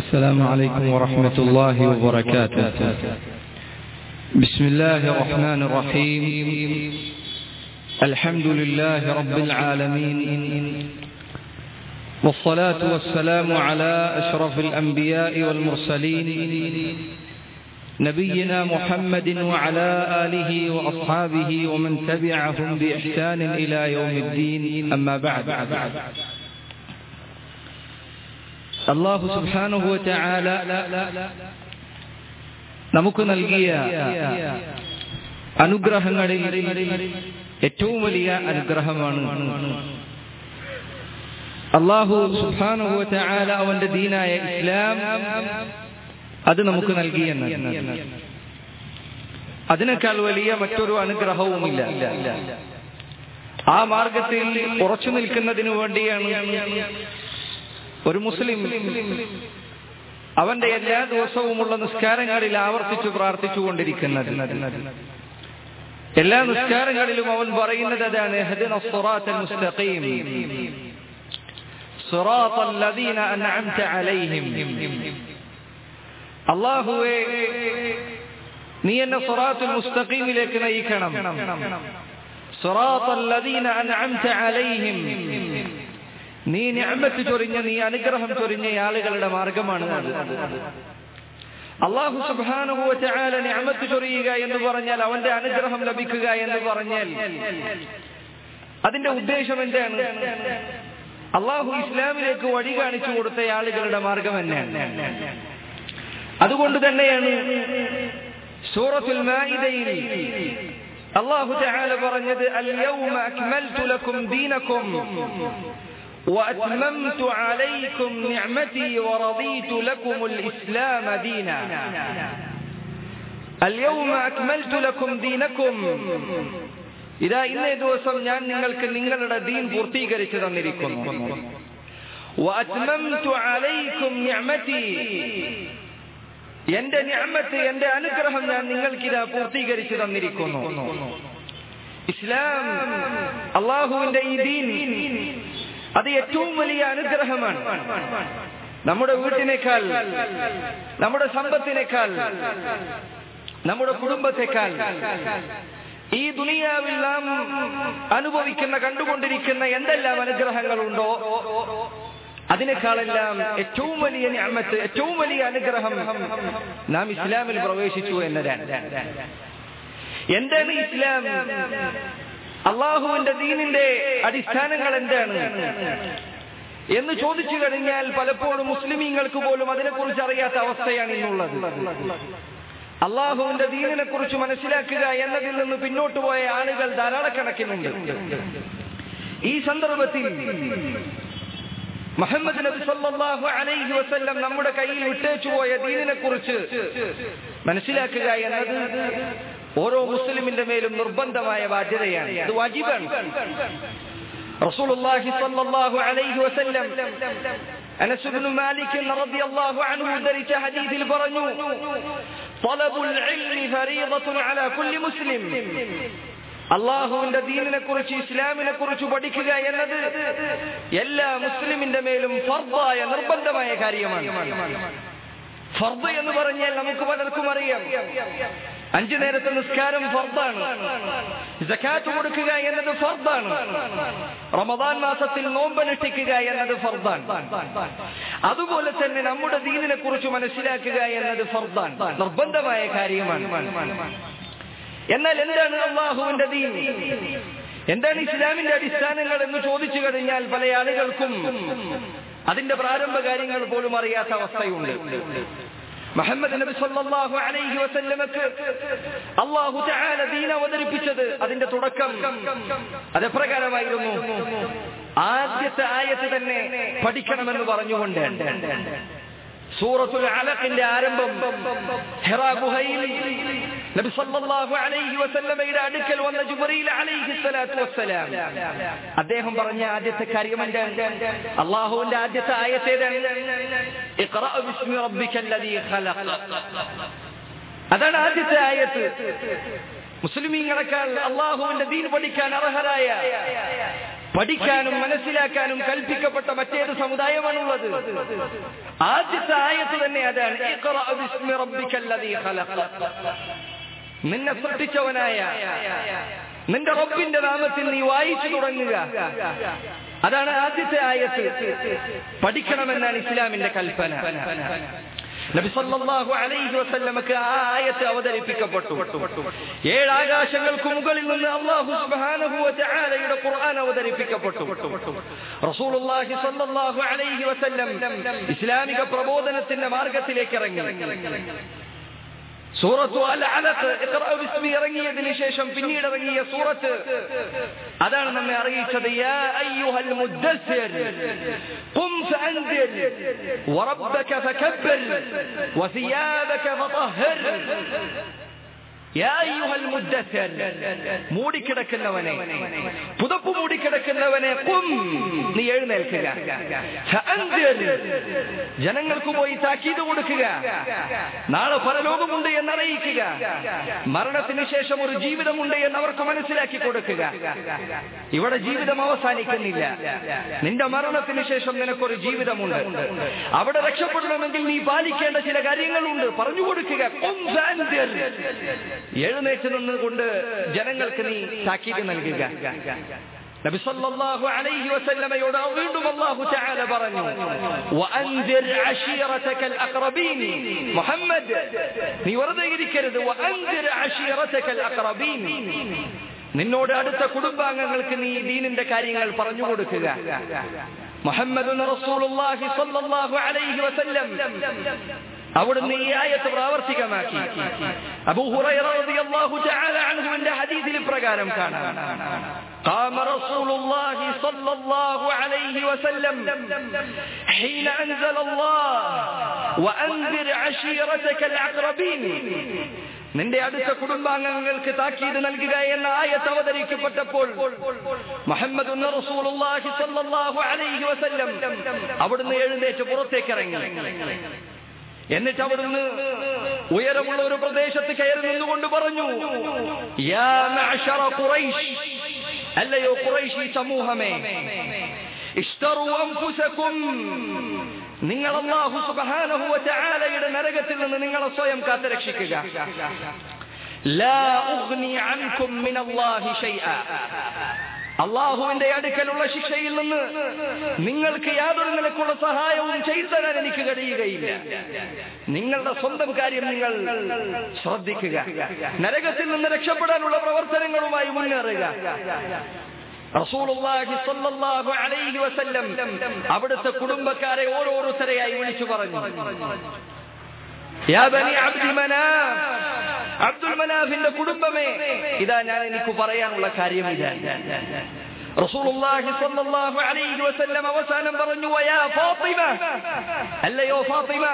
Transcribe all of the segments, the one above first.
السلام عليكم ورحمة الله وبركاته بسم الله الرحمن الرحيم الحمد لله رب العالمين والصلاة والسلام على أشرف الأنبياء والمرسلين نبينا محمد وعلى آله وأصحابه ومن تبعهم بإحسان إلى يوم الدين أما بعد അള്ളാഹു സുബാനുഭവത്താല നമുക്ക് നൽകിയ അനുഗ്രഹങ്ങളിൽ ഏറ്റവും വലിയ അനുഗ്രഹമാണ് അള്ളാഹു സുബാനുഭവത്താല അവന്റെ ദീനായ ഇസ്ലാം അത് നമുക്ക് നൽകിയെന്ന് അതിനേക്കാൾ വലിയ മറ്റൊരു അനുഗ്രഹവുമില്ല ആ മാർഗത്തിൽ ഉറച്ചു നിൽക്കുന്നതിനു വേണ്ടിയാണ് ഒരു മുസ്ലിം അവന്റെ എല്ലാ ദിവസവുമുള്ള നിസ്കാരങ്ങളിൽ ആവർത്തിച്ചു പ്രാർത്ഥിച്ചുകൊണ്ടിരിക്കുന്നത് എല്ലാ നിസ്കാരങ്ങളിലും അവൻ പറയുന്നത് അതാണ് അള്ളാഹുവേ നീ എന്നെ സൊറാത്തുൽ മുസ്തഖീമിലേക്ക് നയിക്കണം സൊറാത്തല്ലദീന അൻഅംത അലൈഹിം നീ ഞാമത്ത് ചൊരിഞ്ഞ നീ അനുഗ്രഹം ചൊരിഞ്ഞ ആളുകളുടെ മാർഗമാണ് അത് അള്ളാഹു സുബാനുഭവല ഞാമത്ത് ചൊരിയുക എന്ന് പറഞ്ഞാൽ അവന്റെ അനുഗ്രഹം ലഭിക്കുക എന്ന് പറഞ്ഞാൽ അതിന്റെ ഉദ്ദേശം എന്താണ് അള്ളാഹു ഇസ്ലാമിലേക്ക് വഴി കാണിച്ചു കൊടുത്ത ആളുകളുടെ മാർഗം തന്നെയാണ് അതുകൊണ്ട് തന്നെയാണ് സൂറത്തുൽ മാഇദയിൽ അള്ളാഹു തആല പറഞ്ഞത് അൽ യൗമ അക്മൽതു ലക്കും ദീനക്കും وأتممت عليكم نعمتي ورضيت لكم الإسلام دينا اليوم أكملت لكم دينكم ഇതാ ഇന്നേ ദിവസം ഞാൻ നിങ്ങൾക്ക് നിങ്ങളുടെ ദീൻ പൂർത്തീകരിച്ചു തന്നിരിക്കുന്നു എന്റെ ഞാമത്ത് എന്റെ അനുഗ്രഹം ഞാൻ നിങ്ങൾക്കിതാ പൂർത്തീകരിച്ചു തന്നിരിക്കുന്നു ഇസ്ലാം അള്ളാഹുവിന്റെ ഈ ദീൻ അത് ഏറ്റവും വലിയ അനുഗ്രഹമാണ് നമ്മുടെ വീട്ടിനേക്കാൾ നമ്മുടെ സമ്പത്തിനേക്കാൾ നമ്മുടെ കുടുംബത്തെക്കാൾ ഈ ദുനിയാവിൽ നാം അനുഭവിക്കുന്ന കണ്ടുകൊണ്ടിരിക്കുന്ന എന്തെല്ലാം അനുഗ്രഹങ്ങളുണ്ടോ അതിനേക്കാളെല്ലാം ഏറ്റവും വലിയ ഞാമത്ത് ഏറ്റവും വലിയ അനുഗ്രഹം നാം ഇസ്ലാമിൽ പ്രവേശിച്ചു എന്നതാണ് എന്താണ് ഇസ്ലാം അള്ളാഹുവിന്റെ ദീനിന്റെ അടിസ്ഥാനങ്ങൾ എന്താണ് എന്ന് ചോദിച്ചു കഴിഞ്ഞാൽ പലപ്പോഴും മുസ്ലിമീങ്ങൾക്ക് പോലും അതിനെക്കുറിച്ച് അറിയാത്ത അവസ്ഥയാണ് ഇന്നുള്ളത് അള്ളാഹുവിന്റെ ദീനിനെ കുറിച്ച് മനസ്സിലാക്കുക എന്നതിൽ നിന്ന് പിന്നോട്ട് പോയ ആളുകൾ ധാരാളക്കണക്കിനുണ്ട് ഈ സന്ദർഭത്തിൽ മുഹമ്മദ് നബി സല്ലല്ലാഹു അലൈഹി വസല്ലം നമ്മുടെ കയ്യിൽ വിട്ടേച്ചു പോയ ദീനിനെ കുറിച്ച് മനസ്സിലാക്കുക എന്നത് ഓരോ മുസ്ലിമിന്റെ മേലും നിർബന്ധമായ ബാധ്യതയാണ് ഇത് വാജിബാണ് റസൂലുള്ളാഹി സ്വല്ലല്ലാഹു അലൈഹി വസല്ലം അനസ് ഇബ്നു മാലിക് റളിയല്ലാഹു അൻഹു ഉദ്ധരിച്ച ഹദീസിൽ പറഞ്ഞു طلبുൽ ഇൽമി ഫരീദത്തുൻ അലാ കുല്ലി മുസ്ലിം അള്ളാഹുവിന്റെ ദീനിനെ കുറിച്ച് ഇസ്ലാമിനെ കുറിച്ച് പഠിക്കുക എന്നത് എല്ലാ മുസ്ലിമിന്റെ മേലും ഫർദായ നിർബന്ധമായ കാര്യമാണ് ഫർദ് എന്ന് പറഞ്ഞാൽ നമുക്ക് പലർക്കും അറിയാം അഞ്ചു നേരത്തെ നിസ്കാരം ഫർദാണ് ജക്കാത്ത് കൊടുക്കുക എന്നത് ഫർദാണ് റമദാൻ മാസത്തിൽ നോമ്പനുഷ്ഠിക്കുക എന്നത് ഫർദാൻ അതുപോലെ തന്നെ നമ്മുടെ ദീനിനെ കുറിച്ച് മനസ്സിലാക്കുക എന്നത് ഫർദാൻ നിർബന്ധമായ കാര്യമാണ് എന്നാൽ എന്താണ് അള്ളാഹുവിന്റെ ദീൻ എന്താണ് ഇസ്ലാമിന്റെ അടിസ്ഥാനങ്ങൾ എന്ന് ചോദിച്ചു കഴിഞ്ഞാൽ പല ആളുകൾക്കും അതിന്റെ പ്രാരംഭ കാര്യങ്ങൾ പോലും അറിയാത്ത അവസ്ഥയുണ്ട് മുഹമ്മദ് നബി സല്ലല്ലാഹു അലൈഹി വസല്ലമക്ക് അല്ലാഹു തആല ദീൻ അവതരിപ്പിച്ചത് അതിന്റെ തുടക്കം അതെപ്രകാരമായിരുന്നു ആദ്യത്തെ ആയത്ത് തന്നെ പഠിക്കണമെന്ന് പറഞ്ഞുകൊണ്ട് സൂറത്തുൽ അലഖിന്റെ ആരംഭം ഹിറാ ഗുഹയിൽ നബി സല്ലല്ലാഹു അലൈഹി വസല്ലമയുടെ അടുക്കൽ വന്ന ജുബ്രീൽ അലൈഹി സ്വലാത്തു വസ്സലാം അദ്ദേഹം പറഞ്ഞ ആദ്യത്തെ കാര്യം എന്താണ് അള്ളാഹുവിന്റെ ആദ്യത്തെ ആയത്തേതാണ് ഇഖ്റഅ ബിസ്മി റബ്ബിക്കല്ലദീ ഖലഖ അതാണ് ആദ്യത്തെ ആയത്ത് മുസ്ലിമീങ്ങളെക്കാൾ അള്ളാഹുവിന്റെ ദീൻ പഠിക്കാൻ അർഹരായ പഠിക്കാനും മനസ്സിലാക്കാനും കൽപ്പിക്കപ്പെട്ട മറ്റേത് സമുദായമാണുള്ളത് ആദ്യത്തെ ആയത്ത് തന്നെ അതാണ് ഇഖ്റഅ ബിസ്മി റബ്ബിക്കല്ലദീ ഖലഖ. നിന്നെ സൃഷ്ടിച്ചവനായ നിന്റെ റബ്ബിന്റെ നാമത്തിൽ നീ വായിച്ചു തുടങ്ങുക അതാണ് ആദ്യത്തെ ആയത്ത് പഠിക്കണമെന്നാണ് ഇസ്ലാമിന്റെ കൽപ്പന നബി സല്ലല്ലാഹു അലൈഹി വസല്ലമക്ക് ആ ആയത്ത് അവതരിപ്പിക്കപ്പെട്ടു ഏഴ് ആകാശങ്ങൾക്ക് മുകളിൽ നിന്ന് അല്ലാഹു സുബ്ഹാനഹു വ തആലയുടെ ഖുർആൻ അവതരിപ്പിക്കപ്പെട്ടു റസൂലുള്ളാഹി സല്ലല്ലാഹു അലൈഹി വസല്ലം ഇസ്ലാമിക പ്രബോധനത്തിന്റെ മാർഗത്തിലേക്ക് ഇറങ്ങി സൂറത്തു അൽ അലഖ് ഇഖ്റഅ ബിസ്മി ഇറങ്ങിയതിനു ശേഷം പിന്നീട് ഇറങ്ങിയ സൂറത്ത് അതാണ് നമ്മെ അറിയിച്ചത് യാ അയ്യുഹൽ മുദ്ദസ്സിർ ഖും ഫഅൻദിർ വറബ്ബക ഫകബ്ബർ വസിയാബക ഫطهر യാ അയ്യുഹൽ മുദ്ദസ്സിർ മൂടിക്കിടക്കുന്നവനെ പുതപ്പ് മൂടിക്കിടക്കുന്നവനെ ഖും നീ എഴുന്നേൽക്കുക ഫഅൻദിർ ജനങ്ങൾക്ക് പോയി താക്കീത് കൊടുക്കുക നാളെ പരലോകമുണ്ട് എന്നറിയിക്കുക മരണത്തിന് ശേഷം ഒരു ജീവിതമുണ്ട് എന്ന് അവർക്ക് മനസ്സിലാക്കി കൊടുക്കുക ഇവിടെ ജീവിതം അവസാനിക്കുന്നില്ല നിന്റെ മരണത്തിന് ശേഷം നിനക്കൊരു ജീവിതമുണ്ട് അവിടെ രക്ഷപ്പെടണമെങ്കിൽ നീ പാലിക്കേണ്ട ചില കാര്യങ്ങളുണ്ട് പറഞ്ഞു കൊടുക്കുക ഖും ഫഅൻദിർ. എഴുന്നേറ്റ് നിന്നുകൊണ്ട് ജനങ്ങൾക്ക് നീ താക്കീത് നൽകുക നബി സല്ലല്ലാഹു അലൈഹി വസല്ലമയോട് വീണ്ടും അല്ലാഹു തആല പറഞ്ഞു വഅൻദിർ അശീറതകൽ അഖറബീൻ മുഹമ്മദ് നീ വെറുതെ ഇരിക്കരുത് വഅൻദിർ അശീറതകൽ അഖറബീൻ നിന്നോട് അടുത്ത കുടുംബാംഗങ്ങൾക്ക് നീ ദീനിന്റെ കാര്യങ്ങൾ പറഞ്ഞു കൊടുക്കുക മുഹമ്മദ് റസൂലുള്ളാഹി സ്വല്ലല്ലാഹു അലൈഹി വസല്ലം അവിടുന്ന് ഈ ആയത്ത് പ്രാവർത്തികമാക്കി അബൂ ഹുറൈറ റളിയല്ലാഹു തആല അൻഹുവിന്റെ ഹദീസിൽ പ്രകാരം കാണാം قام رسول الله صلى الله عليه وسلم حين أنزل الله وأنذر عشيرتك الأقربين നിന്റെ അടുത്ത കുടുംബാംഗങ്ങൾക്ക് താക്കീത് നൽകുക എന്ന ആയത്ത് അവതരിക്കപ്പെട്ടപ്പോൾ മുഹമ്മദ് റസൂലുള്ളാഹി സ്വല്ലല്ലാഹു അലൈഹി വസല്ലം അവിടുന്ന് എഴുന്നേറ്റ് പുറത്തേക്ക് ഇറങ്ങി എന്നിട്ട് അവിടുന്ന് ഉയരമുള്ള ഒരു പ്രദേശത്ത് കയറി നിന്നുകൊണ്ട് പറഞ്ഞു യാ മഅശറ ഖുറൈശ് അല്ലയോ ഖുറൈശി സമൂഹമേ ഇഷ്തറു അൻഫുസകും നിങ്ങൾ അല്ലാഹു സുബ്ഹാനഹു വ തആലയുടെ നരകത്തിൽ നിന്ന് നിങ്ങളെ സ്വയം കാത്തുരക്ഷിക്കുക ലാ ഉഗ്നി അൻകും മിനല്ലാഹി ഷൈഅ അള്ളാഹുവിന്റെ അടുക്കലുള്ള ശിക്ഷയിൽ നിന്ന് നിങ്ങൾക്ക് യാതൊരു നിലക്കുള്ള സഹായവും ചെയ്തു തരാൻ എനിക്ക് കഴിയുകയില്ല നിങ്ങളുടെ സ്വന്തം കാര്യം നിങ്ങൾ ശ്രദ്ധിക്കുക നരകത്തിൽ നിന്ന് രക്ഷപ്പെടാനുള്ള പ്രവർത്തനങ്ങളുമായി മുന്നേറുക റസൂലുള്ളാഹി സ്വല്ലല്ലാഹു അലൈഹി വസല്ലം അവിടുത്തെ കുടുംബക്കാരെ ഓരോരുത്തരെയായി വിളിച്ചു പറഞ്ഞു യാ ബനി അബ്ദുൽ മനാഫ് അബ്ദുൽ മനാഫിന്റെ കുടുംബമേ ഇതാ ഞാൻ എനിക്ക് പറയാനുള്ള കാര്യം ഇതാണ് റസൂലുള്ളാഹി സ്വല്ലല്ലാഹു അലൈഹി വസല്ലം അവസാനം പറഞ്ഞു വയാ ഫാത്തിമ അല്ലയോ ഫാത്തിമ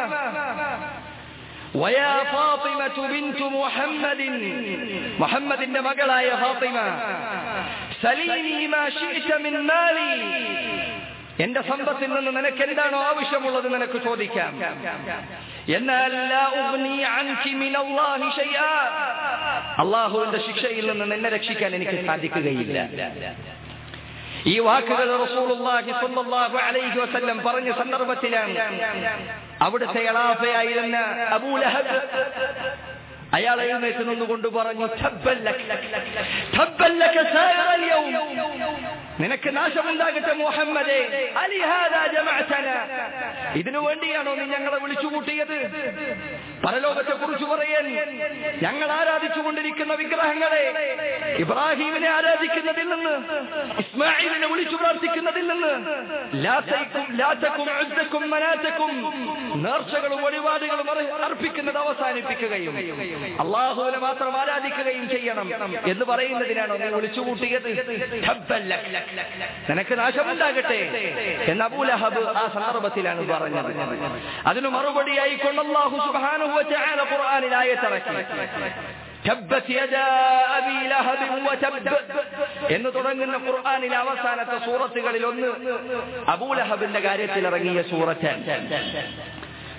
ويا فاطمة بنت محمد محمد مقلاي فاطمة سليني ما شئت من مالي എന്റെ സമ്പത്തിൽ നിന്ന് നിനക്ക് എന്താണോ ആവശ്യമുള്ളത് നിനക്ക് ചോദിക്കാം എന്നാൽ ലാ ഉഗ്നി അൻകി മിനല്ലാഹി ശൈആ അള്ളാഹുവിന്റെ ശിക്ഷയിൽ നിന്ന് നിന്നെ രക്ഷിക്കാൻ എനിക്ക് സാധിക്കുകയില്ല ഈ വാക്കുകൾ റസൂലുള്ളാഹി സ്വല്ലല്ലാഹു അലൈഹി വസല്ലം പറഞ്ഞ സന്ദർഭത്തിലാണ് അവിടുത്തെ എളാഫയായിരുന്ന അബൂ ലഹബ് അയാൾ എഴുന്നേറ്റ് നിന്നുകൊണ്ട് പറഞ്ഞു "തബ്ബൻ ലക്, തബ്ബൻ ലക സായിറൽ യൗം." നിനക്ക് നാശമുണ്ടാകട്ടെ മുഹമ്മദേ അലിഹാദാ ജമഅതന ഇതിനു വേണ്ടിയാണോ നീ ഞങ്ങളെ വിളിച്ചു കൂട്ടിയത് പരലോകത്തെ കുറിച്ച് പറയാൻ ഞങ്ങൾ ആരാധിച്ചുകൊണ്ടിരിക്കുന്ന വിഗ്രഹങ്ങളെ ഇബ്രാഹീമിനെ ആരാധിക്കുന്നതിൽ നിന്ന് ഇസ്മായിലിനെ വിളിച്ചു പ്രാർത്ഥിക്കുന്നതിൽ നിന്ന് ലാത്തയ്ക്കും ലാത്തക്കും ഉസ്സക്കും മനാത്തക്കും നേർച്ചകളും വഴിപാടുകളും അറി- അർപ്പിക്കുന്നത് അവസാനിപ്പിക്കുകയും അള്ളാഹുവിനെ മാത്രം ആരാധിക്കുകയും ചെയ്യണം എന്ന് പറയുന്നതിനാണോ നീ വിളിച്ചു കൂട്ടിയത് തബ്ബൻ ലക്. നിനക്ക് നാശമുണ്ടാകട്ടെ എന്ന് അബൂലഹബ് ആ സന്ദർഭത്തിലാണ് പറഞ്ഞത് അതിന് മറുപടിയായി കൊണ്ട് അള്ളാഹു സുബ്ഹാനഹു വ തആല ഖുർആനിൽ ആയത്തിറക്കി تبت يدا أبي لهب وتب എന്ന് തുടങ്ങുന്ന ഖുർആനിലെ അവസാനത്തെ സൂറത്തുകളിൽ ഒന്ന് അബൂലഹബിന്റെ കാര്യത്തിൽ ഇറങ്ങിയ സൂറത്ത്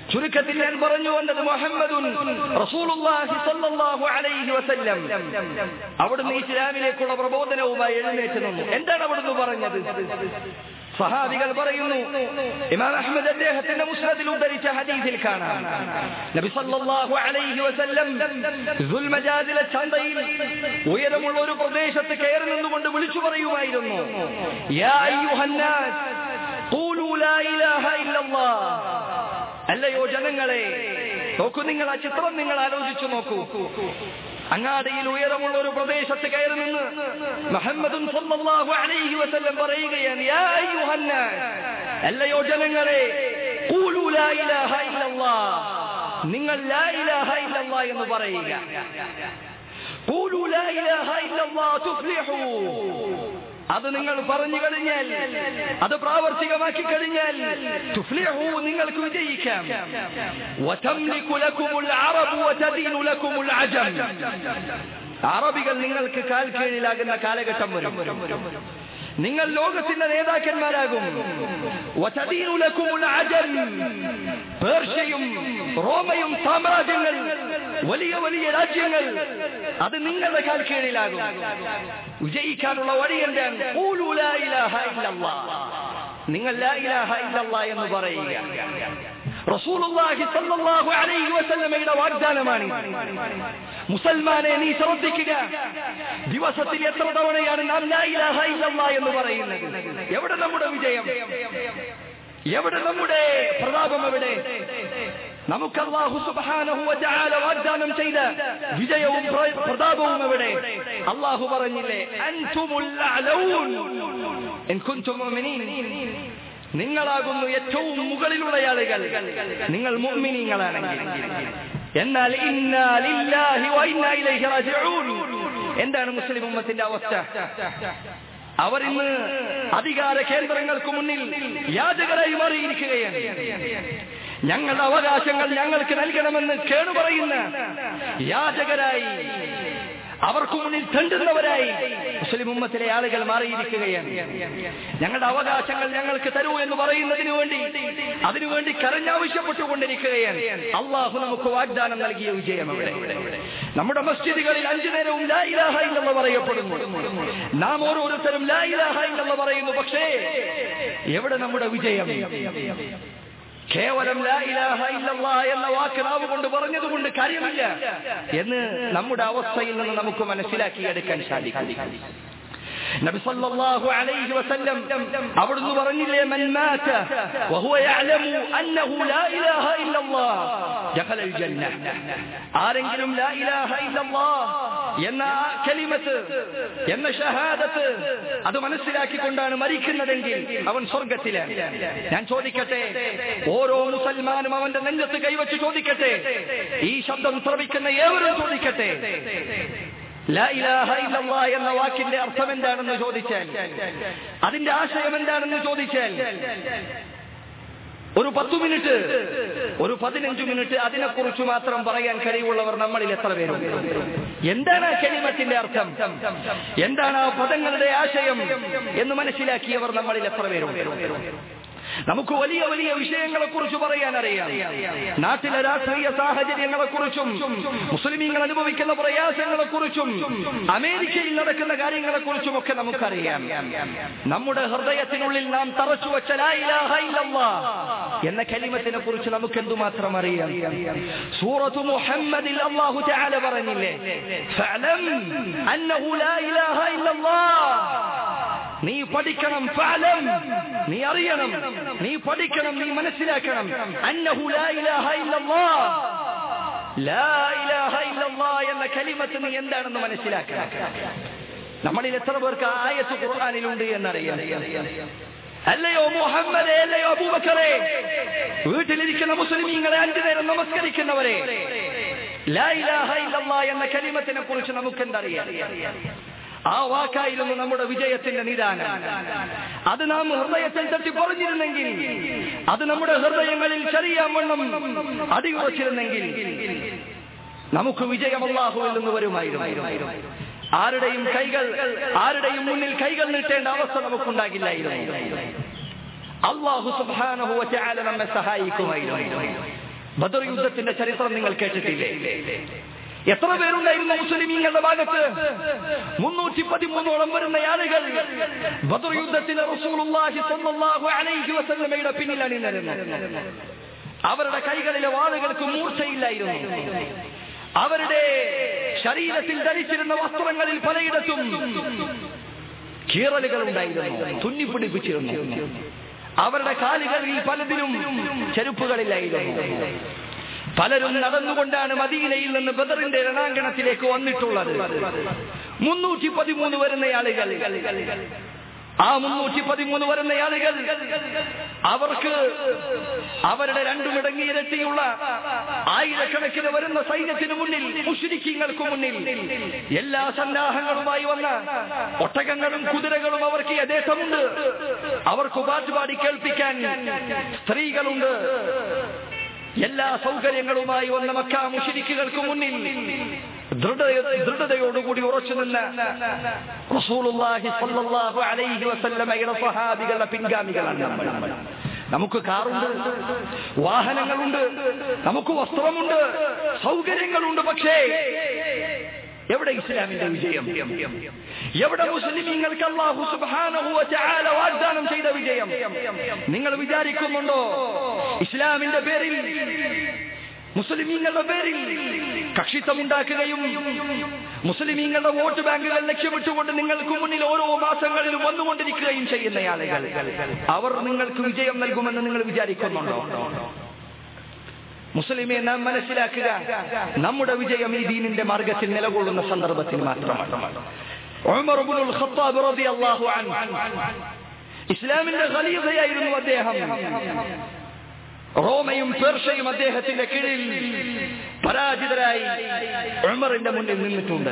ചുരുക്കത്തിൽ ഞാൻ പറഞ്ഞു വന്നത് മുഹമ്മദുൻ റസൂലുള്ളാഹി സ്വല്ലല്ലാഹു അലൈഹി വസല്ലം അവിടുന്ന് ഇസ്ലാമിലേക്കുള്ള പ്രബോധനവുമായി എഴുന്നേറ്റ് നിന്നു എന്താണ് അവിടുന്ന് പറഞ്ഞത് സഹാബികൾ പറയുന്നു ഇമാം അഹ്മദ് അദ്ദേഹത്തിന്റെ മുസ്നദിൽ ഉദ്ധരിച്ച ഹദീസിൽ കാണാം നബി സല്ലല്ലാഹു അലൈഹി വസല്ലം ദുൽമജാദിലെ ചന്തയിൽ ഉയരമുള്ള ഒരു പ്രദേശത്ത് കയറി നിന്നുകൊണ്ട് വിളിച്ചു പറയുമായിരുന്നു യാ അയ്യുഹന്നാസ് ഖൂലു ലാ ഇലാഹ ഇല്ലല്ലാഹ് അല്ലയോ ജനങ്ങളെ നോക്കൂ നിങ്ങൾ ആ ചിത്രം നിങ്ങൾ ആലോചിച്ചു നോക്കൂ അങ്ങാടിയിൽ ഉയരമുള്ള ഒരു പ്രദേശത്ത് കയറി നിന്ന് മുഹമ്മദും സല്ലല്ലാഹു അലൈഹി വസല്ലം പറയുകയാണ് യാ അയ്യുഹന്നാസ് അല്ലയോ ജനങ്ങളെ ഖൂലു ലാ ഇലാഹ ഇല്ലല്ലാഹ് നിങ്ങൾ ലാ ഇലാഹ ഇല്ലല്ലാഹ് എന്ന് പറയുക ഖൂലു ലാ ഇലാഹ ഇല്ലല്ലാഹ് തുഫ്ലിഹൂ അത് നിങ്ങൾ പറഞ്ഞു കഴിഞ്ഞാൽ അത് പ്രാവർത്തികമാക്കി കഴിഞ്ഞാൽ തുഫ്ലിഹൂ നിങ്ങൾക്ക് വിജയിക്കാം വതംലികു ലക്കുമുൽ അറബു വതദീനു ലക്കുമുൽ അജം അറബികൾ നിങ്ങൾക്ക് കാൽ കീഴിലാകുന്ന കാലഘട്ടം വരും നിങ്ങൾ ലോകത്തിന്റെ നേതാക്കന്മാരാകും വതദീനു ലക്കുമുൽ അജം പേർഷ്യയും റോമയും സാമ്രാജ്യങ്ങൾ വലിയ വലിയ രാജ്യങ്ങൾ അത് നിങ്ങളുടെ കാൽ കീഴിലാകും വിജയിക്കാനുള്ള വഴി എന്താണ് ഖൂലു ലാ ഇലാഹ ഇല്ലല്ലാഹ്. നിങ്ങൾ ലാ ഇലാഹ ഇല്ലല്ലാഹ് എന്ന് പറയുക റസൂലുള്ളാഹി സ്വല്ലല്ലാഹു അലൈഹി വസല്ലമയുടെ വാഗ്ദാനമാണ് മുസൽമാനെ നീ ശ്രദ്ധിക്കുക ദിവസത്തിൽ എത്ര തവണയാണ് നാം ലാ ഇലാഹ ഇല്ലല്ലാഹ് എന്ന് പറയുന്നത് എവിടെ നമ്മുടെ വിജയം എവിടെ നമ്മുടെ പ്രതാപം എവിടെ നമുക്ക് അള്ളാഹു സുബ്ഹാനഹു വ തആല വാഗ്ദാനം ചെയ്ത വിജയവും പ്ര- പ്രതാപവും എവിടെ അള്ളാഹു പറഞ്ഞില്ലേ അൻതുമുൽ അഅലൗൻ ഇൻ കുൻതും മുഅ്മിനീൻ നിങ്ങളാകുന്നു ഏറ്റവും മുകളിലുള്ള ആളുകൾ നിങ്ങൾ മുഅ്മിനീങ്ങളാണെങ്കിൽ എന്നാൽ ഇന്നാ ലില്ലാഹി വ ഇന്നാ ഇലൈഹി റാജിഊൻ എന്താണ് മുസ്ലിം ഉമ്മത്തിന്റെ അവസ്ഥ അവർ ഇന്ന് അധികാര കേന്ദ്രങ്ങൾക്ക് മുന്നിൽ യാചകരായി മാറിയിരിക്കുകയാണ് ഞങ്ങളുടെ അവകാശങ്ങൾ ഞങ്ങൾക്ക് നൽകണമെന്ന് കേടുപറയുന്ന യാചകരായി അവർക്ക് മുന്നിൽ തണ്ടുന്നവരായി മുസ്ലിം ഉമ്മത്തിലെ ആളുകൾ മാറിയിരിക്കുകയാണ് ഞങ്ങളുടെ അവകാശങ്ങൾ ഞങ്ങൾക്ക് തരൂ എന്ന് പറയുന്നതിന് വേണ്ടി അതിനുവേണ്ടി കരഞ്ഞാവശ്യപ്പെട്ടുകൊണ്ടിരിക്കുകയാണ് അള്ളാഹു നമുക്ക് വാഗ്ദാനം നൽകിയ വിജയം അവിടെ നമ്മുടെ മസ്ജിദുകളിൽ അഞ്ചു നേരവും ലാ ഇലാഹ ഇല്ലെന്ന് പറയപ്പെടുന്നു നാം ഓരോരുത്തരും ലാ ഇലാഹ ഇല്ലെന്ന് പറയുന്നു പക്ഷേ എവിടെ നമ്മുടെ വിജയം കേവലം ലാ ഇലാഹ ഇല്ലല്ലാ എന്ന വാക്ക് നാവ് കൊണ്ട് പറഞ്ഞതുകൊണ്ട് കാര്യമില്ല എന്ന് നമ്മുടെ അവസ്ഥയിൽ നിന്ന് നമുക്ക് മനസ്സിലാക്കിയെടുക്കാൻ സാധിക്കും നബി സല്ലല്ലാഹു അലൈഹി വസല്ലം അവിടുന്ന് പറഞ്ഞില്ലേ മൻ മാത വഹുവ യഅലമു അന്നഹു ലാ ഇലാഹ ഇല്ലല്ലാഹ് ദഖലൽ ജന്ന ആരെങ്കിലും ലാ ഇലാഹ ഇല്ലല്ലാഹ് എന്ന ആ കലിമത്ത് എന്ന ഷഹാദത്ത് അത് മനസ്സിലാക്കിക്കൊണ്ടാണ് മരിക്കുന്നതെങ്കിൽ അവൻ സ്വർഗത്തിലാണ് ഞാൻ ചോദിക്കട്ടെ ഓരോ മുസൽമാനും അവന്റെ നെഞ്ചത്ത് കൈവച്ച് ചോദിക്കട്ടെ ഈ ശബ്ദം ശ്രവിക്കുന്ന ഏവരും ചോദിക്കട്ടെ ലാ ഇലാഹ ഇല്ലല്ലാഹ് എന്ന വാക്കിന്റെ അർത്ഥം എന്താണെന്ന് ചോദിച്ചാൽ അതിന്റെ ആശയം എന്താണെന്ന് ചോദിച്ചാൽ ഒരു പത്തു മിനിറ്റ് ഒരു പതിനഞ്ചു മിനിറ്റ് അതിനെക്കുറിച്ച് മാത്രം പറയാൻ കഴിവുള്ളവർ നമ്മളിൽ എത്ര പേരുണ്ട് എന്താണ് ആ കെളിമത്തിന്റെ അർത്ഥം എന്താണ് ആ പദങ്ങളുടെ ആശയം എന്ന് മനസ്സിലാക്കിയവർ നമ്മളിൽ എത്ര പേരുണ്ട് നമുക്ക് വലിയ വലിയ വിഷയങ്ങളെ കുറിച്ച് പറയാൻ അറിയാം നാട്ടിലെ രാഷ്ട്രീയ സാഹചര്യങ്ങളെ കുറിച്ചും മുസ്ലിമീങ്ങൾ അനുഭവിക്കുന്ന പ്രയാസങ്ങളെ കുറിച്ചും അമേരിക്കയിൽ നടക്കുന്ന കാര്യങ്ങളെ കുറിച്ചും ഒക്കെ നമുക്കറിയാം നമ്മുടെ ഹൃദയത്തിനുള്ളിൽ നാം തറച്ചു വെച്ച ലാ ഇലാഹ ഇല്ലല്ലാഹ് എന്ന കലിമത്തിനെ കുറിച്ച് നമുക്ക് എന്തുമാത്രം അറിയാം സൂറത്തു മുഹമ്മദിൽ അല്ലാഹു തആല പറഞ്ഞില്ലേ ഫഅലം അന്നഹു ലാ ഇലാഹ ഇല്ലല്ലാഹ് നീ പഠിക്കണം ഫഅലം നീ അറിയണം നീ പഠിക്കണം നീ മനസ്സിലാക്കണം അന്നഹു ലാ ഇലാഹ ഇല്ലല്ലാഹ് ലാ ഇലാഹ ഇല്ലല്ലാഹ് എന്ന കലിമത്ത് നീ എന്താണെന്ന് മനസ്സിലാക്കണം നമ്മളിൽ എത്ര പേർക്ക് ആ ആയത്ത് ഖുർആനിലുണ്ട് എന്നറിയാം അല്ലയോ മുഹമ്മദേ അല്ലയോ അബൂബക്കറേ വീട്ടിലിരിക്കുന്ന മുസ്ലിമീങ്ങളെ അഞ്ചു നേരം നമസ്കരിക്കുന്നവരെ ലാ ഇലാഹ ഇല്ലല്ലാഹ് എന്ന കലിമത്തിനെ കുറിച്ച് നമുക്ക് എന്തറിയാം ആ വാക്കായിരുന്നു നമ്മുടെ വിജയത്തിന്റെ നിദാനം അത് നാം ഹൃദയത്തിൽ തട്ടി പറഞ്ഞിരുന്നെങ്കിൽ അത് നമ്മുടെ ഹൃദയങ്ങളിൽ ചെറിയാവണ്ണം അടിയുറച്ചിരുന്നെങ്കിൽ നമുക്ക് വിജയം അള്ളാഹുവിൽ നിന്ന് വരുമായിരുന്നു ആരുടെയും കൈകൾ ആരുടെയും മുന്നിൽ കൈകൾ നീട്ടേണ്ട അവസ്ഥ നമുക്കുണ്ടാകില്ലായിരുന്നു അള്ളാഹു സുബാനഹു നമ്മെ സഹായിക്കുമായിരുന്നു ബദർ യുദ്ധത്തിന്റെ ചരിത്രം നിങ്ങൾ കേട്ടിട്ടില്ലേ എത്ര പേരുണ്ടായിരുന്നു മുസ്ലിമീങ്ങളുടെ ഭാഗത്ത് മുന്നൂറ്റി പതിമൂന്നോളം വരുന്ന ആളുകൾ ബദർ യുദ്ധത്തിന് റസൂലുള്ളാഹി സ്വല്ലല്ലാഹു അലൈഹി വസല്ലമയുടെ പിന്നിൽ അണിനിരന്നു അവരുടെ കൈകളിലെ വാളുകൾക്ക് മൂർച്ചയില്ലായിരുന്നു അവരുടെ ശരീരത്തിൽ ധരിച്ചിരുന്ന വസ്ത്രങ്ങളിൽ പലയിടത്തും കീറലുകൾ ഉണ്ടായിരുന്നു തുന്നിപ്പിടിപ്പിച്ചിരുന്നു അവരുടെ കാലുകളിൽ പലതിനും ചെരുപ്പുകളില്ലായിരുന്നു പലരും നടന്നുകൊണ്ടാണ് മദീനയിൽ നിന്ന് ബദറിന്റെ രണാങ്കണത്തിലേക്ക് വന്നിട്ടുള്ളത് മുന്നൂറ്റി പതിമൂന്ന് വരുന്ന ആളുകൾ ആ മുന്നൂറ്റി പതിമൂന്ന് വരുന്ന ആളുകൾ അവർക്ക് അവരുടെ രണ്ടു മടങ്ങി ഇരട്ടിയുള്ള ആയിരക്കണക്കിന് വരുന്ന സൈന്യത്തിന് മുന്നിൽ മുഷിരിക്കങ്ങൾക്ക് മുന്നിൽ എല്ലാ സന്നാഹങ്ങളുമായി വന്ന ഒട്ടകങ്ങളും കുതിരകളും അവർക്ക് യഥേഷ്ടമുണ്ട് അവർക്ക് പാട്ടുപാടി കേൾപ്പിക്കാൻ സ്ത്രീകളുണ്ട് എല്ലാ സൗകര്യങ്ങളുമായി വന്ന മക്ക മുഷിരിക്കുകൾക്ക് മുന്നിൽ ദൃഢതയോടുകൂടി ഉറച്ചു നിന്ന റസൂലുള്ളാഹി സ്വല്ലല്ലാഹു അലൈഹി വസല്ലമയുടെ സ്വഹാബികളുടെ പിൻഗാമികളാണ് നമ്മൾ നമുക്ക് കാറുണ്ട് വാഹനങ്ങളുണ്ട് നമുക്ക് വസ്ത്രമുണ്ട് സൗകര്യങ്ങളുണ്ട് പക്ഷേ എവിടെ ഇസ്ലാമിന്റെ വിജയം എവിടെ മുസ്ലിമീങ്ങൾക്ക് അള്ളാഹു സുബ്ഹാനഹു വതആല വാഗ്ദാനം ചെയ്ത വിജയം നിങ്ങൾ വിചാരിക്കുന്നുണ്ടോ ഇസ്ലാമിന്റെ പേരിൽ മുസ്ലിമീങ്ങളുടെ പേരിൽ കക്ഷിത്വമുണ്ടാക്കുകയും മുസ്ലിമീങ്ങളുടെ വോട്ട് ബാങ്കുകൾ ലക്ഷ്യമിട്ടുകൊണ്ട് നിങ്ങൾക്ക് മുന്നിൽ ഓരോ മാസങ്ങളിലും വന്നുകൊണ്ടിരിക്കുകയും ചെയ്യുന്ന ആളുകൾ അവർ നിങ്ങൾക്ക് വിജയം നൽകുമെന്ന് നിങ്ങൾ വിചാരിക്കുന്നുണ്ടോ മുസ്ലിമെ നാം മനസ്സിലാക്കുക നമ്മുടെ വിജയം ഈ ദീനിന്റെ മാർഗത്തിൽ നിലകൊള്ളുന്ന സന്ദർഭത്തിൽ മാത്രമാണ് ഉമർ ഇബ്നുൽ ഖത്താബ് റളിയല്ലാഹു അൻഹു ഇസ്ലാമിന്റെ ഖലീഫയായിരുന്നു അദ്ദേഹം റോമയും പേർഷ്യയും അദ്ദേഹത്തിന്റെ കീഴിൽ പരാജിതരായി ഉമറിന്റെ മുന്നിൽ നിന്നിട്ടുണ്ട്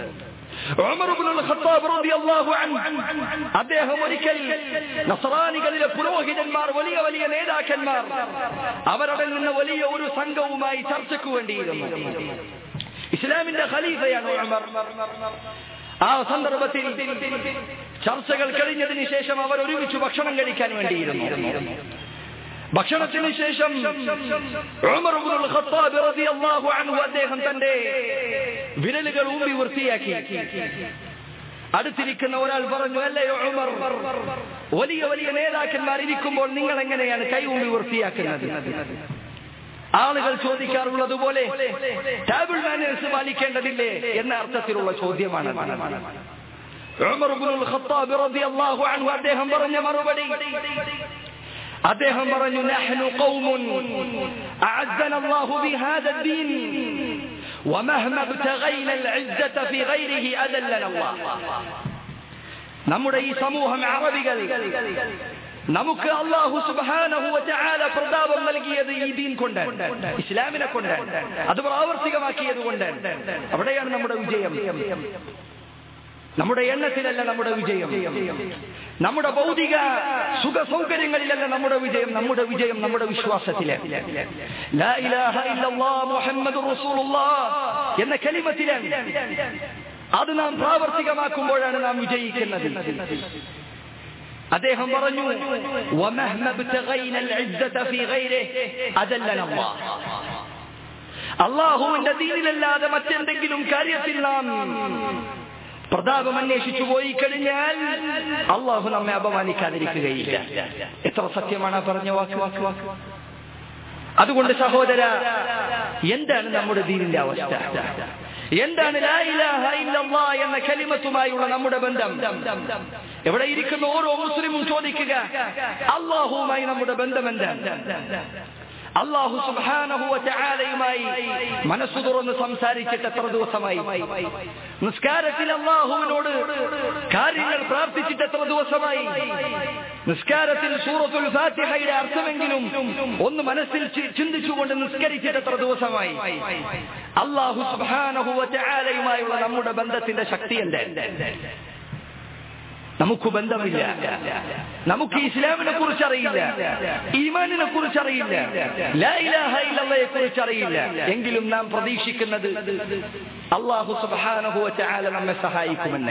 ഉമർ ഇബ്നുൽ ഖത്താബ് റളിയല്ലാഹു അൻഹു അദ്ദേഹം ഒരിക്കൽ നസ്രാനികളിലെ പുരോഹിതന്മാർ വലിയ വലിയ നേതാക്കന്മാർ അവരുടെ നിന്ന് വലിയ ഒരു സംഘവുമായി ചർച്ചയ്ക്ക് വേണ്ടിയിരുന്നു ഇസ്ലാമിന്റെ ഖലീഫയാണ് ഉമർ ആ സന്ദർഭത്തിൽ ചർച്ചകൾ കഴിഞ്ഞതിന് ശേഷം അവർ ഒരുമിച്ച് ഭക്ഷണം കഴിക്കാൻ വേണ്ടിയിരുന്നു ഭക്ഷണത്തിന് ശേഷം ഉമർ ഇബ്നുൽ ഖത്താബ് റളിയല്ലാഹു അൻഹു അദ്ദേഹം തന്റെ വിരലുകൾ ഊമ്പി വൃത്തിയാക്കി അടുത്തിരിക്കുന്ന ഒരാൾ പറഞ്ഞു അല്ലയോ ഉമർ വലിയ വലിയ നേതാക്കന്മാർ ഇരിക്കുമ്പോൾ നിങ്ങൾ എങ്ങനെയാണ് കൈ ഊമ്പി വൃത്തിയാക്കുന്നത് ആളുകൾ ചോദിക്കാറുള്ളത് പോലെ ടേബിൾ മാനേഴ്സ് പാലിക്കേണ്ടതില്ലേ എന്ന അർത്ഥത്തിലുള്ള ചോദ്യമാണ് ഉമർ ഇബ്നുൽ ഖത്താബ് റളിയല്ലാഹു അൻഹു അദ്ദേഹം പറഞ്ഞ മറുപടി അദ്ദേഹം പറഞ്ഞു നഹ്നു ഖൗമുൻ അഅസ്സന അല്ലാഹു ബിഹാദ الدين ومهما ابتغينا العزة في غيره أذلنا الله നമ്മുടെ ഈ സമൂഹം അറബികൾ നമുക്ക് അള്ളാഹു സുബാനഹു വചാല പ്രതാപം നൽകിയത് ഈ ദീൻ കൊണ്ട് ഇസ്ലാമിനെ കൊണ്ട് അത് പ്രാവർത്തികമാക്കിയത് കൊണ്ട് അവിടെയാണ് നമ്മുടെ വിജയം നമ്മുടെ എണ്ണത്തിലല്ല നമ്മുടെ വിജയം നമ്മുടെ ഭൗതിക സുഖ സൗകര്യങ്ങളിലല്ല നമ്മുടെ വിജയം നമ്മുടെ വിജയം നമ്മുടെ വിശ്വാസത്തില് ലാ ഇലാഹ ഇല്ലല്ലാഹ് മുഹമ്മദുർ റസൂലുള്ളാഹ് എന്ന കലിമത്തിലാണ് അത് നാം പ്രാവർത്തികമാക്കുമ്പോഴാണ് നാം വിജയിക്കുന്നത് അദ്ദേഹം പറഞ്ഞു وَمَهْمَا ابْتَغَيْنَا الْعِزَّةَ فِي غَيْرِهِ أَذَلَّنَا اللَّهُ അള്ളാഹുവിന്റെ ദീനിലല്ലാതെ മറ്റെന്തെങ്കിലും കാര്യത്തിൽ നാം പ്രതാപം അന്വേഷിച്ചു പോയി കഴിഞ്ഞാൽ അള്ളാഹു നമ്മെ അപമാനിക്കാതിരിക്കുകയില്ല എത്ര സത്യമാണ് പറഞ്ഞ വാക്ക് വാക്ക് വാക്ക് അതുകൊണ്ട് സഹോദര എന്താണ് നമ്മുടെ ദീനിന്റെ അവസ്ഥ എന്താണ് ലാ ഇലാഹ ഇല്ലല്ലാ എന്ന കലിമത്തുമായുള്ള നമ്മുടെ ബന്ധം എവിടെ ഇരിക്കുന്ന ഓരോ മുസ്ലിമും ചോദിക്കുക അള്ളാഹുവുമായി നമ്മുടെ ബന്ധം എന്താണ് അള്ളാഹു സുബാനഹുവലയുമായി മനസ്സു തുറന്ന് സംസാരിച്ചിട്ട് എത്ര ദിവസമായി നിസ്കാരത്തിൽ അള്ളാഹുവിനോട് കാര്യങ്ങൾ പ്രാർത്ഥിച്ചിട്ട് എത്ര ദിവസമായി നിസ്കാരത്തിൽ സൂറത്തുൽ ഫാത്തിഹയുടെ അർത്ഥമെങ്കിലും ഒന്ന് മനസ്സിൽ ചിന്തിച്ചുകൊണ്ട് നിസ്കരിച്ചിട്ട് എത്ര ദിവസമായി അള്ളാഹു സുബാനഹുവലയുമായുള്ള നമ്മുടെ ബന്ധത്തിന്റെ ശക്തി എന്റെ നമുക്ക് ബന്ധമില്ല നമുക്ക് ഇസ്ലാമിനെ കുറിച്ച് അറിയില്ല ഈമാനിനെ കുറിച്ച് അറിയില്ല ലായിലാഹയെ കുറിച്ച് അറിയില്ല എങ്കിലും നാം പ്രതീക്ഷിക്കുന്നത് അള്ളാഹു സുബാനഹുവറ്റ ആല നമ്മെ സഹായിക്കുമെന്ന്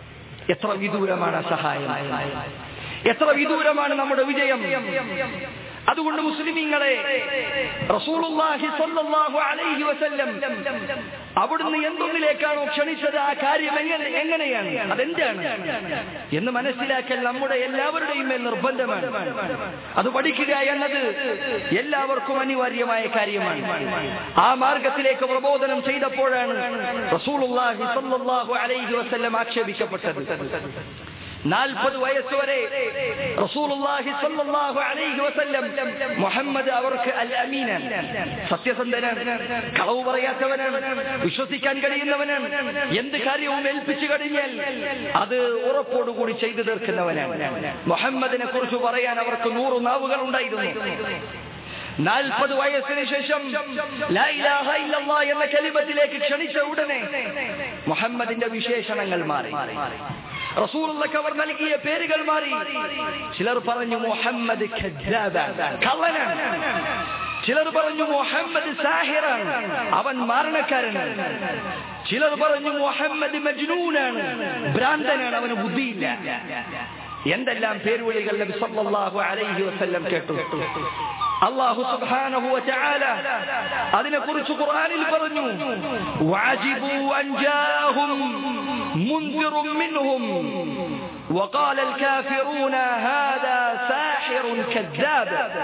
എത്ര വിദൂരമാണ് സഹായം എത്ര വിദൂരമാണ് നമ്മുടെ വിജയം അതുകൊണ്ട് മുസ്ലിമീങ്ങളെ റസൂലുള്ളാഹി സ്വല്ലല്ലാഹു അലൈഹി വസല്ലം അവിടുന്ന് എന്തൊന്നിലേക്കാണോ ക്ഷണിച്ചത് ആ കാര്യം എങ്ങനെ എങ്ങനെയാണ് അതെന്താണ് എന്ന് മനസ്സിലാക്കൽ നമ്മുടെ എല്ലാവരുടെയും മേൽ നിർബന്ധമാണ് അത് പഠിക്കുക എന്നത് എല്ലാവർക്കും അനിവാര്യമായ കാര്യമാണ് ആ മാർഗത്തിലേക്ക് പ്രബോധനം ചെയ്തപ്പോഴാണ് റസൂലുള്ളാഹി സ്വല്ലല്ലാഹു അലൈഹി വസല്ലം ആക്ഷേപിക്കപ്പെട്ടത് നാൽപ്പത് വയസ്സുവരെ റസൂലുള്ളാഹി സ്വല്ലല്ലാഹു അലൈഹി വസല്ലം മുഹമ്മദ് അവർക്ക് അൽ അമീനാണ് സത്യസന്ധനാണ് കളവ് പറയാത്തവനാണ് വിശ്വസിക്കാൻ കഴിയുന്നവനാണ് എന്ത് കാര്യവും ഏൽപ്പിച്ചു കഴിഞ്ഞാൽ അത് ഉറപ്പോടുകൂടി ചെയ്തു തീർക്കുന്നവനാണ് മുഹമ്മദിനെ കുറിച്ച് പറയാൻ അവർക്ക് നൂറ് നാവുകൾ ഉണ്ടായിരുന്നു നാൽപ്പത് വയസ്സിന് ശേഷം ലാ ഇലാഹ ഇല്ലല്ലാ എന്ന കലിമത്തിലേക്ക് ക്ഷണിച്ച ഉടനെ മുഹമ്മദിന്റെ വിശേഷണങ്ങൾ മാറി റസൂലുള്ളക്ക് അവർ നൽകിയ പേരുകൾ മാറി ചിലർ പറഞ്ഞു മുഹമ്മദ് കള്ളനാണ് ചിലർ പറഞ്ഞു മുഹമ്മദ് സാഹിറാണ് അവൻ മാരണക്കാരനാണ് ചിലർ പറഞ്ഞു മുഹമ്മദ് മജ്നൂനാണ് ഭ്രാന്തനാണ് അവന് ബുദ്ധിയില്ല എന്തെല്ലാം പേരുവിളികൾ നബി സല്ലല്ലാഹു അലൈഹി വസല്ലം കേട്ടു അല്ലാഹു സുബ്ഹാനഹു വതആല അതിനെക്കുറിച്ച് ഖുർആനിൽ പറഞ്ഞു വഅജിബു അൻ ജാഅഹും മുൻദിറും മിൻഹും وقال الكافرون هذا ساحر كذاب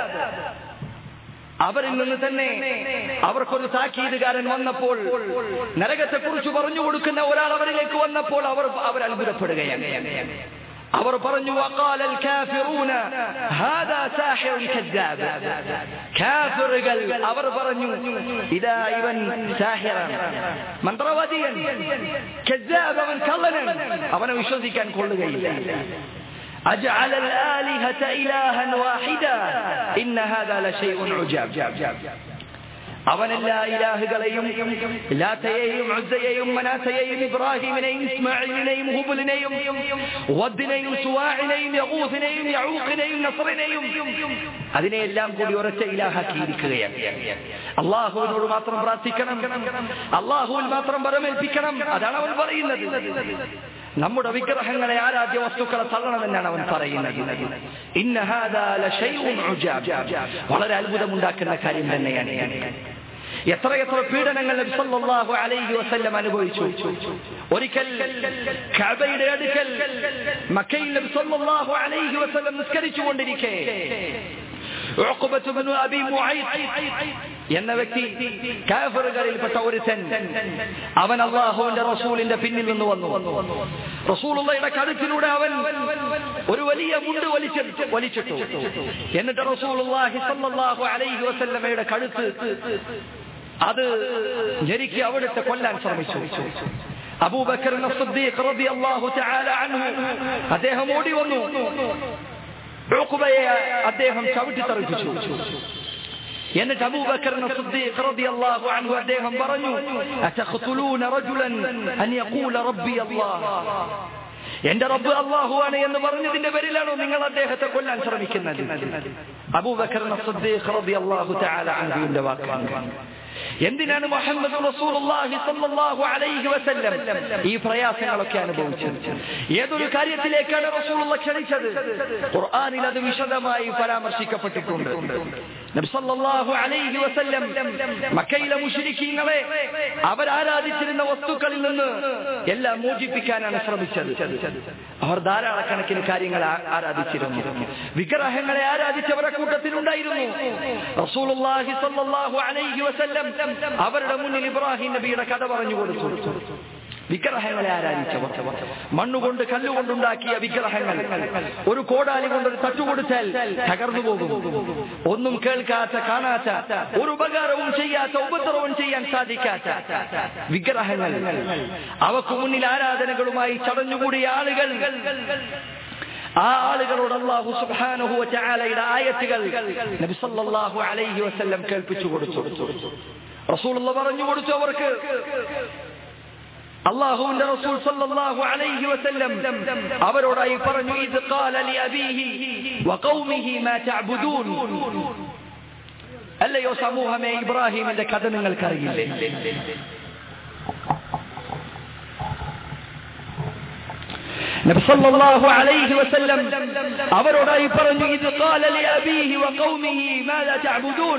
അവരിൽ നിന്ന് തന്നെ അവർക്കൊരു താക്കീതുകാരൻ വന്നപ്പോൾ നരകത്തെ കുറിച്ച് പറഞ്ഞു കൊടുക്കുന്ന ഒരാൾ അവരിലേക്ക് വന്നപ്പോൾ അവർ അവർ അത്ഭുതപ്പെടുകയാണ് അവർ പറഞ്ഞു وقال الكافرون هذا ساحر كذاب കാഫിറുകൾ അവർ പറഞ്ഞു ഇതാ ഇവൻ സാഹിറാണ് മന്ത്രവാദിയൻ കذاب അവൻ കള്ളനാണ് അവനെ വിശ്വസിക്കാൻ കൊള്ളുകയില്ല أجعل الآلهة إلها واحدا إن هذا لشيء عجاب അവനെല്ലാ ഇലാഹുകളെയും ലാത്തയെയും ഉസ്സയെയും മനാത്തയെയും ഇബ്രാഹിമിനെയും ഇസ്മായിലിനെയും ഹുബലിനെയും വദ്ദിനെയും സുവാഹിനെയും യഹൂസിനെയും യഊഖിനെയും നസ്റിനെയും അതിനെയെല്ലാം കൂടി ഒരൊറ്റ ഇലാഹാക്കിയിരിക്കുകയാണ് അള്ളാഹുവിനോട് മാത്രം പ്രാർത്ഥിക്കണം അള്ളാഹുവിൽ മാത്രം പരമേൽപ്പിക്കണം അതാണ് അവൻ പറയുന്നത് നമ്മുടെ വിഗ്രഹങ്ങളെ ആരാധ്യ വസ്തുക്കളെ തള്ളണമെന്നാണ് അവൻ പറയുന്നത് ഇന്ന ഹാദാ ലശൈഉൻ ഉജാബ് വളരെ അത്ഭുതമുണ്ടാക്കുന്ന കാര്യം തന്നെയാണ് എത്ര എത്ര പീഡനങ്ങൾ നബി സല്ലല്ലാഹു അലൈഹി വസല്ലം അനുഭവിച്ചു ഒരിക്കൽ കഅബയുടെ അടുക്കൽ മക്കയിൽ നബി സല്ലല്ലാഹു അലൈഹി വസല്ലം നിസ്കരിച്ചു കൊണ്ടിരിക്കെ എന്ന വ്യക്തി കാഫറുകളിൽപ്പെട്ട ഒരുത്തൻ അവൻ അള്ളാഹുവിന്റെ റസൂലിന്റെ പിന്നിൽ നിന്ന് വന്നു റസൂലുള്ളയുടെ കഴുത്തിലൂടെ അവൻ ഒരു വലിയ മുണ്ട് വലിച്ചിട്ട് വലിച്ചിട്ടു എന്നിട്ട് റസൂലുള്ളാഹി സല്ലല്ലാഹു അലൈഹി വസല്ലമയുടെ കഴുത്ത് അത് ഞെരുക്കി അവിടുത്തെ കൊല്ലാൻ ശ്രമിച്ചു അബൂബക്കർ അദ്ദേഹം ഓടി വന്നു ഉഖബയെ അദ്ദേഹം ചവിട്ടിത്തെറിപ്പിച്ചു എന്നിട്ട് അബൂബക്കർ സിദ്ദീഖ് റളിയല്ലാഹു അൻഹു അദ്ദേഹം പറഞ്ഞു അതഖ്തുലൂന റജുലൻ അൻ യഖൂല റബ്ബി അല്ലാഹ് എന്റെ റബ്ബ് അള്ളാഹുവാണ് എന്ന് പറഞ്ഞതിന്റെ പേരിലാണോ നിങ്ങൾ അദ്ദേഹത്തെ കൊല്ലാൻ ശ്രമിക്കുന്നത് അബൂബക്കർ സിദ്ദീഖ് റളിയല്ലാഹു തആല അൻഹുവിന്റെ വാക്കാണ് എന്തിനാണ് മുഹമ്മദ് റസൂലുള്ളാഹി സ്വല്ലല്ലാഹു അലൈഹി വസല്ലം ഈ പ്രയാസങ്ങളൊക്കെ അനുഭവിച്ചത് ഏതൊരു കാര്യത്തിലേക്കാണ് റസൂലുള്ള ക്ഷണിച്ചത് ഖുർആനിൽ അത് വിശദമായി പരാമർശിക്കപ്പെട്ടിട്ടുണ്ട് നബി സല്ലല്ലാഹു അലൈഹി വസല്ലം മക്കയിലെ മുശ്രിക്കീങ്ങളെ അവരാരാധിച്ചിരുന്ന വസ്തുക്കളിൽ നിന്ന് എല്ലാം മോചിപ്പിക്കാനാണ് ശ്രമിച്ചത് അവർ ധാരാളക്കണക്കിന് കാര്യങ്ങൾ ആരാധിച്ചിരുന്നു വിഗ്രഹങ്ങളെ ആരാധിച്ചവരുടെ കൂട്ടത്തിലുണ്ടായിരുന്നു റസൂലുള്ളാഹി സ്വല്ലല്ലാഹു അലൈഹി വസല്ലം അവരുടെ മുന്നിൽ ഇബ്രാഹിം നബിയുടെ കഥ പറഞ്ഞു കൊടുത്തു വിഗ്രഹങ്ങളെ ആരാധിച്ചവർ മണ്ണുകൊണ്ട് കല്ലുകൊണ്ടുണ്ടാക്കിയ വിഗ്രഹങ്ങൾ ഒരു കോടാലി കൊണ്ട് ഒരു തട്ടുകൊടുത്താൽ തകർന്നു പോകും ഒന്നും കേൾക്കാത്ത കാണാത്ത ഒരു ഉപകാരവും ചെയ്യാത്ത ഉപദ്രവവും ചെയ്യാൻ സാധിക്കാത്ത വിഗ്രഹങ്ങൾ അവക്ക് മുന്നിൽ ആരാധനകളുമായി ചടഞ്ഞുകൂടിയ ആളുകൾ ആ ആളുകളോട് അള്ളാഹു സുബ്ഹാനഹു വതആലയുടെ ആയത്തുകൾ നബി സല്ലല്ലാഹു അലൈഹി വസല്ലം കേൾപ്പിച്ചു കൊടുത്തു റസൂലുള്ള പറഞ്ഞു കൊടുത്തു അവർക്ക് അള്ളാഹുവിന്റെ റസൂൽ സല്ലല്ലാഹു അലൈഹി വസല്ലം അവരോടായി പറഞ്ഞു ഇത് ഖാല ലി അബീഹി വഖൗമിഹി മാ തഅബുദൂൻ അല്ലയോ സമൂഹമേ ഇബ്രാഹിമിന്റെ കഥ നിങ്ങൾക്കറിയില്ലേ നബി സല്ലല്ലാഹു അലൈഹി വസല്ലം അവരോടായി പറഞ്ഞു ഇത് ഖാല ലി അബീഹി വ ഖൗമിഹി മാദാ തഅബുദൂൻ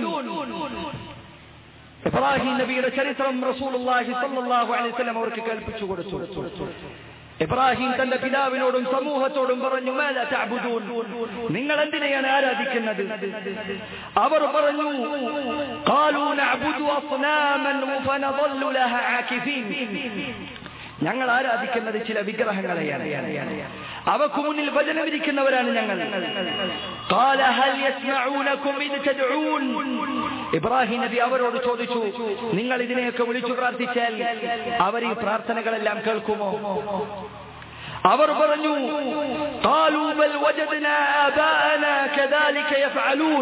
ഇബ്രാഹിം നബിയുടെ ചരിത്രം റസൂലുള്ളാഹി സല്ലല്ലാഹു അലൈഹി വസല്ലം അവർക്ക് കേൾപ്പിച്ചു കൊടുത്തു ഇബ്രാഹിം തന്റെ പിതാവിനോടും സമൂഹത്തോടും പറഞ്ഞു മാല തഅബുദൂൻ നിങ്ങൾ എന്തിനെയാണ് ആരാധിക്കുന്നത് അവർ പറഞ്ഞു ഖാലൂ നഅബുദു അസ്നാമൻ ഫനദല്ലു ലഹ ആകിഫീൻ ഞങ്ങൾ ആരാധിക്കുന്നത് ചില വിഗ്രഹങ്ങളെയാണ് അവക്ക് മുന്നിൽ ഭജനമിരിക്കുന്നവരാണ് ഞങ്ങൾ قال هل يسمعونكم إذ تدعون ഇബ്രാഹിം നബി അവരോട് ചോദിച്ചു നിങ്ങൾ ഇതിനെയൊക്കെ വിളിച്ചു പ്രാർത്ഥിച്ചാൽ അവർ ഈ പ്രാർത്ഥനകളെല്ലാം കേൾക്കുമോ അവർ പറഞ്ഞു قالوا بل وجدنا آباءنا كذلك يفعلون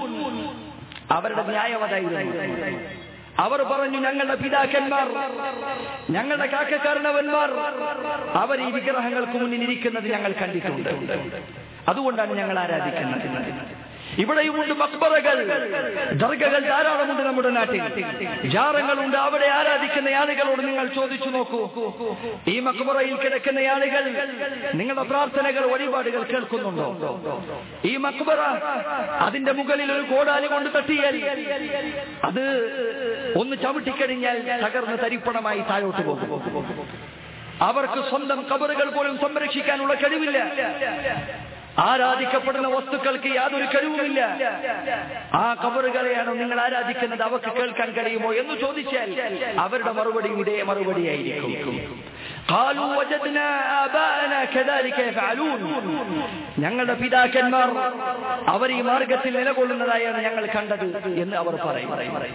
അവരുടെ ന്യായം അതായിരുന്നു അവർ പറഞ്ഞു ഞങ്ങളുടെ പിതാക്കന്മാർ ഞങ്ങളുടെ കാക്കക്കാരണവന്മാർ അവർ ഈ വിഗ്രഹങ്ങൾക്ക് മുന്നിൽ ഇരിക്കുന്നത് ഞങ്ങൾ കണ്ടിട്ടുണ്ട് അതുകൊണ്ടാണ് ഞങ്ങൾ ആരാധിക്കുന്നത് ഇവിടെയുമുണ്ട് മക്ബറകൾ ദർഗകൾ ധാരാളമുണ്ട് നമ്മുടെ നാട്ടിൽ ജാറങ്ങളുണ്ട് അവിടെ ആരാധിക്കുന്ന ആളുകളോട് നിങ്ങൾ ചോദിച്ചു നോക്കൂ ഈ മക്ബറയിൽ കിടക്കുന്ന ആളുകൾ നിങ്ങളുടെ പ്രാർത്ഥനകൾ വഴിപാടുകൾ കേൾക്കുന്നുണ്ടോ ഈ മക്ബറ അതിന്റെ മുകളിൽ ഒരു കോടാലി കൊണ്ട് തട്ടിയാൽ അത് ഒന്ന് ചവിട്ടിക്കഴിഞ്ഞാൽ തകർന്ന് തരിപ്പണമായി താഴോട്ട് പോകും അവർക്ക് സ്വന്തം കബറുകൾ പോലും സംരക്ഷിക്കാനുള്ള കഴിവില്ല ആരാധിക്കപ്പെടുന്ന വസ്തുക്കൾക്ക് യാതൊരു കഴിവുമില്ല ആ കബറുകളെയാണ് നിങ്ങൾ ആരാധിക്കുന്നത് അവർക്ക് കേൾക്കാൻ കഴിയുമോ എന്ന് ചോദിച്ചാൽ അവരുടെ മറുപടിയും ഇതേ മറുപടിയായിരിക്കും قالوا وجدنا آباءنا كذلك يفعلون ഞങ്ങളുടെ പിതാക്കന്മാർ അവർ ഈ മാർഗത്തിൽ നിലകൊള്ളുന്നതായാണ് ഞങ്ങൾ കണ്ടത് എന്ന് അവർ പറയും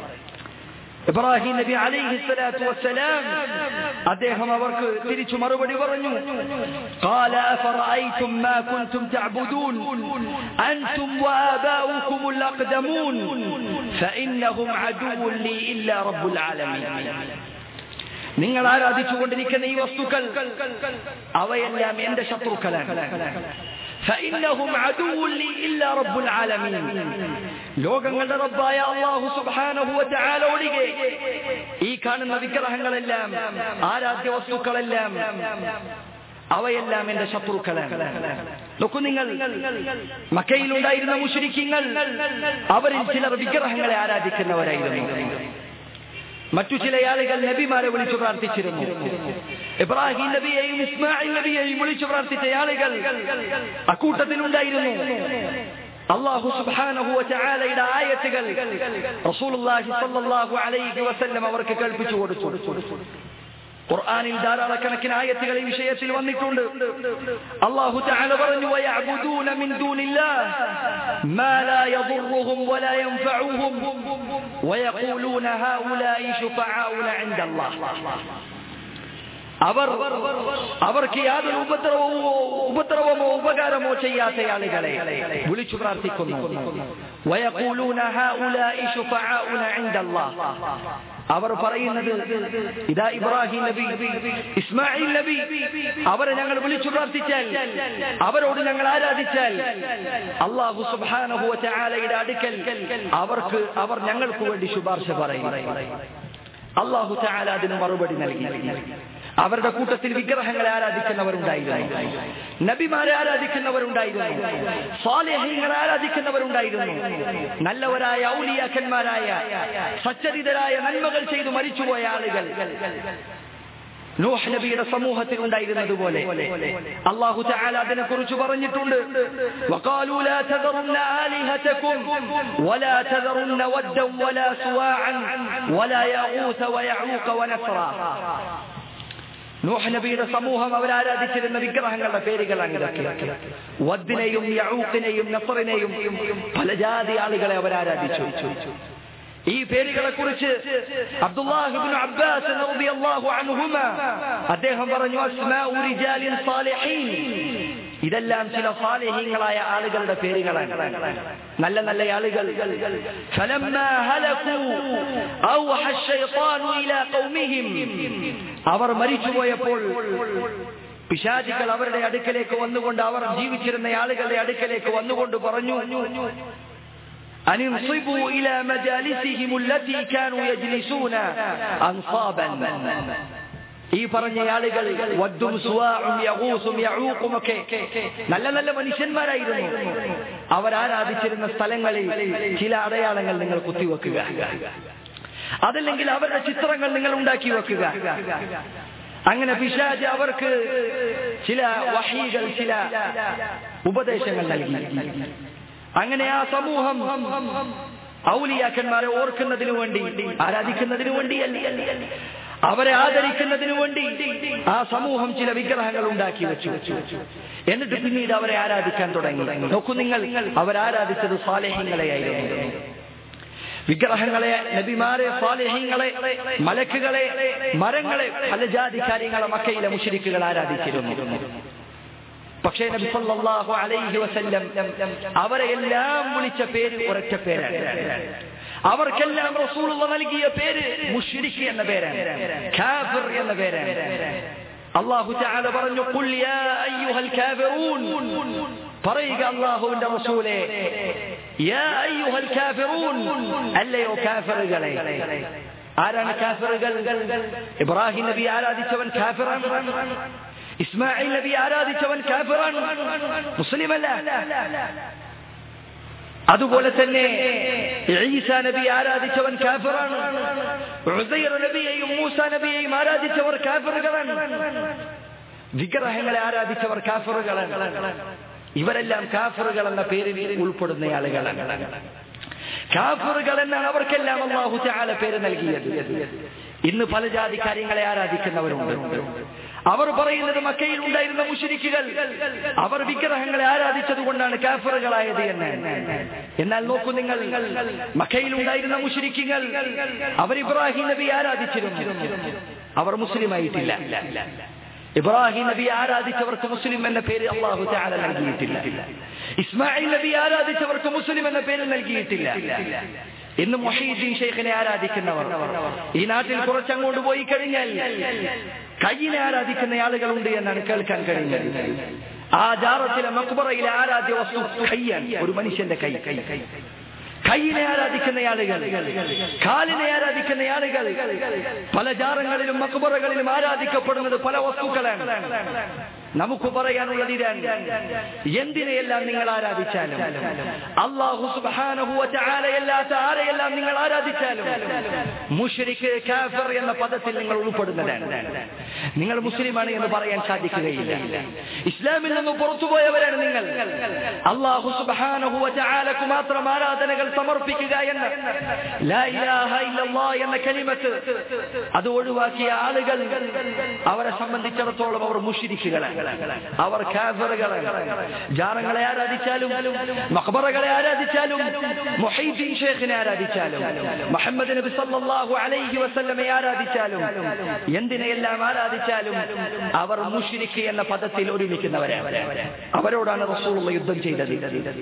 ഇബ്രാഹിം നബി അലൈഹി സ്വലാത്തു വസ്സലാം അദ്ദേഹം അവർക്ക് തിരിച്ചു മറുപടി പറഞ്ഞു قال أفرأيتم ما كنتم تعبدون أنتم وآباؤكم الأقدمون فإنهم عدو لي إلا رب العالمين നിങ്ങൾ ആരാധിച്ചുകൊണ്ടിരിക്കുന്ന ഈ വസ്തുക്കൾ അവയെല്ലാം എന്റെ ശത്രുക്കളാണ് فإنهم عدو لي إلا رب العالمين ലോകങ്ങളുടെ റബ്ബായ അള്ളാഹു സുബ്ഹാനഹു വതആല ഒഴികെ ഈ കാണുന്ന വിഗ്രഹങ്ങളെല്ലാം ആരാധ്യ വസ്തുക്കളെല്ലാം അവയെല്ലാം എന്റെ ശത്രുക്കളാണ് നോക്കൂ നിങ്ങൾ മക്കയിലുണ്ടായിരുന്ന മുഷരിക്കിങ്ങൾ അവരിൽ ചിലർ വിഗ്രഹങ്ങളെ ആരാധിക്കുന്നവരായിരുന്നു മറ്റു ചില ആളുകൾ നബിമാരെ വിളിച്ചു പ്രാർത്ഥിച്ചിരുന്നു ഇബ്രാഹിം നബിയെയും ഇസ്മായിൽ നബിയെയും വിളിച്ചു പ്രാർത്ഥിച്ച ആളുകൾ അക്കൂട്ടത്തിലുണ്ടായിരുന്നു അള്ളാഹു സുബ്ഹാനഹു വതആലയുടെ ആയത്തുകൾ റസൂലുള്ളാഹി സ്വല്ലല്ലാഹു അലൈഹി വസല്ലം അവർക്ക് കേൾപ്പിച്ചു കൊടുത്തു ഖുർആനിൽ ധാരാളക്കണക്കിന് ആയത്തുകൾ ഈ വിഷയത്തിൽ വന്നിട്ടുണ്ട് അള്ളാഹു തആല പറഞ്ഞു വയഅബുദൂന മിൻ ദൂനില്ലാഹ് മാ ലാ യദുർറുഹും വലാ യൻഫഉഹും വയഖൂലൂന ഹൗലാഇ ശുഫആഉന ഇൻദല്ലാഹ് അവർ അവർക്ക് യാതൊരു ഉപദ്രവമോ ഉപദ്രവമോ ഉപകാരമോ ചെയ്യാത്ത ആളുകളെ വിളിച്ചു പ്രാർത്ഥിക്കുന്നു വയഖൂലൂന ഹൗലാഇ ശുഫആഉന ഇൻദല്ലാഹ് അവർ പറയുന്നത് ഇതാ ഇബ്രാഹിം നബി ഇസ്മായിൽ നബി അവരെ ഞങ്ങൾ വിളിച്ചു പ്രാർത്ഥിച്ചാൽ അവരോട് ഞങ്ങൾ ആരാധിച്ചാൽ അള്ളാഹു സുബ്ഹാനഹു വതആലയുടെ അടുക്കൽ അവർക്ക് അവർ ഞങ്ങൾക്ക് വേണ്ടി ശുപാർശ പറയും അള്ളാഹു തആല അതിന് മറുപടി നൽകി അവരുടെ കൂട്ടത്തിൽ വിഗ്രഹങ്ങളെ ആരാധിക്കുന്നവരുണ്ടായിരുന്നു നബിമാരെ ആരാധിക്കുന്നവരുണ്ടായിരുന്നു സ്വാലേഹ്യങ്ങളെ ആരാധിക്കുന്നവരുണ്ടായിരുന്നു നല്ലവരായ ഔലിയാക്കന്മാരായ സച്ചരിതരായ നന്മകൾ ചെയ്തു മരിച്ചുപോയ ആളുകൾ നൂഹ് നബിയുടെ സമൂഹത്തിൽ ഉണ്ടായിരുന്നതുപോലെ അള്ളാഹു തആല അതിനെ കുറിച്ച് പറഞ്ഞിട്ടുണ്ട് وقالوا لا تذرن آلهتكم ولا تذرن ودا ولا سواعا ولا يغوث ويعوق ونسرا നൂഹ് നബിയുടെ സമൂഹം അവർ ആരാധിച്ചിരുന്ന വിഗ്രഹങ്ങളുടെ പേരുകളാണ് ഇതൊക്കെ വദ്ദിനെയും യഊഖിനെയും നസറിനെയും പല ജാതി ആളുകളെ അവർ ആരാധിച്ചു ഈ പേരുകളെ കുറിച്ച് അബ്ദുല്ലാഹിബ്നു അബ്ബാസ് റളിയല്ലാഹു അൻഹുമ അദ്ദേഹം പറഞ്ഞു അസ്മാഉ റിജാലിൻ സാലിഹീൻ ഇതെല്ലാം ചില സാലിഹീങ്ങളായ ആളുകളുടെ പേരുകളാണ് നല്ല നല്ല ആളുകൾ فلما هلكوا اوحى الشيطان الى قومهم അവർ മരിച്ചുപോയപ്പോൾ പിശാചികൾ അവരുടെ അടുക്കലേക്ക് വന്നുകൊണ്ട് അവർ ജീവിച്ചിരുന്ന ആളുകളുടെ അടുക്കലേക്ക് വന്നുകൊണ്ട് പറഞ്ഞു أن انصبوا إلى مجالسهم التي كانوا يجلسون أنصابا ഈ പറഞ്ഞ ആളുകൾ വദ്ദും സുവാഉം യഗൂസും യഊഖും ഒക്കെ നല്ല നല്ല മനുഷ്യന്മാരായിരുന്നു അവരാരാധിച്ചിരുന്ന സ്ഥലങ്ങളിൽ ചില അടയാളങ്ങൾ നിങ്ങൾ കുത്തിവെക്കുക അതല്ലെങ്കിൽ അവരുടെ ചിത്രങ്ങൾ നിങ്ങൾ ഉണ്ടാക്കി വെക്കുക അങ്ങനെ പിശാജ് അവർക്ക് ചില വഹികൾ ചില ഉപദേശങ്ങൾ നൽകി അങ്ങനെ ആ സമൂഹം ഔലിയാക്കന്മാരെ ഓർക്കുന്നതിനു വേണ്ടി ആരാധിക്കുന്നതിനു വേണ്ടി അവരെ ആദരിക്കുന്നതിനു വേണ്ടി ആ സമൂഹം ചില വിഗ്രഹങ്ങൾ ഉണ്ടാക്കി വെച്ചു എന്നിട്ട് പിന്നീട് അവരെ ആരാധിക്കാൻ തുടങ്ങി നോക്കൂ നിങ്ങൾ അവരാരാധിച്ചത് സാലേഹ്യങ്ങളെയായിരുന്നു വിഗ്രഹങ്ങളെ നബിമാരെ സാലേഹ്യങ്ങളെ മലക്കുകളെ മരങ്ങളെ പല ജാതി കാര്യങ്ങളെ മക്കയിലെ മുഷരിക്കുകൾ ആരാധിച്ചിരുന്നു പക്ഷേ നബി സല്ലല്ലാഹു അലൈഹി വസല്ലം അവരെ എല്ലാം വിളിച്ച പേര് ഒരൊറ്റ പേരാണ് അവർക്കെല്ലാം റസൂലുള്ള നൽകിയ പേര് മുഷ്രിഖ് എന്ന പേരാണ് കാഫിർ എന്ന പേരാണ് അള്ളാഹു തആല പറഞ്ഞു ഖുൽ യാ അയ്യുഹൽ കാഫിറൂൻ പറയുക അള്ളാഹുവിന്റെ റസൂലേ യാ അയ്യുഹൽ കാഫിറൂൻ അല്ലയോ കാഫിറുകളെ ആരാണ് കാഫിറുകൾ ഇബ്രാഹിം നബി ആരാധിച്ചവൻ കാഫിറാണ് ഇസ്മായിൽ നബി ആരാധിച്ചവൻ കാഫിറാണ് മുസ്ലിമല്ല അതുപോലെ തന്നെ ഈസ നബി ആരാധിച്ചവൻ കാഫിറാണ് ഉസൈർ നബിയെയും മൂസ നബിയെയും ആരാധിച്ചവർ കാഫിറുകളാണ് വിഗ്രഹങ്ങളെ ആരാധിച്ചവർ കാഫിറുകളാണ് ഇവരെല്ലാം കാഫിറുകൾ എന്ന പേരിൽ ഉൾപ്പെടുന്ന ആളുകളാണ് കാഫിറുകൾ എന്നാണ് അവർക്കെല്ലാം അള്ളാഹു ചാല പേര് നൽകിയത് ഇന്ന് പല ജാതി കാര്യങ്ങളെ ആരാധിക്കുന്നവരുണ്ട് അവർ പറയുന്നത് മക്കയിൽ ഉണ്ടായിരുന്ന മുഷിരിക്കുകൾ അവർ വിഗ്രഹങ്ങളെ ആരാധിച്ചത് കൊണ്ടാണ് കാഫറുകളായത് എന്ന് എന്നാൽ നോക്കൂ നിങ്ങൾ മക്കയിൽ ഉണ്ടായിരുന്ന മുഷിരിക്കുകൾ അവർ ഇബ്രാഹിം നബി ആരാധിച്ചിരുന്നു അവർ മുസ്ലിം ആയിട്ടില്ല ഇബ്രാഹിം നബി ആരാധിച്ചവർക്ക് മുസ്ലിം എന്ന പേര് അള്ളാഹു ചാല നൽകിയിട്ടില്ല ഇസ്മായിൽ നബി ആരാധിച്ചവർക്ക് മുസ്ലിം എന്ന പേര് നൽകിയിട്ടില്ല ഇന്ന് മൊഹീദ്ദീൻ ഷെയ്ഖിനെ ആരാധിക്കുന്നവർ ഈ നാട്ടിൽ കുറച്ചങ്ങോട്ട് പോയി കഴിഞ്ഞാൽ കയ്യിനെ ആരാധിക്കുന്ന ആളുകളുണ്ട് എന്നാണ് കേൾക്കാൻ കഴിയുന്നത് ആ ജാറത്തിലെ മക്ബറയിലെ ആരാധ്യ വസ്തു കയ്യാണ് ഒരു മനുഷ്യന്റെ കൈ കൈ കൈ കൈയിനെ ആരാധിക്കുന്ന ആളുകൾ കാലിനെ ആരാധിക്കുന്ന ആളുകൾ പല ജാറങ്ങളിലും മക്ബറകളിലും ആരാധിക്കപ്പെടുന്നത് പല വസ്തുക്കളാണ് നമുക്ക് പറയാനുള്ളത് ഇതാണ് എന്തിനെയെല്ലാം നിങ്ങൾ ആരാധിച്ചാലും അള്ളാഹു സുബാനഹുവല്ലാത്ത ആരെയെല്ലാം നിങ്ങൾ ആരാധിച്ചാലും മുഷരിക്ക് കാഫർ എന്ന പദത്തിൽ നിങ്ങൾ ഉൾപ്പെടുന്നതാണ് നിങ്ങൾ മുസ്ലിമാണ് എന്ന് പറയാൻ സാധിക്കുകയില്ല ഇസ്ലാമിൽ നിന്ന് പുറത്തുപോയവരാണ് നിങ്ങൾ അള്ളാഹു സുബാനഹുവലക്ക് മാത്രം ആരാധനകൾ സമർപ്പിക്കുക എന്ന ലാ ഇലാഹ ഇല്ലല്ലാ എന്ന കലിമത്ത് അത് ഒഴിവാക്കിയ ആളുകൾ അവരെ സംബന്ധിച്ചിടത്തോളം അവർ മുഷിരിക്കുകളാണ് അവർ കാഫറുകളാണ് ജാറങ്ങളെ ആരാധിച്ചാലും മഖബറകളെ ആരാധിച്ചാലും മൊഹീദ്ദീൻ ഷേഖിനെ ആരാധിച്ചാലും മുഹമ്മദ് നബി സല്ലല്ലാഹു അലൈഹി വസല്ലമയെ ആരാധിച്ചാലും എന്തിനെയെല്ലാം ആരാധിച്ചാലും അവർ മുഷിരിക്ക് എന്ന പദത്തിൽ ഒരുമിക്കുന്നവരാണ് അവരോടാണ് റസൂലുള്ള യുദ്ധം ചെയ്തത്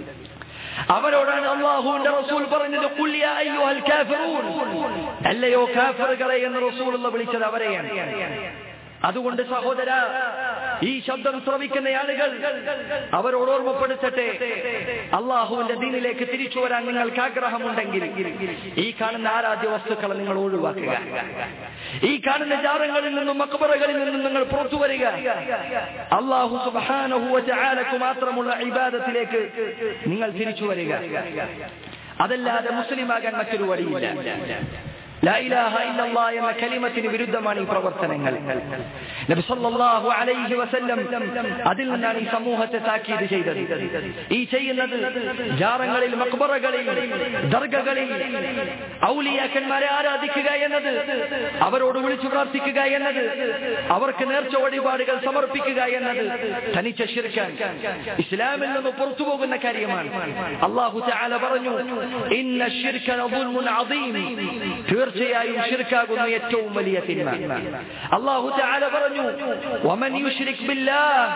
അവരോടാണ് അള്ളാഹുവിന്റെ റസൂൽ പറഞ്ഞത് "ഖുൽ യാ അയ്യുഹൽ കാഫിറൂൻ." അല്ലയോ കാഫറുകളെ എന്ന് റസൂലുള്ള വിളിച്ചത് അവരെയാണ് അതുകൊണ്ട് സഹോദര ഈ ശബ്ദം ശ്രവിക്കുന്ന ആളുകൾ അവരോട് ഓർമ്മപ്പെടുത്തട്ടെ അള്ളാഹുവിന്റെ ദീനിലേക്ക് തിരിച്ചു വരാൻ നിങ്ങൾക്ക് ആഗ്രഹമുണ്ടെങ്കിൽ ഈ കാണുന്ന ആരാധ്യ വസ്തുക്കളെ നിങ്ങൾ ഒഴിവാക്കുക ഈ കാണുന്ന ജാറങ്ങളിൽ നിന്നും മക്ബറകളിൽ നിന്നും നിങ്ങൾ പുറത്തു വരിക അള്ളാഹു സുബാനഹുവലക്ക് മാത്രമുള്ള ഇബാദത്തിലേക്ക് നിങ്ങൾ തിരിച്ചു വരിക അതല്ലാതെ മുസ്ലിമാകാൻ മറ്റൊരു വഴിയില്ല ലാ ഇലാഹ ഇല്ലല്ലാ എന്ന കലിമത്തിന് വിരുദ്ധമാണ് ഈ പ്രവർത്തനങ്ങൾ നബി സല്ലല്ലാഹു അലൈഹി വസല്ലം അതിൽ നിന്നാണ് ഈ സമൂഹത്തെ താക്കീത് ചെയ്തത് ഈ ചെയ്യുന്നത് ജാറങ്ങളിൽ മക്ബറകളിൽ ദർഗകളിൽ ഔലിയാക്കന്മാരെ ആരാധിക്കുക എന്നത് അവരോട് വിളിച്ചു പ്രാർത്ഥിക്കുക എന്നത് അവർക്ക് നേർച്ച വഴിപാടുകൾ സമർപ്പിക്കുക എന്നത് തനിച്ച ശിർക്കാൻ ഇസ്ലാമിൽ നിന്ന് പുറത്തു പോകുന്ന കാര്യമാണ് അള്ളാഹു തആല പറഞ്ഞു ഇന്ന ശിർക ലദുൽമുൻ അദീം തീർച്ചയായും ഷിർക്കാകുന്ന ഏറ്റവും വലിയ തിന്മ അള്ളാഹു തആല പറഞ്ഞു വമൻ യുശ്രിക് ബില്ലാഹ്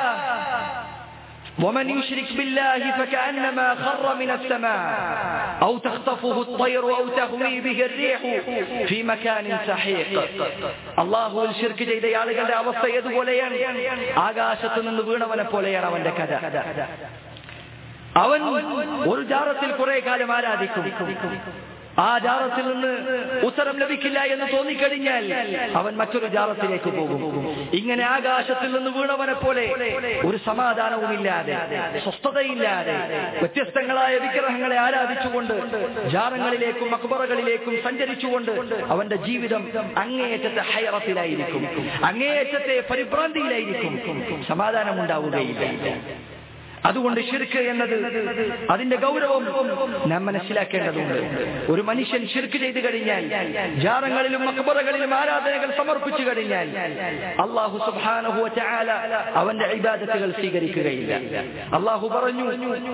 ومن يشرك بالله فكأنما خر من السماء أو تخطفه الطير أو تهوي به الريح في مكان سحيق الله الشرك ചെയ്ത ആളുകളുടെ അവസ്ഥ ഏതുപോലെയാണ് ആകാശത്ത് നിന്ന് വീണവനെ പോലെയാണ് അവന്റെ കഥ അവൻ ഒരു ജാറത്തിൽ കുറെ കാലം ആരാധിക്കും ആ ജാറത്തിൽ നിന്ന് ഉത്തരം ലഭിക്കില്ല എന്ന് തോന്നിക്കഴിഞ്ഞാൽ അവൻ മറ്റൊരു ജാറത്തിലേക്ക് പോകും ഇങ്ങനെ ആകാശത്തിൽ നിന്ന് വീണവനെ പോലെ ഒരു സമാധാനവുമില്ലാതെ സ്വസ്ഥതയില്ലാതെ വ്യത്യസ്തങ്ങളായ വിഗ്രഹങ്ങളെ ആരാധിച്ചുകൊണ്ട് ജാറങ്ങളിലേക്കും അക്ബറകളിലേക്കും സഞ്ചരിച്ചുകൊണ്ട് അവന്റെ ജീവിതം അങ്ങേയറ്റത്തെ ഹയറത്തിലായിരിക്കും അങ്ങേയറ്റത്തെ പരിഭ്രാന്തിയിലായിരിക്കും സമാധാനം ഉണ്ടാവുകയില്ല അതുകൊണ്ട് ഷിർക്ക് എന്നത് അതിന്റെ ഗൗരവം നാം മനസ്സിലാക്കേണ്ടതുണ്ട് ഒരു മനുഷ്യൻ ഷിർക്ക് ചെയ്തു കഴിഞ്ഞാൽ ജാറങ്ങളിലും അക്ബറകളിലും ആരാധനകൾ സമർപ്പിച്ചു കഴിഞ്ഞാൽ അള്ളാഹു സുബാനഹു ചാല അവന്റെ ഇബാദത്തുകൾ സ്വീകരിക്കുകയില്ല അള്ളാഹു പറഞ്ഞു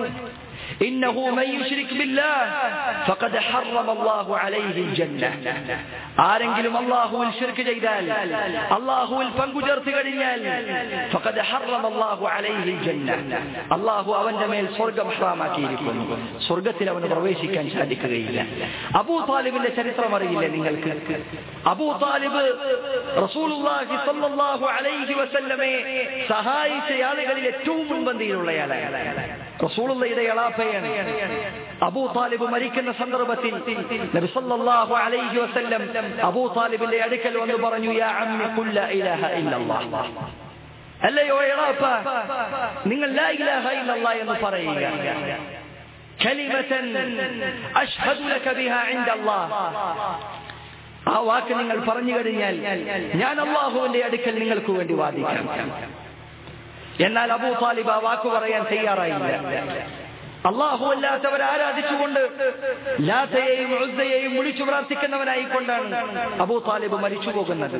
إنه من يشرك بالله فقد حرم الله عليه الجنة ആരെങ്കിലും അള്ളാഹുവിൽ ഷിർക്ക് ചെയ്താൽ അള്ളാഹുവിൽ പങ്കുചേർത്ത് കഴിഞ്ഞാൽ ഫഖദ് ഹറമ അല്ലാഹു അലൈഹി ജന്ന അള്ളാഹു അവന്റെ മേൽ സ്വർഗം ഹറാമാക്കിയിരിക്കുന്നു സ്വർഗത്തിൽ അവന് പ്രവേശിക്കാൻ സാധിക്കുകയില്ല അബൂ താലിബിന്റെ ചരിത്രം അറിയില്ലേ നിങ്ങൾക്ക് അബൂ താലിബ് റസൂലുള്ളാഹി സ്വല്ലല്ലാഹു അലൈഹി വസല്ലമയെ സഹായിച്ച ആളുകളിൽ ഏറ്റവും മുൻപന്തിയിലുള്ളയാളാണ് റസൂലുള്ളയുടെ എളാപ്പയാണ് അബൂ താലിബ് മരിക്കുന്ന സന്ദർഭത്തിൽ നബി സല്ലല്ലാഹു അലൈഹി വസല്ലം അബൂ താലിബിന്റെ അടുക്കൽ വന്ന് പറഞ്ഞു യാ അമ്മി ഖുൽ ലാ ഇലാഹ ഇല്ലല്ലാഹ് അല്ലയോ എളാപ്പ നിങ്ങൾ ലാ ഇലാഹ ഇല്ലല്ലാഹ് എന്ന് പറയുക കലിമതൻ അഷ്ഹദു ലക ബിഹാ ഇൻദല്ലാഹ് ആ വാക്ക് നിങ്ങൾ പറഞ്ഞു കഴിഞ്ഞാൽ ഞാൻ അള്ളാഹുവിന്റെ അടുക്കൽ നിങ്ങൾക്ക് വേണ്ടി വാദിക്കാം എന്നാൽ അബൂ താലിബ് ആ വാക്ക് പറയാൻ തയ്യാറായില്ല അള്ളാഹു അല്ലാത്തവരെ ആരാധിച്ചുകൊണ്ട് ലാത്തയെയും ഉസ്സയെയും വിളിച്ചു പ്രാർത്ഥിക്കുന്നവനായിക്കൊണ്ടാണ് അബൂ താലിബ് മരിച്ചു പോകുന്നത്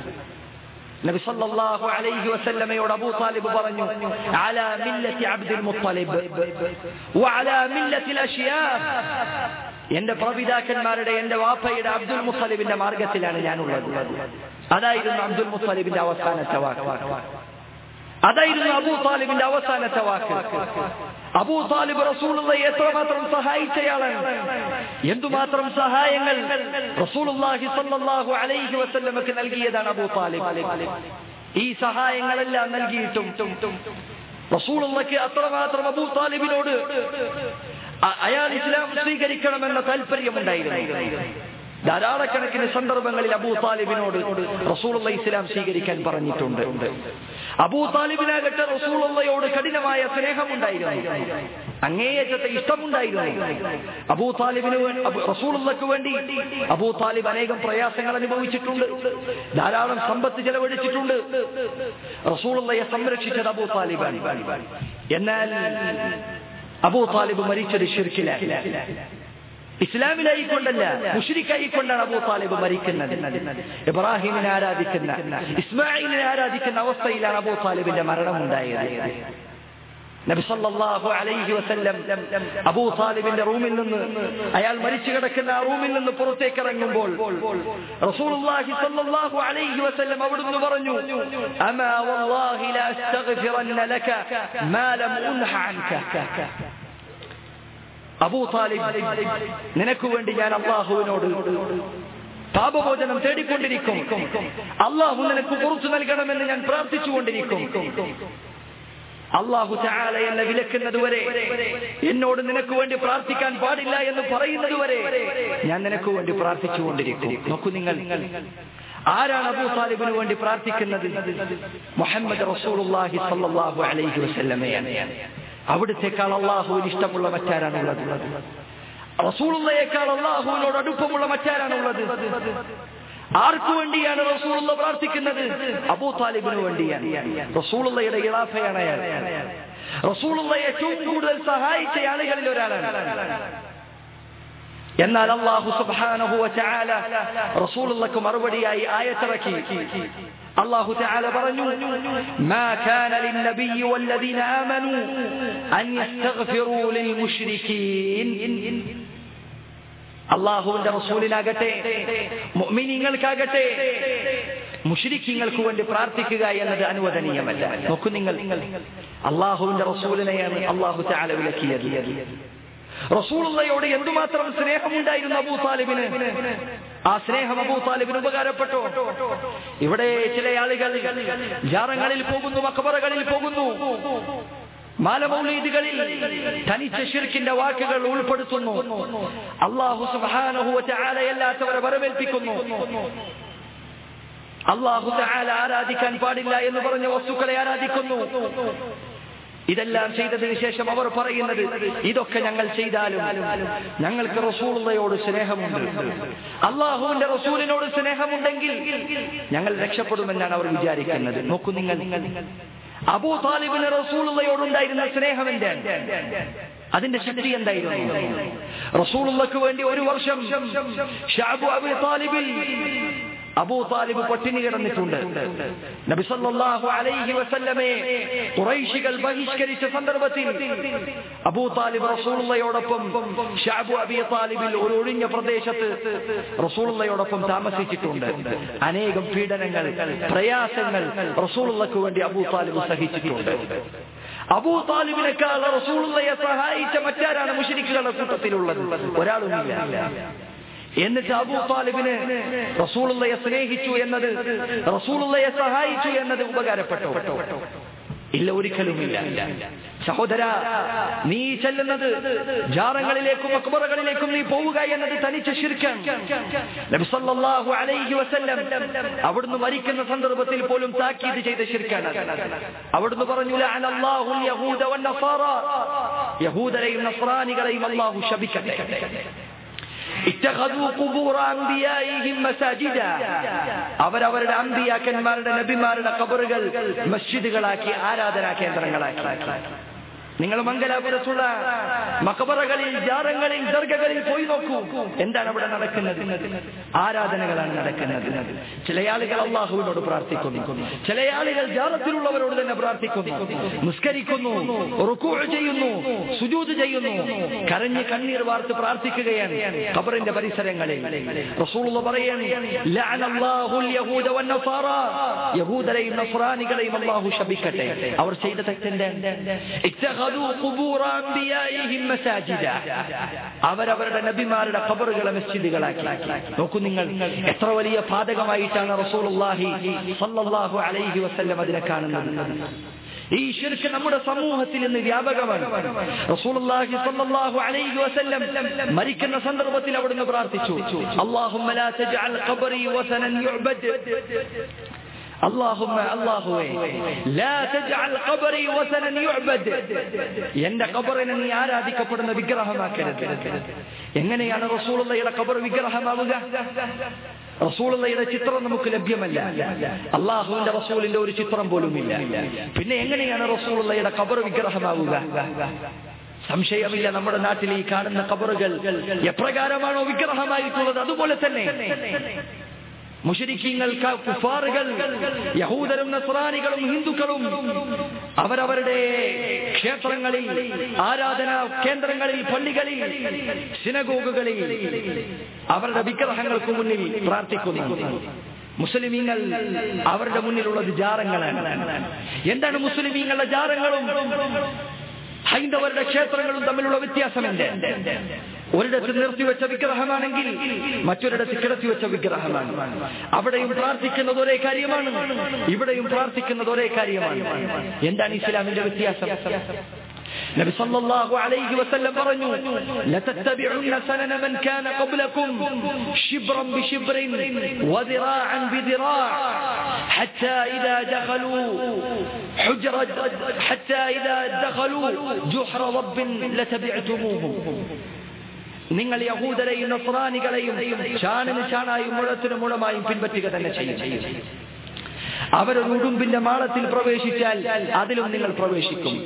നബി സല്ലല്ലാഹു അലൈഹി വസല്ലമയോട് അബൂ താലിബ് പറഞ്ഞു അലാ മില്ലത്തി അബ്ദുൽ മുത്തലിബ് വഅലാ മില്ലത്തിൽ അഷ്യാ എന്റെ പ്രപിതാക്കന്മാരുടെ എന്റെ വാപ്പയുടെ അബ്ദുൽ മുത്തലിബിന്റെ മാർഗത്തിലാണ് ഞാനുള്ളത് അതായിരുന്നു അബ്ദുൽ മുത്തലിബിന്റെ അവസാനത്തെ വാക്ക് അതായിരുന്നു അബൂ താലിബിന്റെ അവസാനത്തെ വാക്ക് അബൂ താലിബ് റസൂലുള്ളയെ എത്രമാത്രം സഹായിച്ചയാളാണ് എന്തുമാത്രം സഹായങ്ങൾ റസൂലുള്ളാഹി സ്വല്ലല്ലാഹു അലൈഹി വസല്ലമക്ക് നൽകിയതാണ് അബൂ താലിബ് ഈ സഹായങ്ങളെല്ലാം നൽകിയിട്ടും റസൂലുള്ളക്ക് അത്രമാത്രം അബൂ താലിബിനോട് അയാൾ ഇസ്ലാം സ്വീകരിക്കണമെന്ന താല്പര്യമുണ്ടായിരുന്നു ധാരാളക്കണക്കിന് സന്ദർഭങ്ങളിൽ അബൂ താലിബിനോട് റസൂലുള്ള ഇസ്ലാം സ്വീകരിക്കാൻ പറഞ്ഞിട്ടുണ്ട് അബൂ താലിബിനാകട്ടെ റസൂലുള്ളയോട് കഠിനമായ സ്നേഹമുണ്ടായിരുന്നു അങ്ങേയറ്റത്തെ ഇഷ്ടമുണ്ടായിരുന്നു അബൂ താലിബിന് റസൂലുള്ളക്ക് വേണ്ടി അബൂ താലിബ് അനേകം പ്രയാസങ്ങൾ അനുഭവിച്ചിട്ടുണ്ട് ധാരാളം സമ്പത്ത് ചെലവഴിച്ചിട്ടുണ്ട് റസൂലുള്ളയെ സംരക്ഷിച്ചത് അബൂ താലിബാണ് എന്നാൽ അബൂ താലിബ് മരിച്ചത് ഷിർക്കിലാണ് ഇസ്ലാമിലായിക്കൊണ്ടല്ല മുഷിരിക്കായിക്കൊണ്ടാണ് അബൂ താലിബ് മരിക്കുന്നത് ഇബ്രാഹിമിനെ ആരാധിക്കുന്ന ഇസ്മായിലിനെ ആരാധിക്കുന്ന അവസ്ഥയിലാണ് അബൂ താലിബിന്റെ മരണമുണ്ടായത് നബി സല്ലല്ലാഹു അലൈഹി വസല്ലം അബൂ താലിബിന്റെ റൂമിൽ നിന്ന് അയാൾ മരിച്ചു കിടക്കുന്ന ആ റൂമിൽ നിന്ന് പുറത്തേക്ക് ഇറങ്ങുമ്പോൾ റസൂലുള്ളാഹി സല്ലല്ലാഹു അലൈഹി വസല്ലം അവിടുന്ന് പറഞ്ഞു അമാ വല്ലാഹി ലാ അസ്തഗ്ഫിറന്ന ലക മാ ലം ഉൻഹ അൻക അബൂ താലിബ് നിനക്ക് വേണ്ടി ഞാൻ അള്ളാഹുവിനോട് പാപഭോജനം തേടിക്കൊണ്ടിരിക്കും അള്ളാഹു നിനക്ക് പുറത്തു നൽകണമെന്ന് ഞാൻ പ്രാർത്ഥിച്ചുകൊണ്ടിരിക്കും അള്ളാഹു ചാല എന്നെ വിലക്കുന്നത് വരെ എന്നോട് നിനക്ക് വേണ്ടി പ്രാർത്ഥിക്കാൻ പാടില്ല എന്ന് പറയുന്നത് വരെ ഞാൻ നിനക്ക് വേണ്ടി പ്രാർത്ഥിച്ചുകൊണ്ടിരിക്കും നോക്കൂ നിങ്ങൾ ആരാണ് അബൂ താലിബിന് വേണ്ടി പ്രാർത്ഥിക്കുന്നത് മുഹമ്മദ് റസൂലുള്ളാഹി സല്ലല്ലാഹു അലൈഹി വസല്ലമയാണ് അവിടുത്തേക്കാൾ അള്ളാഹുവിന് ഇഷ്ടമുള്ള മറ്റാരാണുള്ളത് റസൂളുള്ളയേക്കാൾ അള്ളാഹുവിനോട് അടുപ്പമുള്ള മറ്റാരാണുള്ളത് ആർക്കു വേണ്ടിയാണ് റസൂലുള്ള പ്രാർത്ഥിക്കുന്നത് അബൂ താലിബിന് വേണ്ടിയാണ് റസൂളുള്ളയുടെ ഇളാഫയാണ് അയാൾ റസൂലുള്ള ഏറ്റവും കൂടുതൽ സഹായിച്ച ആളുകളിൽ ഒരാളാണ് എന്നാൽ അള്ളാഹു സുബ്ഹാനഹു വതആല റസൂലുള്ളക്ക് മറുപടിയായി ആയത്തിറക്കി الله تعالى برنوا ما كان للنبي والذين آمنوا أن يستغفروا للمشركين അള്ളാഹുവിന്റെ റസൂലിനാകട്ടെ മുഅ്മിനീങ്ങൾക്കാകട്ടെ മുഷ്രിഖീങ്ങൾക്ക് വേണ്ടി പ്രാർത്ഥിക്കുക എന്നത് അനുവദനീയമല്ല നോക്കൂ നിങ്ങൾ അള്ളാഹുവിന്റെ റസൂലിനെയാണ് അള്ളാഹു ചാല വിലക്കിയത് റസൂലുള്ളയോട് എന്തുമാത്രം സ്നേഹമുണ്ടായിരുന്നു അബൂ താലിബിന് ആ സ്നേഹം അബൂ താലിബിന് ഉപകാരപ്പെട്ടോ ഇവിടെ ചില ആളുകൾ ജാറങ്ങളിൽ പോകുന്നു മക്കബറകളിൽ പോകുന്നു മാലമൗലീദുകളിൽ തനിച്ച ഷിർക്കിന്റെ വാക്കുകൾ ഉൾപ്പെടുത്തുന്നു അള്ളാഹു സുബാനഹുവല്ലാത്തവരെ വരവേൽപ്പിക്കുന്നു അള്ളാഹു തആല ആരാധിക്കാൻ പാടില്ല എന്ന് പറഞ്ഞ വസ്തുക്കളെ ആരാധിക്കുന്നു ഇതെല്ലാം ചെയ്തതിന് ശേഷം അവർ പറയുന്നത് ഇതൊക്കെ ഞങ്ങൾ ചെയ്താലും ഞങ്ങൾക്ക് റസൂളുള്ളയോട് സ്നേഹമുണ്ട് അള്ളാഹുവിന്റെ റസൂലിനോട് സ്നേഹമുണ്ടെങ്കിൽ ഞങ്ങൾ രക്ഷപ്പെടുമെന്നാണ് അവർ വിചാരിക്കുന്നത് നോക്കൂ നിങ്ങൾ അബൂ താലിബിന് റസൂളുള്ളയോടുണ്ടായിരുന്ന സ്നേഹം എന്താണ് അതിന്റെ ശക്തി എന്തായിരുന്നു റസൂലുള്ളക്ക് വേണ്ടി ഒരു വർഷം ഷാബു അബി താലിബിൽ അബൂ താലിബ് പട്ടിണി കിടന്നിട്ടുണ്ട് നബി സല്ലല്ലാഹു അലൈഹി വസല്ലമെ ഖുറൈശികൾ ബഹിഷ്കരിച്ച സന്ദർഭത്തിൽ അബൂ താലിബ് റസൂലുള്ളയോടൊപ്പം ഷാബു അബി താലിബിൽ ഒരു ഒഴിഞ്ഞ പ്രദേശത്ത് റസൂലുള്ളയോടൊപ്പം താമസിച്ചിട്ടുണ്ട് അനേകം പീഡനങ്ങൾ പ്രയാസങ്ങൾ റസൂലുള്ളക്ക് വേണ്ടി അബൂ താലിബ് സഹിച്ചിട്ടുണ്ട് അബൂ താലിബിനേക്കാൾ റസൂലുള്ളയെ സഹായിച്ച മറ്റാരാണ് മുഷരിക്കുകളുടെ കൂട്ടത്തിലുള്ളത് ഒരാളുമില്ല എന്നിട്ട് അബൂ താലിബിന് റസൂലുള്ളയെ സ്നേഹിച്ചു എന്നത് റസൂലുള്ളയെ സഹായിച്ചു എന്നത് ഉപകാരപ്പെട്ടു ഇല്ല ഒരിക്കലുമില്ല സഹോദര നീ ചെല്ലുന്നത് ജാറങ്ങളിലേക്കും അക്ബറുകളിലേക്കും നീ പോവുക എന്നത് തനിച്ച് ശിർക്കാൻ നബി സല്ലല്ലാഹു അലൈഹി വസല്ലം അവിടുന്ന് മരിക്കുന്ന സന്ദർഭത്തിൽ പോലും താക്കീത് ചെയ്ത ശിർക്കാണ് അവിടുന്ന് പറഞ്ഞു ലഅനല്ലാഹു യഹൂദ വന്നസാറ യഹൂദരെയും നസ്രാനികളെയും അല്ലാഹു ശപിക്കട്ടെ اتخذوا قبور أنبيائهم مساجدا അവരവരുടെ അമ്പിയാക്കന്മാരുടെ നബിമാരുടെ കബറുകൾ മസ്ജിദുകളാക്കി ആരാധനാ കേന്ദ്രങ്ങളാക്കി നിങ്ങൾ മംഗലാപുരത്തുള്ള മക്കബറകളിൽ ജാറങ്ങളിൽ ദർഗകളിൽ പോയി നോക്കൂ എന്താണ് അവിടെ നടക്കുന്നത് ആരാധനകളാണ് നടക്കുന്നത് ചില ആളുകൾ അള്ളാഹുവിനോട് പ്രാർത്ഥിക്കുന്നു ചില ആളുകൾ ജാറത്തിലുള്ളവരോട് തന്നെ പ്രാർത്ഥിക്കുന്നു നിസ്കരിക്കുന്നു റുക്കൂ ചെയ്യുന്നു സുജൂത് ചെയ്യുന്നു കരഞ്ഞ് കണ്ണീർ വാർത്ത് പ്രാർത്ഥിക്കുകയാണ് ഖബറിന്റെ പരിസരങ്ങളിൽ റസൂലുള്ള പറയാണ് ലഅനല്ലാഹുൽ യഹൂദ വന്നസാറ യഹൂദരെയും നസ്രാനികളെയും അല്ലാഹു ശപിക്കട്ടെ അവർ ചെയ്ത തെറ്റെന്റെ اتخذوا قبور أنبيائهم مساجدا അവരവരുടെ നബിമാരുടെ ഖബറുകളെ മസ്ജിദുകളാക്കി നോക്കൂ നിങ്ങൾ എത്ര വലിയ പാതകമായിട്ടാണ് റസൂലുള്ളാഹി സല്ലല്ലാഹു അലൈഹി വസല്ലം അതിനെ കാണുന്നത് ഈ ശിർക്ക് നമ്മുടെ സമൂഹത്തിൽ ഇന്ന് വ്യാപകമാണ് റസൂലുള്ളാഹി സ്വല്ലല്ലാഹു അലൈഹി വസല്ലം മരിക്കുന്ന സന്ദർഭത്തിൽ അവിടുന്ന് പ്രാർത്ഥിച്ചു അല്ലാഹുമ്മ ലാ തജ്അൽ ഖബറി വസനൻ യുഅബദ് اللهم അല്ലാഹുവേ لا تجعل قبري وثنا يعبد എന്റെ ഖബറിനെ നീ ആരാധിക്കപ്പെടുന്ന വിഗ്രഹമാക്കരുത് എങ്ങനെയാണ് റസൂലുള്ളയുടെ ഖബർ വിഗ്രഹമാവുക റസൂലുള്ളയുടെ ചിത്രം നമുക്ക് ലഭ്യമല്ല അള്ളാഹുവിന്റെ റസൂലിന്റെ ഒരു ചിത്രം പോലുമില്ല പിന്നെ എങ്ങനെയാണ് റസൂലുള്ളയുടെ ഖബർ വിഗ്രഹമാവുക സംശയമില്ല നമ്മുടെ നാട്ടിൽ ഈ കാണുന്ന ഖബറുകൾ എപ്രകാരമാണോ വിഗ്രഹമായിട്ടുള്ളത് അതുപോലെ തന്നെ മുഷരിക്കീങ്ങൾ കുഫാറുകൾ യഹൂദരും നസ്രാനികളും ഹിന്ദുക്കളും അവരവരുടെ ക്ഷേത്രങ്ങളിൽ ആരാധനാ കേന്ദ്രങ്ങളിൽ പള്ളികളിൽ സിനഗോഗുകളിൽ അവരുടെ വിഗ്രഹങ്ങൾക്ക് മുന്നിൽ പ്രാർത്ഥിക്കുന്നു മുസ്ലിമീങ്ങൾ അവരുടെ മുന്നിലുള്ളത് ജാറങ്ങളാണ് എന്താണ് മുസ്ലിമീങ്ങളുടെ ജാറങ്ങളും ഹൈന്ദവരുടെ ക്ഷേത്രങ്ങളും തമ്മിലുള്ള വ്യത്യാസം എന്ത് ഒരിടത്ത് നിർത്തിവെച്ച വിഗ്രഹമാണെങ്കിൽ മറ്റൊരിടത്ത് കിടത്തിവെച്ച വിഗ്രഹമാണ് അവിടെയും പ്രാർത്ഥിക്കുന്നത് ഒരേ കാര്യമാണ് ഇവിടെയും പ്രാർത്ഥിക്കുന്നത് ഒരേ കാര്യമാണ് എന്താണ് ഇസ്ലാമിന്റെ വ്യത്യാസം നബി സല്ലല്ലാഹു അലൈഹി വസല്ലം പറഞ്ഞു ലതത്തബിഉന്ന സനന മൻ കാന ഖബ്ലകും ശിബ്റൻ ബിശിബ്റിൻ വദിറാഅൻ ബിദിറാ حتى إذا دخلوا حجرة حتى إذا دخلوا جحر رب لتبعتموهم നിങ്ങൾ യഹൂദരെയും നസ്രാനികളെയും ചാണിന് ചാണായും മുഴത്തിന് മുഴമായും പിൻപറ്റുക തന്നെ ചെയ്യും അവരൊരു ഉടുമ്പിന്റെ മാളത്തിൽ പ്രവേശിച്ചാൽ അതിലും നിങ്ങൾ പ്രവേശിക്കും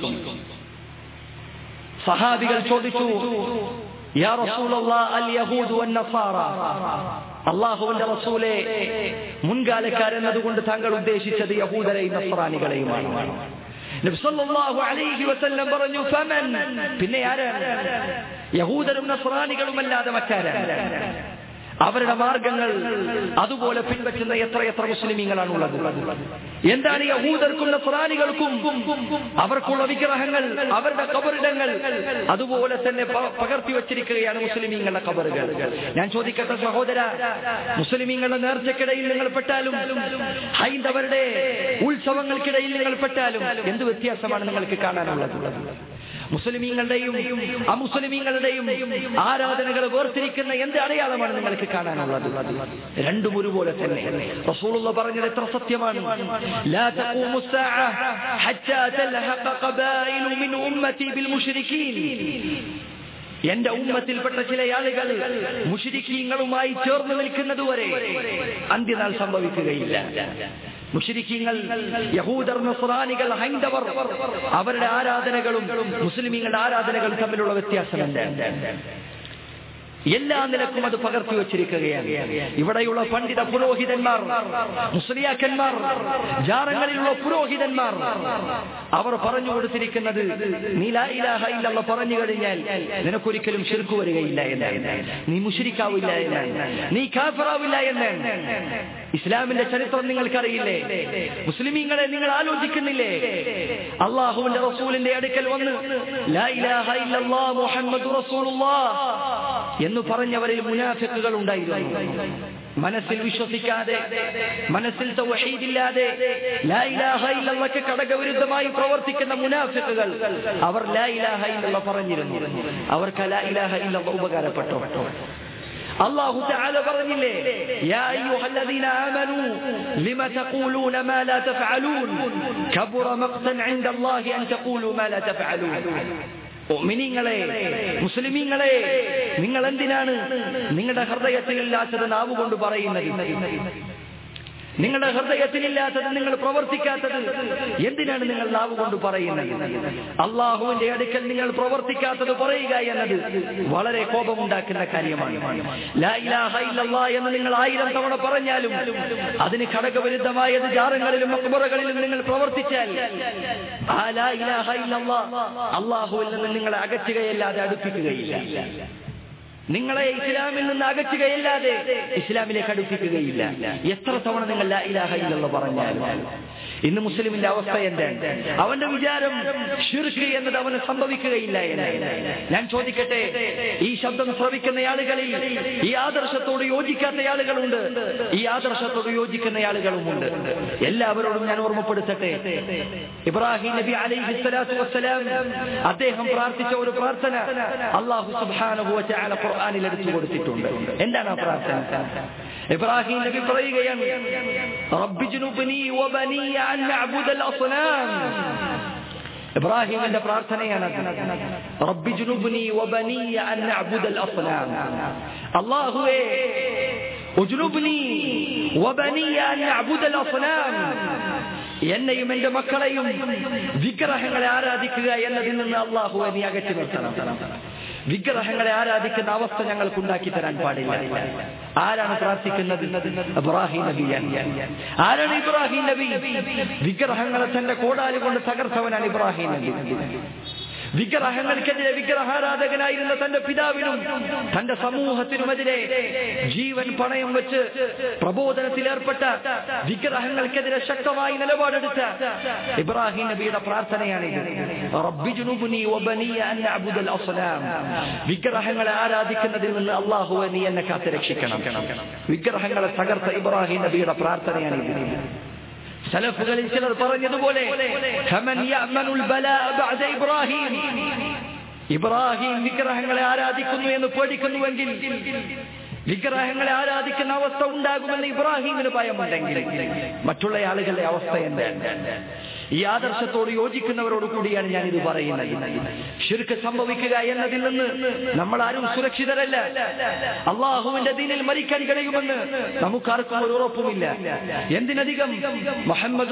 സഹാബികൾ ചോദിച്ചു യാ റസൂലല്ലാഹ് അൽ യഹൂദു വൻ നസാറ അള്ളാഹുവിന്റെ റസൂലെ മുൻകാലക്കാരെന്നതുകൊണ്ട് താങ്കൾ ഉദ്ദേശിച്ചത് യഹൂദരെയും നസ്രാനികളെയുമാണ് നബ്സല്ലാഹു അലൈഹി വസല്ലം പറഞ്ഞു ഫമൻ പിന്നെ ആരാണ് യഹൂദരും നസ്രാനികളുമല്ലാതെ മറ്റാരാണ് അവരുടെ മാർഗങ്ങൾ അതുപോലെ പിൻപറ്റുന്ന എത്ര എത്ര മുസ്ലിമീങ്ങളാണ് ഉള്ളത് എന്താണ് യഹൂദർക്കും നസ്രാനികൾക്കും അവർക്കുള്ള വിഗ്രഹങ്ങൾ അവരുടെ കബറിടങ്ങൾ അതുപോലെ തന്നെ പ- പകർത്തി വച്ചിരിക്കുകയാണ് മുസ്ലിമീങ്ങളുടെ കബറുകൾ ഞാൻ ചോദിക്കട്ടെ സഹോദര മുസ്ലിമീങ്ങളുടെ നേർച്ചക്കിടയിൽ നിങ്ങൾ പെട്ടാലും ഹൈന്ദവരുടെ ഉത്സവങ്ങൾക്കിടയിൽ നിങ്ങൾ പെട്ടാലും എന്ത് വ്യത്യാസമാണ് നിങ്ങൾക്ക് കാണാനുള്ളത് മുസ്ലിമീങ്ങളുടെയും അമുസ്ലിമീങ്ങളുടെയും ആരാധനകൾ വേർതിരിക്കുന്ന എന്ത് അടയാളമാണ് നിങ്ങൾക്ക് കാണാനുള്ളത് രണ്ടും ഒരുപോലെ തന്നെ റസൂലുള്ള പറഞ്ഞത് എത്ര സത്യമാണ് ലാ തഖൂമു الساعة حتى تلحق قبائل من أمتي بالمشركين എന്റെ ഉമ്മത്തിൽപ്പെട്ട ചില ആളുകൾ മുഷിരിക്കീങ്ങളുമായി ചേർന്ന് നിൽക്കുന്നതുവരെ അന്ത്യനാൾ സംഭവിക്കുകയില്ല മുഷിരിക്കീങ്ങൾ യഹൂദർ നസ്രാനികൾ ഹൈന്ദവർ അവരുടെ ആരാധനകളും മുസ്ലിമീങ്ങളുടെ ആരാധനകളും തമ്മിലുള്ള വ്യത്യാസമുണ്ട് എല്ലാ നിലക്കും അത് പകർത്തി വച്ചിരിക്കുകയാണ് ഇവിടെയുള്ള പണ്ഡിത പുരോഹിതന്മാർ മുസ്ലിയാക്കന്മാർ ജാറങ്ങളിലുള്ള പുരോഹിതന്മാർ അവർ പറഞ്ഞു കൊടുത്തിരിക്കുന്നത് നീ ലാ ഇലാഹ ഇല്ലല്ലാഹ് പറഞ്ഞു കഴിഞ്ഞാൽ നിനക്കൊരിക്കലും ശിർക്ക് വരികയില്ല എന്ന് നീ മുഷിരിക്കാവില്ല എന്ന് നീ കാഫറാവില്ല എന്ന് ഇസ്ലാമിന്റെ ചരിത്രം നിങ്ങൾക്കറിയില്ലേ മുസ്ലിമീങ്ങളെ നിങ്ങൾ ആലോചിക്കുന്നില്ലേ അള്ളാഹുവിന്റെ റസൂലിന്റെ അടുക്കൽ വന്ന് ലാ ഇലാഹ ഇല്ലല്ലാഹ് മുഹമ്മദ് റസൂലുള്ളാഹ് എന്ന് പറഞ്ഞവരിൽ മുനാഫിക്കുകൾ ഉണ്ടായിരുന്നു മനസ്സിൽ വിശ്വസിക്കാതെ മനസ്സിൽ തൗഹീദില്ലാതെ ലാ ഇലാഹ ഇല്ലല്ലാഹ്ക്ക് കടകവിരുദ്ധമായി പ്രവർത്തിക്കുന്ന മുനാഫിക്കുകൾ അവർ ലാ ഇലാഹ ഇല്ലല്ലാഹ് പറഞ്ഞിരുന്നു അവർക്ക് ലാ ഇലാഹ ഇല്ലല്ലാഹ് ഉപകാരപ്പെട്ടു അള്ളാഹു തആല പറഞ്ഞില്ലേ യാ അയ്യുഹല്ലദീന ആമനൂ ലിമ തഖൂലൂന മാ ലാ തഫഅലൂൻ കബറ മഖ്തൻ ഇൻദല്ലാഹി അൻ തഖൂലൂ മാ ലാ തഫഅലൂൻ മുഅ്മിനീങ്ങളെ മുസ്ലിമീങ്ങളെ നിങ്ങൾ എന്തിനാണ് നിങ്ങളുടെ ഹൃദയത്തിലില്ലാത്തത് നാവ് കൊണ്ട് പറയുന്നത് നിങ്ങളുടെ ഹൃദയത്തിലില്ലാത്തത് നിങ്ങൾ പ്രവർത്തിക്കാത്തത് എന്തിനാണ് നിങ്ങൾ നാവ് കൊണ്ട് പറയുന്നത് അള്ളാഹുവിന്റെ അടുക്കൽ നിങ്ങൾ പ്രവർത്തിക്കാത്തത് പറയുക എന്നത് വളരെ കോപമുണ്ടാക്കുന്ന കാര്യമാണ് ലാ ഇലാഹ ഇല്ലല്ലാഹ് എന്ന് നിങ്ങൾ ആയിരം തവണ പറഞ്ഞാലും അതിന് ഘടകവിരുദ്ധമായത് ജാറങ്ങളിലും മക്ബറകളിലും നിങ്ങൾ പ്രവർത്തിച്ചാൽ ആ ലാ ഇലാഹ ഇല്ലല്ലാഹ് അള്ളാഹുവിൽ നിന്ന് നിങ്ങളെ അകറ്റുകയല്ലാതെ അടുപ്പിക്കുകയില്ല നിങ്ങളെ ഇസ്ലാമിൽ നിന്ന് അകറ്റുകയല്ലാതെ ഇസ്ലാമിലേക്ക് അടുപ്പിക്കുകയില്ല എത്ര തവണ നിങ്ങൾ ലാ ഇലാഹ ഇല്ലല്ലാഹ് പറഞ്ഞാലും ഇന്ന് മുസ്ലിമിന്റെ അവസ്ഥ എന്താണ് അവന്റെ വിചാരം ഷിർക്ക് എന്നത് അവന് സംഭവിക്കുകയില്ല എന്ന് ഞാൻ ചോദിക്കട്ടെ ഈ ശബ്ദം ശ്രവിക്കുന്ന ആളുകളിൽ ഈ ആദർശത്തോട് യോജിക്കാത്ത ആളുകളുണ്ട് ഈ ആദർശത്തോട് യോജിക്കുന്ന ആളുകളുമുണ്ട് എല്ലാവരോടും ഞാൻ ഓർമ്മപ്പെടുത്തട്ടെ ഇബ്രാഹിം നബി അലൈഹി സ്വലാത്തു വസ്സലാം അദ്ദേഹം പ്രാർത്ഥിച്ച ഒരു പ്രാർത്ഥന അള്ളാഹു സുബ്ഹാനഹു വ തആല ഖുർആനിൽ എടുത്തു കൊടുത്തിട്ടുണ്ട് എന്താണ് ആ പ്രാർത്ഥന ഇബ്രാഹിം നബി പറയുകയാണ് റബ്ബി ജുനുബ്നി വബനിയ അൻ നഅബുദൽ അസ്നാം ഇബ്രാഹിമിന്റെ പ്രാർത്ഥനയാണ് റബ്ബി ജുനുബ്നി വബനിയ അൻ നഅബുദൽ അസ്നാം അല്ലാഹുവേ ഉജ്നുബ്നി വബനിയ അൻ നഅബുദൽ അസ്നാം എന്നെയും എന്റെ മക്കളെയും വിഗ്രഹങ്ങളെ ആരാധിക്കുക എന്നതിൽ നിന്ന് അള്ളാഹുവെ നീ അകറ്റി നിർത്തണം വിഗ്രഹങ്ങളെ ആരാധിക്കുന്ന അവസ്ഥ ഞങ്ങൾക്ക് ഉണ്ടാക്കി തരാൻ പാടില്ല ആരാണ് പ്രാർത്ഥിക്കുന്നത് ഇബ്രാഹിം നബിയാണ് ആരാണ് ഇബ്രാഹിം നബി വിഗ്രഹങ്ങളെ തന്റെ കോടാലി കൊണ്ട് തകർത്തവനാണ് ഇബ്രാഹിം നബി വിഗ്രഹങ്ങൾക്കെതിരെ വിഗ്രഹാരാധകനായിരുന്ന തന്റെ പിതാവിനും തന്റെ സമൂഹത്തിനുമെതിരെ ജീവൻ പണയം വെച്ച് പ്രബോധനത്തിൽ ഏർപ്പെട്ട വിഗ്രഹങ്ങൾക്കെതിരെ ശക്തമായി നിലപാടെടുത്ത ഇബ്രാഹിം നബിയുടെ പ്രാർത്ഥനയാണിത് റബ്ബി ജുനുബ്നി വബനിയ അൻ അഅ്ബുദൽ അസ്നാം വിഗ്രഹങ്ങളെ ആരാധിക്കുന്നതിൽ നിന്ന് അല്ലാഹുവെ നീ എന്നെ കാത്തു രക്ഷിക്കണം വിഗ്രഹങ്ങളെ തകർത്ത ഇബ്രാഹിം നബിയുടെ പ്രാർത്ഥനയാണിത് സലഫുകളിൽ ചിലർ പറഞ്ഞതുപോലെ "ഫമൻ യഅ്മനുൽ ബലാഅ ബഅദ ഇബ്രാഹിം ഇബ്രാഹിം വിഗ്രഹങ്ങളെ ആരാധിക്കുന്നു എന്ന് പേടിക്കുന്നുവെങ്കിൽ വിഗ്രഹങ്ങളെ ആരാധിക്കുന്ന അവസ്ഥ ഉണ്ടാകുമെന്ന് ഇബ്രാഹിമിന് ഭയമുണ്ടെങ്കിൽ മറ്റുള്ള ആളുകളുടെ അവസ്ഥ എന്താണ് ഈ ആദർശത്തോട് യോജിക്കുന്നവരോട് കൂടിയാണ് ഞാൻ ഇത് പറയുന്നത് ഷിർക്ക് സംഭവിക്കുക എന്നതിൽ നിന്ന് നമ്മൾ ആരും സുരക്ഷിതരല്ല അള്ളാഹുവിന്റെ ദീനിൽ മരിക്കാൻ കഴിയുമെന്ന് നമുക്കാർക്കും ഒരു ഉറപ്പുമില്ല എന്തിനധികം മുഹമ്മദ്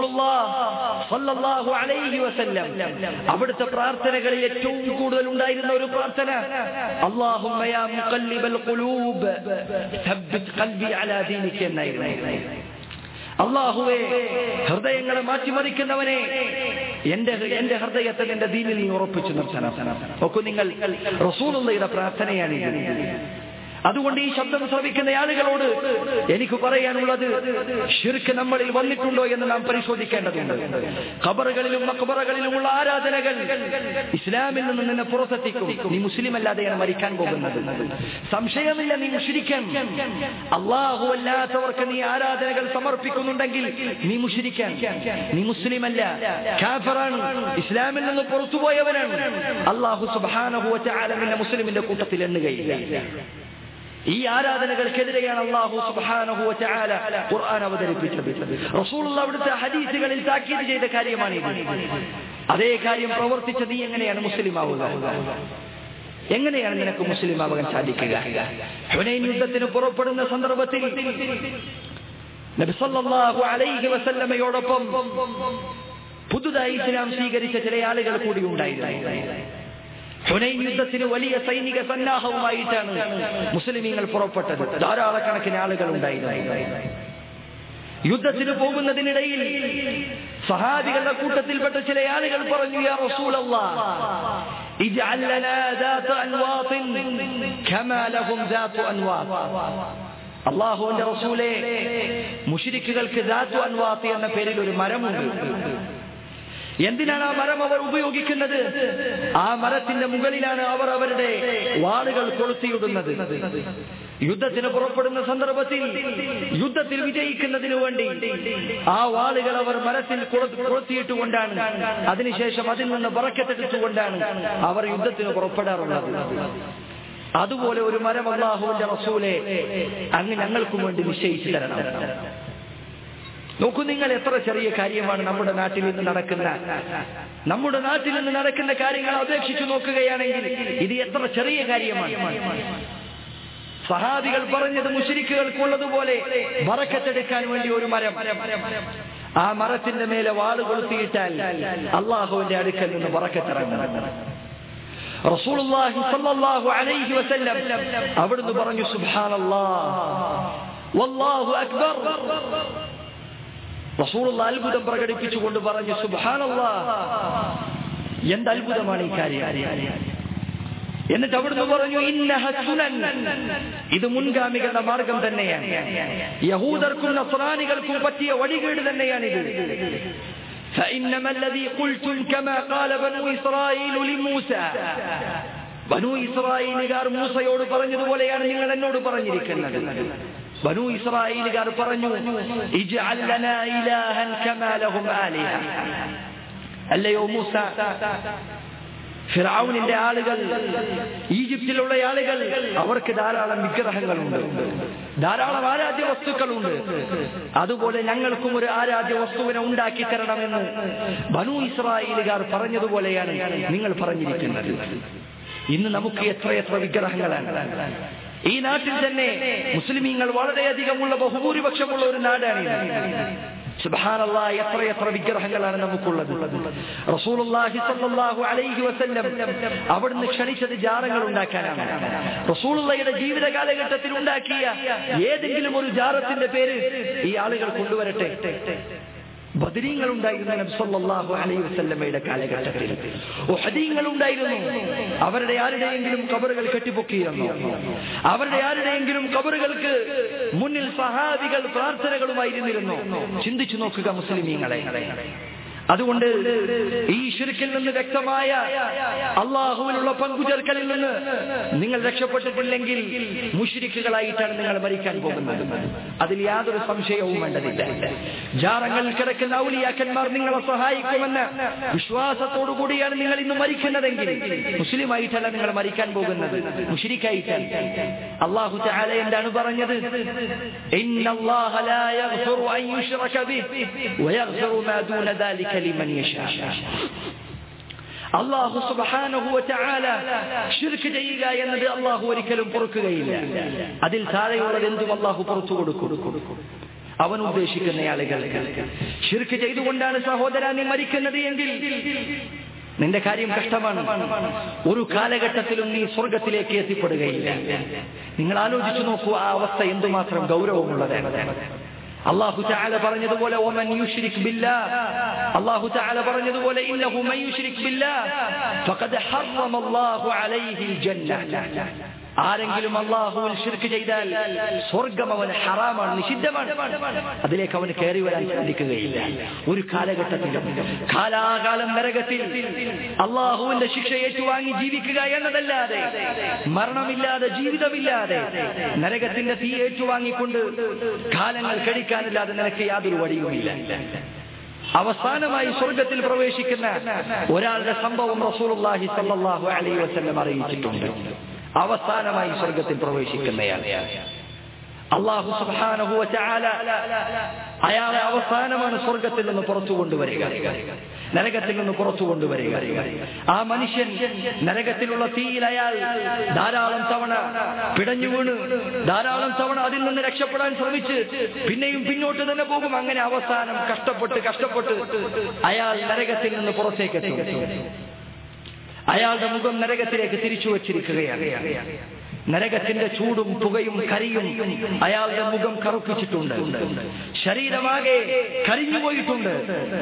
അവിടുത്തെ പ്രാർത്ഥനകളിൽ ഏറ്റവും കൂടുതൽ ഉണ്ടായിരുന്ന ഒരു പ്രാർത്ഥന അള്ളാഹുമ്മ യാ മുഖല്ലിബൽ ഖുലൂബ് ثبت قلبي على دينك എന്നായിരുന്നു അള്ളാഹുവേ ഹൃദയങ്ങളെ മാറ്റിമറിക്കുന്നവനെ എന്റെ എന്റെ ഹൃദയത്തെ എന്റെ ദീനിൽ നീ ഉറപ്പിച്ചു നിർത്തണം നോക്കൂ നിങ്ങൾ റസൂലുള്ളയുടെ പ്രാർത്ഥനയാണ് ഇത് അതുകൊണ്ട് ഈ ശബ്ദം ശ്രവിക്കുന്ന ആളുകളോട് എനിക്ക് പറയാനുള്ളത് ഷിർക്ക് നമ്മളിൽ വന്നിട്ടുണ്ടോ എന്ന് നാം പരിശോധിക്കേണ്ടതുണ്ട് ഖബറുകളിലും മക്ബറകളിലുമുള്ള ആരാധനകൾ ഇസ്ലാമിൽ നിന്ന് നിന്നെ പുറത്തെത്തിക്കും നീ മുസ്ലിം അല്ലാതെയാണ് മരിക്കാൻ പോകുന്നത് സംശയമില്ല നീ മുഷിരിക്കാൻ അള്ളാഹു അല്ലാത്തവർക്ക് നീ ആരാധനകൾ സമർപ്പിക്കുന്നുണ്ടെങ്കിൽ നീ മുഷിരിക്കാൻ നീ മുസ്ലിം അല്ല കാഫറാണ് ഇസ്ലാമിൽ നിന്ന് പുറത്തുപോയവനാണ് അള്ളാഹു സുബാനഹു നിന്നെ മുസ്ലിമിന്റെ കൂട്ടത്തിൽ എണ്ണുകയില്ല ഈ ആരാധനകൾക്കെതിരെയാണ് അള്ളാഹു സുബ്ഹാനഹു വതആല ഖുർആൻ അവതരിപ്പിച്ചത് റസൂലുള്ള അവിടുത്തെ ഹദീസുകളിൽ താക്കീത് ചെയ്ത കാര്യമാണ് ഇത് അതേ കാര്യം പ്രവർത്തിച്ച നീ എങ്ങനെയാണ് മുസ്ലിം ആവുക എങ്ങനെയാണ് നിനക്ക് മുസ്ലിം ആവാൻ സാധിക്കുക ഹുനൈൻ യുദ്ധത്തിന് പുറപ്പെടുന്ന സന്ദർഭത്തിൽ നബി സല്ലല്ലാഹു അലൈഹി വസല്ലമയോടൊപ്പം പുതുതായി ഇസ്ലാം സ്വീകരിച്ച ചില ആളുകൾ കൂടി ഉണ്ടായിരുന്നു ഹുനൈൻ യുദ്ധത്തിന് വലിയ സൈനിക സന്നാഹവുമായിട്ടാണ് മുസ്ലിമീങ്ങൾ പുറപ്പെട്ടത് ധാരാളക്കണക്കിന് ആളുകൾ ഉണ്ടായിരുന്നു യുദ്ധത്തിന് പോകുന്നതിനിടയിൽ സഹാബികളുടെ കൂട്ടത്തിൽപ്പെട്ട ചില ആളുകൾ പറഞ്ഞു യാ റസൂലല്ലാഹ് اجعل لنا ذات انواط كما لهم ذات انواط അള്ളാഹുവിന്റെ റസൂലെ മുഷിരിക്കുകൾക്ക് ധാതു അൻവാത്തി എന്ന പേരിൽ ഒരു മരമുണ്ട് എന്തിനാണ് ആ മരം അവർ ഉപയോഗിക്കുന്നത് ആ മരത്തിന്റെ മുകളിലാണ് അവർ അവരുടെ വാളുകൾ കൊളുത്തിയിടുന്നത് യുദ്ധത്തിന് പുറപ്പെടുന്ന സന്ദർഭത്തിൽ യുദ്ധത്തിൽ വിജയിക്കുന്നതിനു വേണ്ടി ആ വാളുകൾ അവർ മരത്തിൽ കൊളുത്തിയിട്ടുകൊണ്ടാണ് അതിനുശേഷം അതിൽ നിന്ന് പറക്കത്തെടുത്തുകൊണ്ടാണ് അവർ യുദ്ധത്തിന് പുറപ്പെടാറുള്ളത് അതുപോലെ ഒരു മരം അള്ളാഹുവിന്റെ റസൂലെ അങ്ങ് ഞങ്ങൾക്കും വേണ്ടി നിശ്ചയിച്ചു തരണം നോക്കൂ നിങ്ങൾ എത്ര ചെറിയ കാര്യമാണ് നമ്മുടെ നാട്ടിൽ നിന്ന് നടക്കുന്ന നമ്മുടെ നാട്ടിൽ നിന്ന് നടക്കുന്ന കാര്യങ്ങൾ അപേക്ഷിച്ചു നോക്കുകയാണെങ്കിൽ ഇത് എത്ര ചെറിയ കാര്യമാണ് സഹാബികൾ പറഞ്ഞത് മുഷരിക്കുകൾക്കുള്ളതുപോലെ മറക്കത്തെടുക്കാൻ വേണ്ടി ഒരു മരം ആ മരത്തിന്റെ മേലെ വാള് കൊളുത്തിയിട്ടാൽ അള്ളാഹുവിന്റെ അടുക്കൽ നിന്ന് പറക്കത്തിറങ്ങും റസൂലുള്ളാഹി സ്വല്ലല്ലാഹു അലൈഹി വസല്ലം അവിടുന്ന് പറഞ്ഞു സുബ്ഹാനല്ലാഹ് വല്ലാഹു അക്ബർ റസൂലുള്ള അത്ഭുതം പ്രകടിപ്പിച്ചുകൊണ്ട് പറഞ്ഞു സുബ്ഹാനല്ലാഹ് എന്ത് അത്ഭുതമാണ് ഈ കാര്യം എന്നിട്ട് അവിടുന്ന് പറഞ്ഞു ഇന്നഹ സുനൻ ഇത് മുൻഗാമികളുടെ മാർഗം തന്നെയാണ് യഹൂദർക്കും നസ്രാനികൾക്കും പറ്റിയ വഴികേട് തന്നെയാണ് ഇത് فإنما الذي قلتم كما قال بنو إسرائيل لموسى ബനു ഇസ്രായേലുകാർ മൂസയോട് പറഞ്ഞതുപോലെയാണ് നിങ്ങൾ എന്നോട് പറഞ്ഞിരിക്കുന്നത് ബനു ഇസ്രായേലുകാർ പറഞ്ഞു ഇജ്അൽ ലനാ ഇലാഹൻ കമാ ലഹും ആലിഹ അല്ലയോ മൂസ ഫിറൌനിന്റെ ആളുകൾ ഈജിപ്തിലുള്ള ആളുകൾ അവർക്ക് ധാരാളം വിഗ്രഹങ്ങളുണ്ട് ധാരാളം ആരാധ്യ വസ്തുക്കളുണ്ട് അതുപോലെ ഞങ്ങൾക്കും ഒരു ആരാധ്യ വസ്തുവിനെ ഉണ്ടാക്കി തരണമെന്ന് ബനു ഇസ്രായേലുകാർ പറഞ്ഞതുപോലെയാണ് നിങ്ങൾ പറഞ്ഞിരിക്കുന്നത് ഇന്ന് നമുക്ക് എത്രയെത്ര വിഗ്രഹങ്ങളാണ് ഈ നാട്ടിൽ തന്നെ മുസ്ലിമീങ്ങൾ വളരെയധികമുള്ള ബഹുഭൂരിപക്ഷമുള്ള ഒരു നാടാണ് സുബാനല്ലാ എത്ര എത്ര വിഗ്രഹങ്ങളാണ് നമുക്കുള്ളത് റസൂലുള്ളാഹി സ്വല്ലല്ലാഹു അലൈഹി വസല്ലം അവിടുന്ന് ക്ഷണിച്ചത് ജാറങ്ങൾ ഉണ്ടാക്കാനാണ് റസൂലുള്ളയുടെ ജീവിത കാലഘട്ടത്തിൽ ഉണ്ടാക്കിയ ഏതെങ്കിലും ഒരു ജാറത്തിന്റെ പേര് ഈ ആളുകൾ കൊണ്ടുവരട്ടെ ബദരീങ്ങൾ ഉണ്ടായിരുന്നു നബി സല്ലല്ലാഹു അലൈഹി വസല്ലമയുടെ കാലഘട്ടത്തിൽ ഉഹദീങ്ങൾ ഉണ്ടായിരുന്നു അവരുടെ ആരുടെയെങ്കിലും കബറുകൾ കെട്ടിപ്പൊക്കിയിരുന്നു അവരുടെ ആരുടെയെങ്കിലും കബറുകൾക്ക് മുന്നിൽ സഹാബികൾ പ്രാർത്ഥനകളുമായിരുന്നിരുന്നു ചിന്തിച്ചു നോക്കുക മുസ്ലിമീങ്ങളെ അതുകൊണ്ട് ഈ ഷിർക്കിൽ നിന്ന് വ്യക്തമായ അള്ളാഹുവിനുള്ള പങ്കുചേർക്കലിൽ നിന്ന് നിങ്ങൾ രക്ഷപ്പെട്ടിട്ടില്ലെങ്കിൽ മുഷിരിക്കുകളായിട്ടാണ് നിങ്ങൾ മരിക്കാൻ പോകുന്നത് അതിൽ യാതൊരു സംശയവും വേണ്ടതില്ല ജാറങ്ങളിൽ കിടക്കുന്ന ഔലിയാക്കന്മാർ നിങ്ങളെ സഹായിക്കുമെന്ന് വിശ്വാസത്തോടു കൂടിയാണ് നിങ്ങൾ ഇന്ന് മരിക്കുന്നതെങ്കിൽ മുസ്ലിമായിട്ടല്ല നിങ്ങൾ മരിക്കാൻ പോകുന്നത് മുഷിരിക്കായിട്ടാണ് അള്ളാഹു ചാല എന്താണ് പറഞ്ഞത് ഇന്നല്ലാഹ ലാ യഗ്ഫിറു അൻ യുശ്റക ബിഹി വയഗ്ഫിറു മാ ദൂന ദാലിക ലിമൻ യശാ അള്ളാഹു സുബ്ഹാനഹു വതആല ശിർക്ക് ചെയ്യുക എന്നത് അള്ളാഹു ഒരിക്കലും പൊറുക്കുകയില്ല അതിൽ താഴെയുള്ളത് എന്തും അള്ളാഹു പുറത്തു കൊടുക്കും അവൻ ഉദ്ദേശിക്കുന്ന ആളുകൾക്ക് ശിർക്ക് ചെയ്തുകൊണ്ടാണ് സഹോദര നീ മരിക്കുന്നത് എങ്കിൽ നിന്റെ കാര്യം കഷ്ടമാണ് ഒരു കാലഘട്ടത്തിലും നീ സ്വർഗത്തിലേക്ക് എത്തിപ്പെടുകയില്ല നിങ്ങൾ ആലോചിച്ചു നോക്കൂ ആ അവസ്ഥ എന്തുമാത്രം ഗൗരവമുള്ളതാണ് അള്ളാഹു ചാല പറഞ്ഞതുപോലെ ഓമൻ യുഷ്രിക് ബില്ലാ അള്ളാഹു ചാല പറഞ്ഞതുപോലെ ഇന്നഹു മൻ യുഷ്രിക് ബില്ലാ ഫഖദ് ഹറമ അല്ലാഹു അലൈഹി ജന്ന ആരെങ്കിലും അള്ളാഹുവിൽ ഷിർക്ക് ചെയ്താൽ സ്വർഗം അവന് ഹറാമാണ് നിഷിദ്ധമാണ് അതിലേക്ക് അവന് കയറി വരാൻ സാധിക്കുകയില്ല ഒരു കാലഘട്ടത്തിലും കാലാകാലം നരകത്തിൽ അള്ളാഹുവിന്റെ ശിക്ഷ ഏറ്റുവാങ്ങി ജീവിക്കുക എന്നതല്ലാതെ മരണമില്ലാതെ ജീവിതമില്ലാതെ നരകത്തിന്റെ തീ ഏറ്റുവാങ്ങിക്കൊണ്ട് കാലങ്ങൾ കഴിക്കാനില്ലാതെ നിനക്ക് യാതൊരു വഴിയുമില്ല അവസാനമായി സ്വർഗത്തിൽ പ്രവേശിക്കുന്ന ഒരാളുടെ സംഭവം റസൂലുള്ളാഹി സല്ലല്ലാഹു അലൈഹി വസല്ലം അറിയിച്ചിട്ടുണ്ട് അവസാനമായി സ്വർഗത്തിൽ പ്രവേശിക്കുന്നയാൾ അള്ളാഹു സുബ്ഹാനഹു വതആല അയാളെ അവസാനമാണ് സ്വർഗത്തിൽ നിന്ന് പുറത്തു കൊണ്ടുവരിക നരകത്തിൽ നിന്ന് പുറത്തു കൊണ്ടുവരിക ആ മനുഷ്യൻ നരകത്തിലുള്ള തീയിൽ അയാൾ ധാരാളം തവണ പിടഞ്ഞു വീണ് ധാരാളം തവണ അതിൽ നിന്ന് രക്ഷപ്പെടാൻ ശ്രമിച്ച് പിന്നെയും പിന്നോട്ട് തന്നെ പോകും അങ്ങനെ അവസാനം കഷ്ടപ്പെട്ട് കഷ്ടപ്പെട്ട് അയാൾ നരകത്തിൽ നിന്ന് പുറത്തേക്ക് എത്തും അയാളുടെ മുഖം നരകത്തിലേക്ക് തിരിച്ചു വച്ചിരിക്കുകയാണ് നരകത്തിന്റെ ചൂടും പുകയും കരിയും അയാളുടെ മുഖം കറുപ്പിച്ചിട്ടുണ്ട് ശരീരമാകെ കരിഞ്ഞുപോയിട്ടുണ്ട്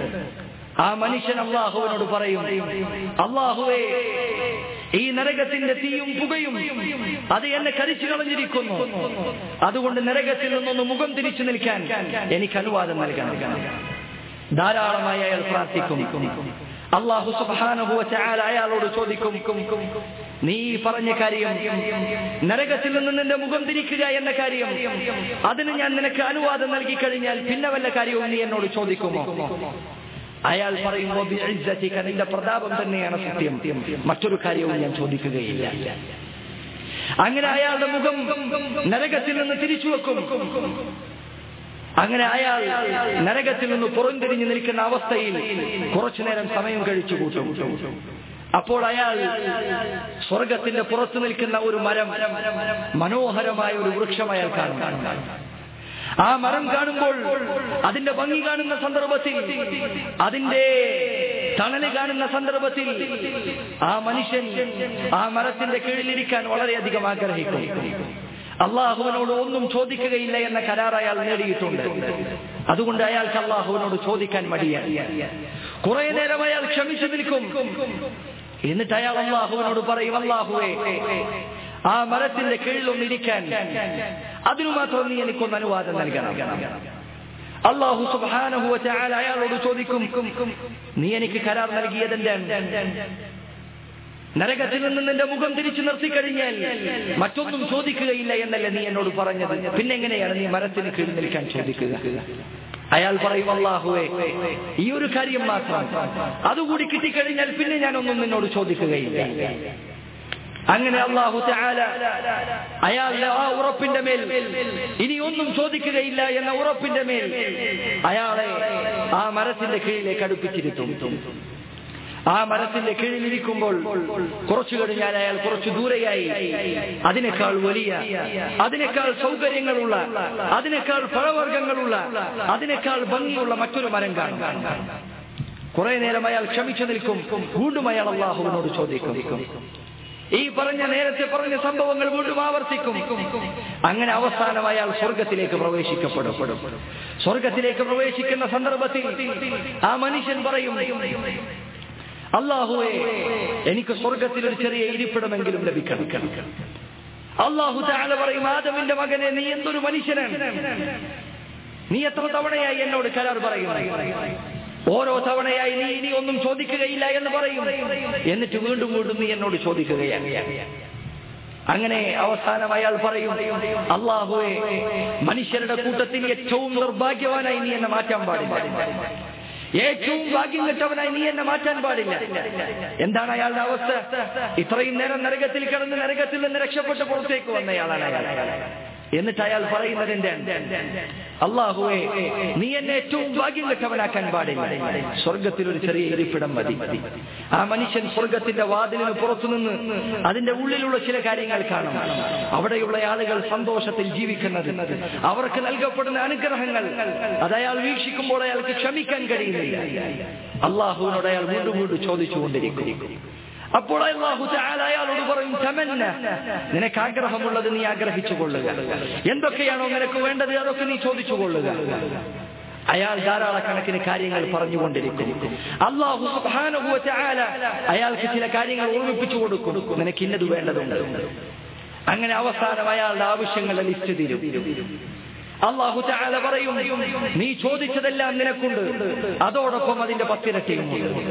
ആ മനുഷ്യൻ അള്ളാഹുവിനോട് പറയും അള്ളാഹുവേ ഈ നരകത്തിന്റെ തീയും പുകയും അത് എന്നെ കരിച്ചു കളഞ്ഞിരിക്കുന്നു അതുകൊണ്ട് നരകത്തിൽ നിന്നൊന്ന് മുഖം തിരിച്ചു നിൽക്കാൻ എനിക്ക് അനുവാദം നൽകണം ധാരാളമായി അയാൾ പ്രാർത്ഥിക്കും അള്ളാഹു സുബാനുഭവ ചായാൽ അയാളോട് ചോദിക്കും നീ പറഞ്ഞ കാര്യം നരകത്തിൽ നിന്ന് നിന്റെ മുഖം തിരിക്കുക എന്ന കാര്യം അതിന് ഞാൻ നിനക്ക് അനുവാദം നൽകി കഴിഞ്ഞാൽ പിന്നെ വല്ല കാര്യവും നീ എന്നോട് ചോദിക്കുമോ അയാൾ പറയുമ്പോ ബിഇസ്സതിക, നിന്റെ പ്രതാപം തന്നെയാണ് സത്യം മറ്റൊരു കാര്യവും ഞാൻ ചോദിക്കുകയില്ല അങ്ങനെ അയാളുടെ മുഖം നരകത്തിൽ നിന്ന് തിരിച്ചു വെക്കും അങ്ങനെ അയാൾ നരകത്തിൽ നിന്ന് പുറംതിരിഞ്ഞു നിൽക്കുന്ന അവസ്ഥയിൽ കുറച്ചു നേരം സമയം കഴിച്ചു കൂട്ടും അപ്പോൾ അയാൾ സ്വർഗത്തിന്റെ പുറത്തു നിൽക്കുന്ന ഒരു മരം മനോഹരമായ ഒരു വൃക്ഷം അയാൾ കാണും ആ മരം കാണുമ്പോൾ അതിന്റെ ഭംഗി കാണുന്ന സന്ദർഭത്തിൽ അതിന്റെ തണല് കാണുന്ന സന്ദർഭത്തിൽ ആ മനുഷ്യൻ ആ മരത്തിന്റെ കീഴിലിരിക്കാൻ വളരെയധികം ആഗ്രഹിക്കും അള്ളാഹുവിനോട് ഒന്നും ചോദിക്കുകയില്ല എന്ന കരാർ അയാൾ നേടിയിട്ടുണ്ട് അതുകൊണ്ട് അയാൾക്ക് അള്ളാഹുവിനോട് ചോദിക്കാൻ മടിയാണ് കുറെ നേരം അയാൾ ക്ഷമിച്ചു നിൽക്കും എന്നിട്ട് അയാൾ അള്ളാഹുവിനോട് പറയും അള്ളാഹുവേ ആ മരത്തിന്റെ കീഴിലൊന്നിരിക്കാൻ അതിനു മാത്രം നീ എനിക്കൊന്ന് അനുവാദം നൽകണം അള്ളാഹു സുബാനഹുവ അയാളോട് ചോദിക്കും നീ എനിക്ക് കരാർ നൽകിയതെന്റെ നരകത്തിൽ നിന്ന് നിന്റെ മുഖം തിരിച്ചു നിർത്തി കഴിഞ്ഞാൽ മറ്റൊന്നും ചോദിക്കുകയില്ല എന്നല്ലേ നീ എന്നോട് പറഞ്ഞത് പിന്നെ എങ്ങനെയാണ് നീ മരത്തിന് കീഴിൽ നിൽക്കാൻ ചോദിക്കുക അയാൾ പറയും അള്ളാഹുവേ ഈ ഒരു കാര്യം മാത്രം അതുകൂടി കിട്ടിക്കഴിഞ്ഞാൽ പിന്നെ ഞാനൊന്നും നിന്നോട് ചോദിക്കുകയില്ല അങ്ങനെ അള്ളാഹു തആല അയാളുടെ ആ ഉറപ്പിന്റെ മേൽ ഇനി ഒന്നും ചോദിക്കുകയില്ല എന്ന ഉറപ്പിന്റെ മേൽ അയാളെ ആ മരത്തിന്റെ കീഴിലേക്ക് അടുപ്പിച്ചിരുത്തും ആ മരത്തിന്റെ കീഴിലിരിക്കുമ്പോൾ കുറച്ചു കഴിഞ്ഞാൽ അയാൾ കുറച്ചു ദൂരെയായി അതിനേക്കാൾ വലിയ അതിനേക്കാൾ സൗകര്യങ്ങളുള്ള അതിനേക്കാൾ ഫലവർഗങ്ങളുള്ള അതിനേക്കാൾ ഭംഗിയുള്ള മറ്റൊരു മരം കാണും കുറെ നേരം അയാൾ ക്ഷമിച്ചു നിൽക്കും വീണ്ടും അയാൾ അള്ളാഹുവിനോട് ചോദിക്കും ഈ പറഞ്ഞ നേരത്തെ പറഞ്ഞ സംഭവങ്ങൾ വീണ്ടും ആവർത്തിക്കും അങ്ങനെ അവസാനം അയാൾ സ്വർഗത്തിലേക്ക് പ്രവേശിക്കപ്പെടും സ്വർഗത്തിലേക്ക് പ്രവേശിക്കുന്ന സന്ദർഭത്തിൽ ആ മനുഷ്യൻ പറയും അള്ളാഹുവെ എനിക്ക് സ്വർഗത്തിൽ ഒരു ചെറിയ ഇരിപ്പിടമെങ്കിലും ലഭിക്കണം അള്ളാഹു താല പറയും ആദമിന്റെ മകനെ നീ എന്തൊരു മനുഷ്യനാണ് നീ എത്ര തവണയായി എന്നോട് കരാർ പറയും ഓരോ തവണയായി നീ ഇനി ഒന്നും ചോദിക്കുകയില്ല എന്ന് പറയും എന്നിട്ട് വീണ്ടും വീണ്ടും നീ എന്നോട് ചോദിക്കുകയാണ് അങ്ങനെ അവസാനം അയാൾ പറയും അള്ളാഹുവെ മനുഷ്യരുടെ കൂട്ടത്തിൽ ഏറ്റവും നിർഭാഗ്യവാനായി നീ എന്നെ മാറ്റാൻ പാടില്ല ഏറ്റവും ഭാഗ്യം കെട്ടവനായി നീ എന്നെ മാറ്റാൻ പാടില്ല എന്താണ് അയാളുടെ അവസ്ഥ ഇത്രയും നേരം നരകത്തിൽ കിടന്ന് നരകത്തിൽ നിന്ന് രക്ഷപ്പെട്ട് പുറത്തേക്ക് വന്നയാളാണ് അയാൾ എന്നിട്ട് അയാൾ പറയുന്നതിന്റെ അള്ളാഹുവെ നീ എന്നെ ഏറ്റവും ഭാഗ്യം കെട്ടവനാക്കാൻ പാടില്ല സ്വർഗത്തിൽ ഒരു ചെറിയ ഇരിപ്പിടം മതി ആ മനുഷ്യൻ സ്വർഗത്തിന്റെ വാതിലിന് പുറത്തുനിന്ന് അതിന്റെ ഉള്ളിലുള്ള ചില കാര്യങ്ങൾ കാണും അവിടെയുള്ള ആളുകൾ സന്തോഷത്തിൽ ജീവിക്കുന്നത് അവർക്ക് നൽകപ്പെടുന്ന അനുഗ്രഹങ്ങൾ അത് അയാൾ വീക്ഷിക്കുമ്പോൾ അയാൾക്ക് ക്ഷമിക്കാൻ കഴിയുന്നില്ല അള്ളാഹുവിനോട് അയാൾ വീണ്ടും വീണ്ടും ചോദിച്ചുകൊണ്ടിരിക്കും അപ്പോൾ അള്ളാഹു തആല അയാളോട് പറയും തമന്ന നിനക്ക് ആഗ്രഹമുള്ളത് നീ ആഗ്രഹിച്ചു കൊള്ളുക എന്തൊക്കെയാണോ നിനക്ക് വേണ്ടത് അതൊക്കെ നീ ചോദിച്ചു കൊള്ളുക അയാൾ ധാരാളക്കണക്കിന് കാര്യങ്ങൾ പറഞ്ഞുകൊണ്ടിരിക്കും അള്ളാഹു സുബ്ഹാനഹു തആല അയാൾക്ക് ചില കാര്യങ്ങൾ ഓർമ്മിപ്പിച്ചു കൊടുക്കും നിനക്ക് ഇന്നത് വേണ്ടതുണ്ട് അങ്ങനെ അവസാനം അയാളുടെ ആവശ്യങ്ങളുടെ ലിസ്റ്റ് തീരും അള്ളാഹു ചാല പറയും നീ ചോദിച്ചതെല്ലാം നിനക്കുണ്ട് അതോടൊപ്പം അതിന്റെ പത്തിരട്ടിയും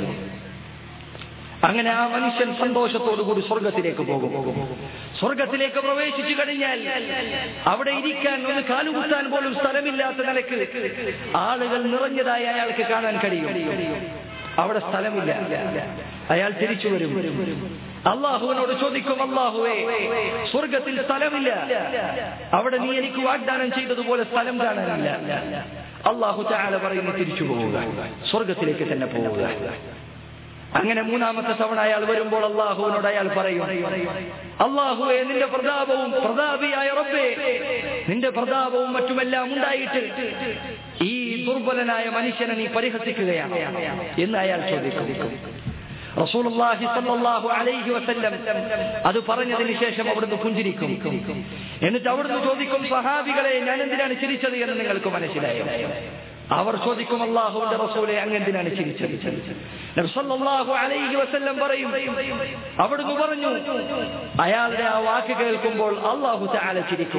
അങ്ങനെ ആ മനുഷ്യൻ സന്തോഷത്തോടുകൂടി സ്വർഗത്തിലേക്ക് പോകും സ്വർഗത്തിലേക്ക് പ്രവേശിച്ചു കഴിഞ്ഞാൽ അവിടെ ഇരിക്കാൻ ഒന്ന് കാലുകുത്താൻ പോലും സ്ഥലമില്ലാത്ത നിലക്ക് ആളുകൾ നിറഞ്ഞതായി അയാൾക്ക് കാണാൻ കഴിയും അവിടെ സ്ഥലമില്ല അയാൾ തിരിച്ചു വരും അള്ളാഹുവിനോട് ചോദിക്കും അള്ളാഹുവേ സ്വർഗത്തിൽ സ്ഥലമില്ല അവിടെ നീ എനിക്ക് വാഗ്ദാനം ചെയ്തതുപോലെ സ്ഥലം കാണാനില്ല അള്ളാഹു ചാല പറയുന്നു തിരിച്ചു പോവുക സ്വർഗത്തിലേക്ക് തന്നെ പോവുക അങ്ങനെ മൂന്നാമത്തെ തവണ അയാൾ വരുമ്പോൾ അള്ളാഹുവിനോട് അയാൾ പറയും അള്ളാഹുവെ നിന്റെ പ്രതാപവും പ്രതാപിയായ റബ്ബേ നിന്റെ പ്രതാപവും മറ്റുമെല്ലാം ഉണ്ടായിട്ട് ഈ ദുർബലനായ മനുഷ്യനെ നീ പരിഹസിക്കുകയാണ് എന്ന് അയാൾ ചോദിക്കും റസൂലുള്ളാഹി സ്വല്ലല്ലാഹു അലൈഹി വസല്ലം അത് പറഞ്ഞതിന് ശേഷം അവിടുന്ന് പുഞ്ചിരിക്കും എന്നിട്ട് അവിടുന്ന് ചോദിക്കും സഹാബികളെ ഞാൻ എന്തിനാണ് ചിരിച്ചത് എന്ന് നിങ്ങൾക്ക് മനസ്സിലായോ അവർ ചോദിക്കും അള്ളാഹുവിന്റെ റസൂലെ അങ്ങെന്തിനാണ് ചിരിച്ചത് നബി സല്ലല്ലാഹു അലൈഹി വസല്ലം പറയും അവിടുന്ന് പറഞ്ഞു അയാളുടെ ആ വാക്ക് കേൾക്കുമ്പോൾ അള്ളാഹു തആല ചിരിക്കും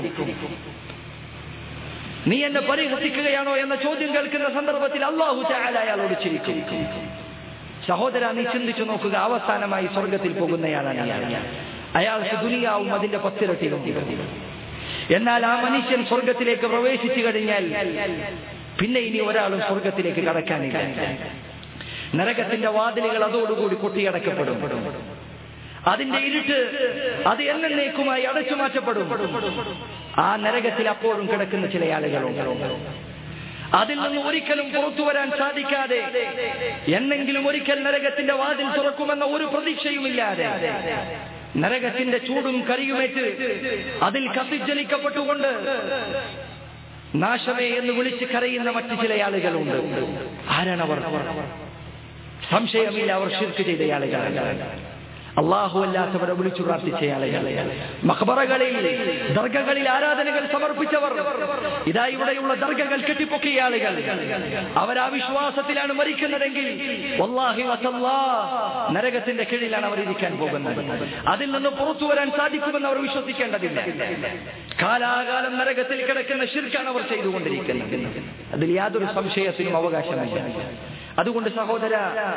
നീ എന്നെ പരിഹസിക്കുകയാണോ എന്ന ചോദ്യം കേൾക്കുന്ന സന്ദർഭത്തിൽ അള്ളാഹു തആല അയാളോട് ചിരിക്കും സഹോദര നീ ചിന്തിച്ചു നോക്കുക അവസാനമായി സ്വർഗത്തിൽ പോകുന്നയാളാണ് അയാൾ അയാൾക്ക് ദുനിയാവും അതിന്റെ പത്തിരട്ടിലും എന്നാൽ ആ മനുഷ്യൻ സ്വർഗത്തിലേക്ക് പ്രവേശിച്ചു കഴിഞ്ഞാൽ പിന്നെ ഇനി ഒരാളും സ്വർഗത്തിലേക്ക് കടക്കാനില്ല നരകത്തിന്റെ വാതിലുകൾ അതോടുകൂടി കൊട്ടിയടക്കപ്പെടും അതിന്റെ ഇരുട്ട് അത് എന്നേക്കുമായി അടച്ചു മാറ്റപ്പെടും ആ നരകത്തിൽ അപ്പോഴും കിടക്കുന്ന ചില ആളുകളുണ്ട് അതിൽ നിന്ന് ഒരിക്കലും പുറത്തു വരാൻ സാധിക്കാതെ എന്നെങ്കിലും ഒരിക്കൽ നരകത്തിന്റെ വാതിൽ തുറക്കുമെന്ന ഒരു പ്രതീക്ഷയുമില്ലാതെ നരകത്തിന്റെ ചൂടും കരിയുമേറ്റ് അതിൽ കത്തിജ്വലിക്കപ്പെട്ടുകൊണ്ട് നാശമേ എന്ന് വിളിച്ച് കരയുന്ന മറ്റു ചില ആളുകളുണ്ട് ആരാണവർ സംശയമില്ല അവർ ഷിർക്ക് ചെയ്ത ആളുകളാണ് അള്ളാഹു അല്ലാത്തവരെ വിളിച്ചു പ്രാർത്ഥിച്ച ആളുകൾ മഖബറകളിൽ ദർഗകളിൽ ആരാധനകൾ സമർപ്പിച്ചവർ ഇതാ ഇവിടെയുള്ള ദർഗകൾ കെട്ടിപ്പൊക്കിയ ആളുകൾ അവർ ആ വിശ്വാസത്തിലാണ് മരിക്കുന്നതെങ്കിൽ വല്ലാഹി വസല്ലാ നരകത്തിന്റെ കീഴിലാണ് അവർ ഇരിക്കാൻ പോകുന്നത് അതിൽ നിന്ന് പുറത്തു വരാൻ സാധിക്കുമെന്ന് അവർ വിശ്വസിക്കേണ്ടതില്ല കാലാകാലം നരകത്തിൽ കിടക്കുന്ന ശിർക്കാണ് അവർ ചെയ്തുകൊണ്ടിരിക്കുന്നത് അതിൽ യാതൊരു സംശയത്തിനും അവകാശമില്ല അതുകൊണ്ട് സഹോദര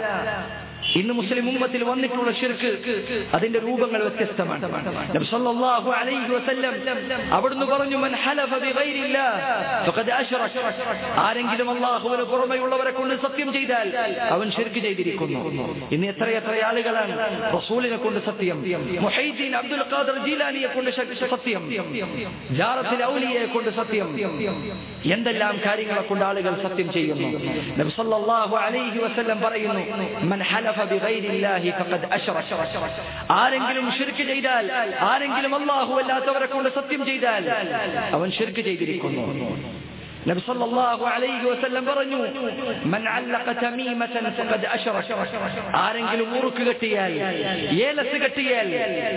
ഇന്ന് മുസ്ലിം ഉമ്മത്തിൽ വന്നിട്ടുള്ള ഷിർക്ക് അതിന്റെ രൂപങ്ങൾ വ്യത്യസ്തമാണ് നബി സല്ലല്ലാഹു അലൈഹി വസല്ലം അവിടുന്ന് പറഞ്ഞു മൻ ഹലഫ ബിഗൈരില്ലാഹ് ഫഖദ് അശ്റക ആരെങ്കിലും അല്ലാഹുവിന് പുറമെയുള്ളവരെ കൊണ്ട് സത്യം ചെയ്താൽ അവൻ ഷിർക്ക് ചെയ്തിരിക്കുന്നു ഇന്ന് എത്രയെത്ര ആളുകളാണ് റസൂലിനെ കൊണ്ട് സത്യം മുഹൈദ്ദീൻ അബ്ദുൽ ഖാദർ ജീലാനിയെ കൊണ്ട് സത്യം ജാറത്തിൽ ഔലിയെ കൊണ്ട് സത്യം എന്തെല്ലാം കാര്യങ്ങളെ കൊണ്ട് ആളുകൾ സത്യം ചെയ്യുന്നു നബി സല്ലല്ലാഹു അലൈഹി വസല്ലം പറയുന്നു മൻ ഹലഫ ബിഗൈരില്ലാഹി ഫഖദ് അശ്റക ആരെങ്കിലും ഷിർക്ക് ചെയ്താൽ ആരെങ്കിലും അല്ലാഹു അല്ലാത്തവരെ കൊണ്ട് സത്യം ചെയ്താൽ അവൻ ഷിർക്ക് ചെയ്തിരിക്കുന്നു നബി സല്ലല്ലാഹു അലൈഹി വസല്ലം പറഞ്ഞു മൻ അല്ലഖ തമീമതൻ ഫഖദ് അശ്റക ആരെങ്കിലും ഉറുക്ക് കെട്ടിയാൽ ഏലസ് കെട്ടിയാൽ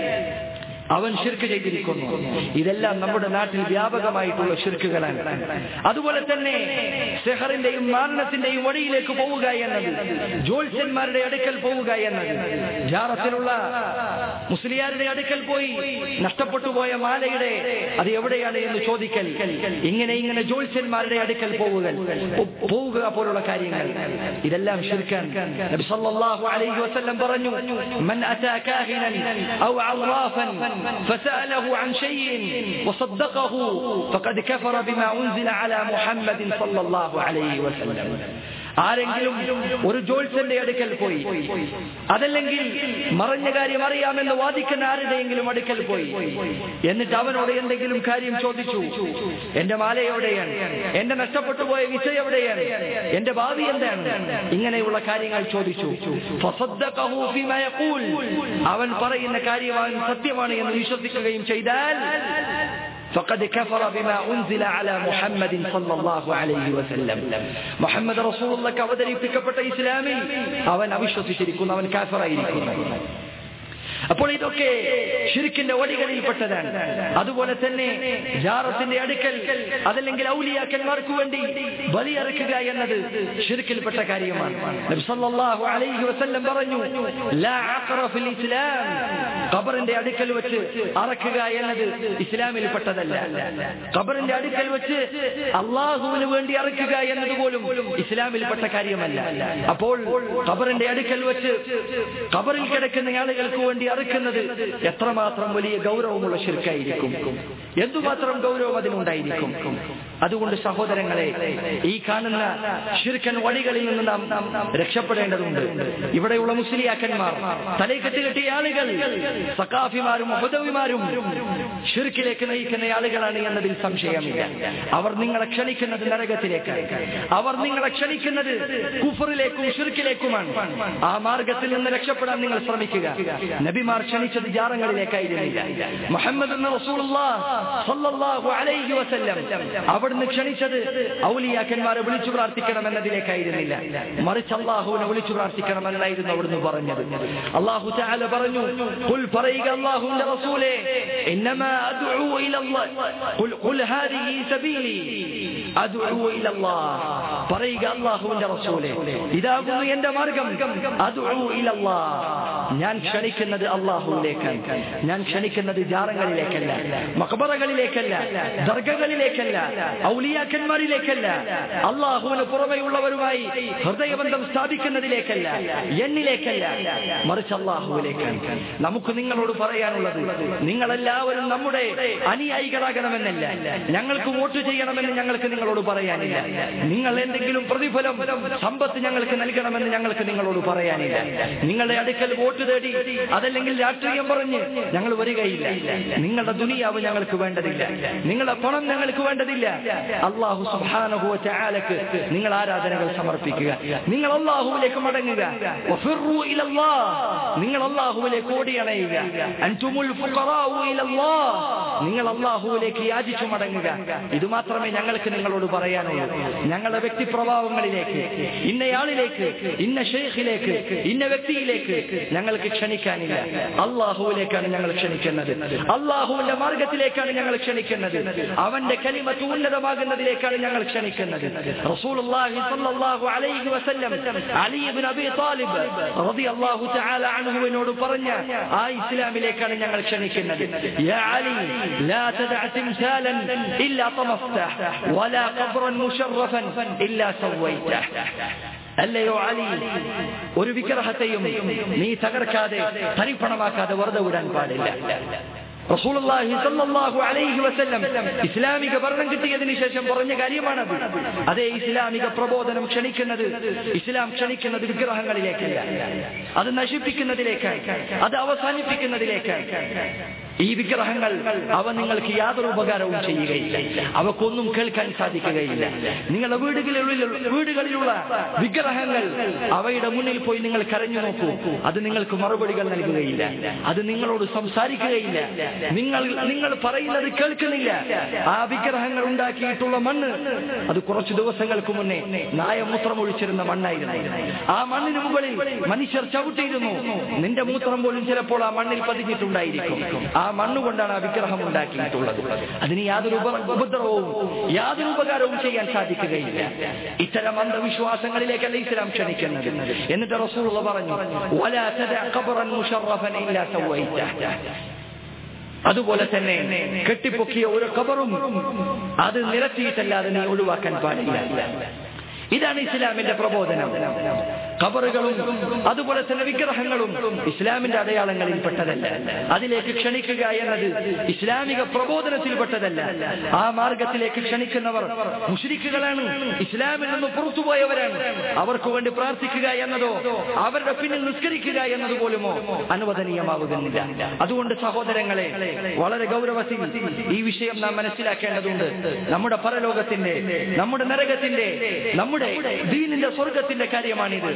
അവൻ ഷിർക്ക് ചെയ്തിരിക്കുന്നു ഇതെല്ലാം നമ്മുടെ നാട്ടിൽ വ്യാപകമായിട്ടുള്ള ഷിർക്കുകളാണ് അതുപോലെ തന്നെ സെഹറിന്റെയും മാരണത്തിന്റെയും വഴിയിലേക്ക് പോവുക എന്നത് ജോത്സ്യന്മാരുടെ അടുക്കൽ പോവുക എന്നത് ജാറത്തിലുള്ള മുസ്ലിയാരുടെ അടുക്കൽ പോയി നഷ്ടപ്പെട്ടു പോയ മാലയുടെ അത് എവിടെയാണ് എന്ന് ചോദിക്കൽ ഇങ്ങനെ ഇങ്ങനെ ജോത്സ്യന്മാരുടെ അടുക്കൽ പോവുക പോവുക പോലുള്ള കാര്യങ്ങൾ ഇതെല്ലാം ഷിർക്കാൻ നബി സല്ലല്ലാഹു അലൈഹി വസല്ലം പറഞ്ഞു മൻ അതാ കാഹിനൻ ഔ അറാഫൻ فسأله عن شيء وصدقه فقد كفر بما أنزل على محمد صلى الله عليه وسلم ആരെങ്കിലും ഒരു ജോത്സ്യന്റെ അടുക്കൽ പോയി അതല്ലെങ്കിൽ മറഞ്ഞ കാര്യം അറിയാമെന്ന് വാദിക്കുന്ന ആരുടെയെങ്കിലും അടുക്കൽ പോയി എന്നിട്ട് അവനോട് എന്തെങ്കിലും കാര്യം ചോദിച്ചു എന്റെ മാല എവിടെയാണ് എന്റെ നഷ്ടപ്പെട്ടു പോയ വിസ എവിടെയാണ് എന്റെ ഭാവി എന്താണ് ഇങ്ങനെയുള്ള കാര്യങ്ങൾ ചോദിച്ചു അവൻ പറയുന്ന കാര്യം അവൻ സത്യമാണ് എന്ന് വിശ്വസിക്കുകയും ചെയ്താൽ فقد كفر بما أنزل على محمد صلى الله عليه وسلم محمد رسول الله അവതരിപ്പിക്കപ്പെട്ട ഇസ്ലാമിൽ അവൻ അവിശ്വസിച്ചിരിക്കുന്നു അവൻ കാഫറായിരിക്കുന്നു അപ്പോൾ ഇതൊക്കെ ഷിർക്കിന്റെ വടികളിൽപ്പെട്ടതാണ് അതുപോലെ തന്നെ ജാറത്തിന്റെ അടുക്കൽ അതല്ലെങ്കിൽ ഔലിയാക്കന്മാർക്ക് വേണ്ടി ബലിയറക്കുക എന്നത് ഷിർക്കിൽപ്പെട്ട കാര്യമാണ് നബി സല്ലല്ലാഹു അലൈഹി വസല്ലം പറഞ്ഞു ലാ അഖറ ഫിൽ ഇസ്ലാം ഖബറിന്റെ അടുക്കൽ വെച്ച് അറക്കുക എന്നത് ഇസ്ലാമിൽപ്പെട്ടതല്ല ഖബറിന്റെ അടുക്കൽ വെച്ച് അള്ളാഹുവിന് വേണ്ടി അറക്കുക എന്നത് പോലും ഇസ്ലാമിൽപ്പെട്ട കാര്യമല്ല അപ്പോൾ ഖബറിന്റെ അടുക്കൽ വെച്ച് ഖബറിൽ കിടക്കുന്ന ആളുകൾക്ക് വേണ്ടി അറുക്കുന്നത് എത്രമാത്രം വലിയ ഗൗരവമുള്ള ശിർക്കായിരിക്കും എന്തുമാത്രം ഗൗരവം അതിനുണ്ടായിരിക്കും അതുകൊണ്ട് സഹോദരങ്ങളെ ഈ കാണുന്ന ഷിർക്കൻ വഴികളിൽ നിന്ന് നാം നാം രക്ഷപ്പെടേണ്ടതുണ്ട് ഇവിടെയുള്ള മുസ്ലിയാക്കന്മാർ തലയ്ക്കെട്ട് കെട്ടിയ ആളുകൾ സക്കാഫിമാരും മുഹദവിമാരും ഷിർക്കിലേക്ക് നയിക്കുന്ന ആളുകളാണ് എന്നതിൽ സംശയമില്ല അവർ നിങ്ങളെ ക്ഷണിക്കുന്നത് നരകത്തിലേക്ക് അവർ നിങ്ങളെ ക്ഷണിക്കുന്നത് കുഫറിലേക്കും ഷിർക്കിലേക്കുമാണ് ആ മാർഗത്തിൽ നിന്ന് രക്ഷപ്പെടാൻ നിങ്ങൾ ശ്രമിക്കുക നബിമാർ ക്ഷണിച്ചത് ജാറങ്ങളിലേക്കായിരുന്നില്ല മുഹമ്മദ് എന്ന റസൂലുള്ളാഹു അലൈഹി വസല്ലം അവിടുന്ന് ക്ഷണിച്ചത് ഔലിയാക്കന്മാരെ വിളിച്ചു പ്രാർത്ഥിക്കണം എന്നതിലേക്കായിരുന്നില്ല മറിച്ച് അള്ളാഹുവിനെ വിളിച്ചു പ്രാർത്ഥിക്കണം എന്നായിരുന്നു അവിടുന്ന് പറഞ്ഞത് അള്ളാഹു തആല പറഞ്ഞു ഖുൽ പറയുക അള്ളാഹുവിന്റെ റസൂലേ ഇന്നമാ അദ്ഉ ഇലല്ലാഹ് ഖുൽ ഖുൽ ഹാദിഹി സബീലി അദ്ഉ ഇലല്ലാഹ് പറയുക അള്ളാഹുവിന്റെ റസൂലേ ഇതാകുന്നു എന്റെ മാർഗം അദ്ഉ ഇലല്ലാഹ് ഞാൻ ക്ഷണിക്കുന്നത് അള്ളാഹുവിലേക്കാണ് ഞാൻ ക്ഷണിക്കുന്നത് ജാറങ്ങളിലേക്കല്ല മക്ബറകളിലേക്കല്ല ദർഗകളിലേക്കല്ല ഔലിയാക്കന്മാരിലേക്കല്ല അള്ളാഹുവിന് പുറമെയുള്ളവരുമായി ഹൃദയബന്ധം സ്ഥാപിക്കുന്നതിലേക്കല്ല എന്നിലേക്കല്ല മറിച്ച് അള്ളാഹുവിലേക്കാണ് നമുക്ക് നിങ്ങളോട് പറയാനുള്ളത് നിങ്ങളെല്ലാവരും നമ്മുടെ അനുയായികളാകണമെന്നല്ല ഞങ്ങൾക്ക് വോട്ട് ചെയ്യണമെന്ന് ഞങ്ങൾക്ക് നിങ്ങളോട് പറയാനില്ല നിങ്ങൾ എന്തെങ്കിലും പ്രതിഫലം സമ്പത്ത് ഞങ്ങൾക്ക് നൽകണമെന്ന് ഞങ്ങൾക്ക് നിങ്ങളോട് പറയാനില്ല നിങ്ങളുടെ അടുക്കൽ വോട്ട് തേടി അതല്ലെങ്കിൽ രാഷ്ട്രീയം പറഞ്ഞ് ഞങ്ങൾ വരികയില്ല നിങ്ങളുടെ ദുനിയാവ് ഞങ്ങൾക്ക് വേണ്ടതില്ല നിങ്ങളുടെ പണം ഞങ്ങൾക്ക് വേണ്ടതില്ല അള്ളാഹു സുബാനഹുവ ചാലക്ക് നിങ്ങൾ ആരാധനകൾ സമർപ്പിക്കുക നിങ്ങൾ അള്ളാഹുവിലേക്ക് മടങ്ങുക വഫിറു ഇലല്ലാഹ്. നിങ്ങൾ അള്ളാഹുവിലേക്ക് ഓടിയണയുക അൻതുമുൽ ഫുഖറാഉ ഇലല്ലാഹ്. നിങ്ങൾ അള്ളാഹുവിലേക്ക് യാചിച്ചു മടങ്ങുക ഇത് മാത്രമേ ഞങ്ങൾക്ക് നിങ്ങളോട് പറയാനുള്ളൂ ഞങ്ങളുടെ വ്യക്തിപ്രഭാവങ്ങളിലേക്ക് ഇന്നയാളിലേക്ക് ഇന്ന ഷെയ്ഖിലേക്ക് ഇന്ന വ്യക്തിയിലേക്ക് ഞങ്ങൾക്ക് ക്ഷണിക്കാനില്ല അള്ളാഹുവിലേക്കാണ് ഞങ്ങൾ ക്ഷണിക്കുന്നത് അള്ളാഹുവിന്റെ മാർഗത്തിലേക്കാണ് ഞങ്ങൾ ക്ഷണിക്കുന്നത് അവന്റെ കലിമത്ത് ഉന്നതമാകുന്നതിലേക്കാണ് ഞങ്ങൾ ക്ഷണിക്കുന്നത് റസൂലുള്ളാഹി സ്വല്ലല്ലാഹു അലൈഹി വസല്ലം അലി ഇബ്നു അബീ താലിബ് റളിയല്ലാഹു തആല അൻഹുവിനോട് പറഞ്ഞ ആ ഇസ്ലാമിലേക്കാണ് ഞങ്ങൾ ക്ഷണിക്കുന്നത് യാ അലി ലാ തദഅ തിംസാലൻ ഇല്ലാ തമസ്തഹ് വലാ ഖബ്റൻ മുശറഫൻ ഇല്ലാ സവൈതഹ് അല്ലയോ അലി ഒരു വിഗ്രഹത്തെയും നീ തകർക്കാതെ തരിപ്പണമാക്കാതെ വെറുതെ വിടാൻ പാടില്ല റസൂലുള്ളാഹി സ്വല്ലല്ലാഹു അലൈഹി വസല്ലം ഇസ്ലാമിക ഭരണം കിട്ടിയതിന് ശേഷം പറഞ്ഞ കാര്യമാണത് അതേ ഇസ്ലാമിക പ്രബോധനം ക്ഷണിക്കുന്നത് ഇസ്ലാം ക്ഷണിക്കുന്നത് വിഗ്രഹങ്ങളിലേക്കല്ല അത് നശിപ്പിക്കുന്നതിലേക്കാണ് അത് അവസാനിപ്പിക്കുന്നതിലേക്കാണ് ഈ വിഗ്രഹങ്ങൾ അവ നിങ്ങൾക്ക് യാതൊരു ഉപകാരവും ചെയ്യുകയില്ല അവക്കൊന്നും കേൾക്കാൻ സാധിക്കുകയില്ല നിങ്ങളുടെ വീടുകളിലുള്ള വീടുകളിലുള്ള വിഗ്രഹങ്ങൾ അവയുടെ മുന്നിൽ പോയി നിങ്ങൾ കരഞ്ഞു നോക്കൂ അത് നിങ്ങൾക്ക് മറുപടികൾ നൽകുകയില്ല അത് നിങ്ങളോട് സംസാരിക്കുകയില്ല നിങ്ങൾ നിങ്ങൾ പറയുന്നത് കേൾക്കുന്നില്ല ആ വിഗ്രഹങ്ങൾ ഉണ്ടാക്കിയിട്ടുള്ള മണ്ണ് അത് കുറച്ചു ദിവസങ്ങൾക്ക് മുന്നേ നായമൂത്രം ഒഴിച്ചിരുന്ന മണ്ണായിരുന്നു ആ മണ്ണിന് മുകളിൽ മനുഷ്യർ ചവിട്ടിയിരുന്നു നിന്റെ മൂത്രം പോലും ചിലപ്പോൾ ആ മണ്ണിൽ പതിഞ്ഞിട്ടുണ്ടായിരിക്കും ആ മണ്ണുകൊണ്ടാണ് ആ വിഗ്രഹം ഉണ്ടാക്കിയിട്ടുള്ളത് അതിന് യാതൊരു ഉപ- ഉപദ്രവവും യാതൊരു ഉപകാരവും ചെയ്യാൻ സാധിക്കുകയില്ല ഇത്തരം അന്ധവിശ്വാസങ്ങളിലേക്കല്ല ഇസ്ലാം ക്ഷണിക്കുന്നത് എന്നിട്ട് റസൂൾ പറഞ്ഞു "വലാ തദഅ ഖബ്റൻ മുശറഫൻ ഇല്ലാ സവൈതഹ്." അതുപോലെ തന്നെ കെട്ടിപ്പൊക്കിയ ഒരു കബറും അത് നിരത്തിയിട്ടല്ലാതെ നീ ഒഴിവാക്കാൻ പാടില്ല ഇതാണ് ഇസ്ലാമിന്റെ പ്രബോധനം ഖബറുകളും അതുപോലെ തന്നെ വിഗ്രഹങ്ങളും ഇസ്ലാമിന്റെ അടയാളങ്ങളിൽ പെട്ടതല്ല അതിലേക്ക് ക്ഷണിക്കുക എന്നത് ഇസ്ലാമിക പ്രബോധനത്തിൽപ്പെട്ടതല്ല ആ മാർഗത്തിലേക്ക് ക്ഷണിക്കുന്നവർ മുഷ്രിക്കുകളാണ് ഇസ്ലാമിൽ നിന്ന് പുറത്തുപോയവരാണ് അവർക്ക് വേണ്ടി പ്രാർത്ഥിക്കുക എന്നതോ അവരുടെ പിന്നിൽ നിസ്കരിക്കുക എന്നത് പോലുമോ അനുവദനീയമാവുന്നില്ല അതുകൊണ്ട് സഹോദരങ്ങളെ വളരെ ഗൗരവത്തിൽ ഈ വിഷയം നാം മനസ്സിലാക്കേണ്ടതുണ്ട് നമ്മുടെ പരലോകത്തിന്റെ നമ്മുടെ നരകത്തിന്റെ നമ്മുടെ ദീനിന്റെ സ്വർഗത്തിന്റെ കാര്യമാണിത്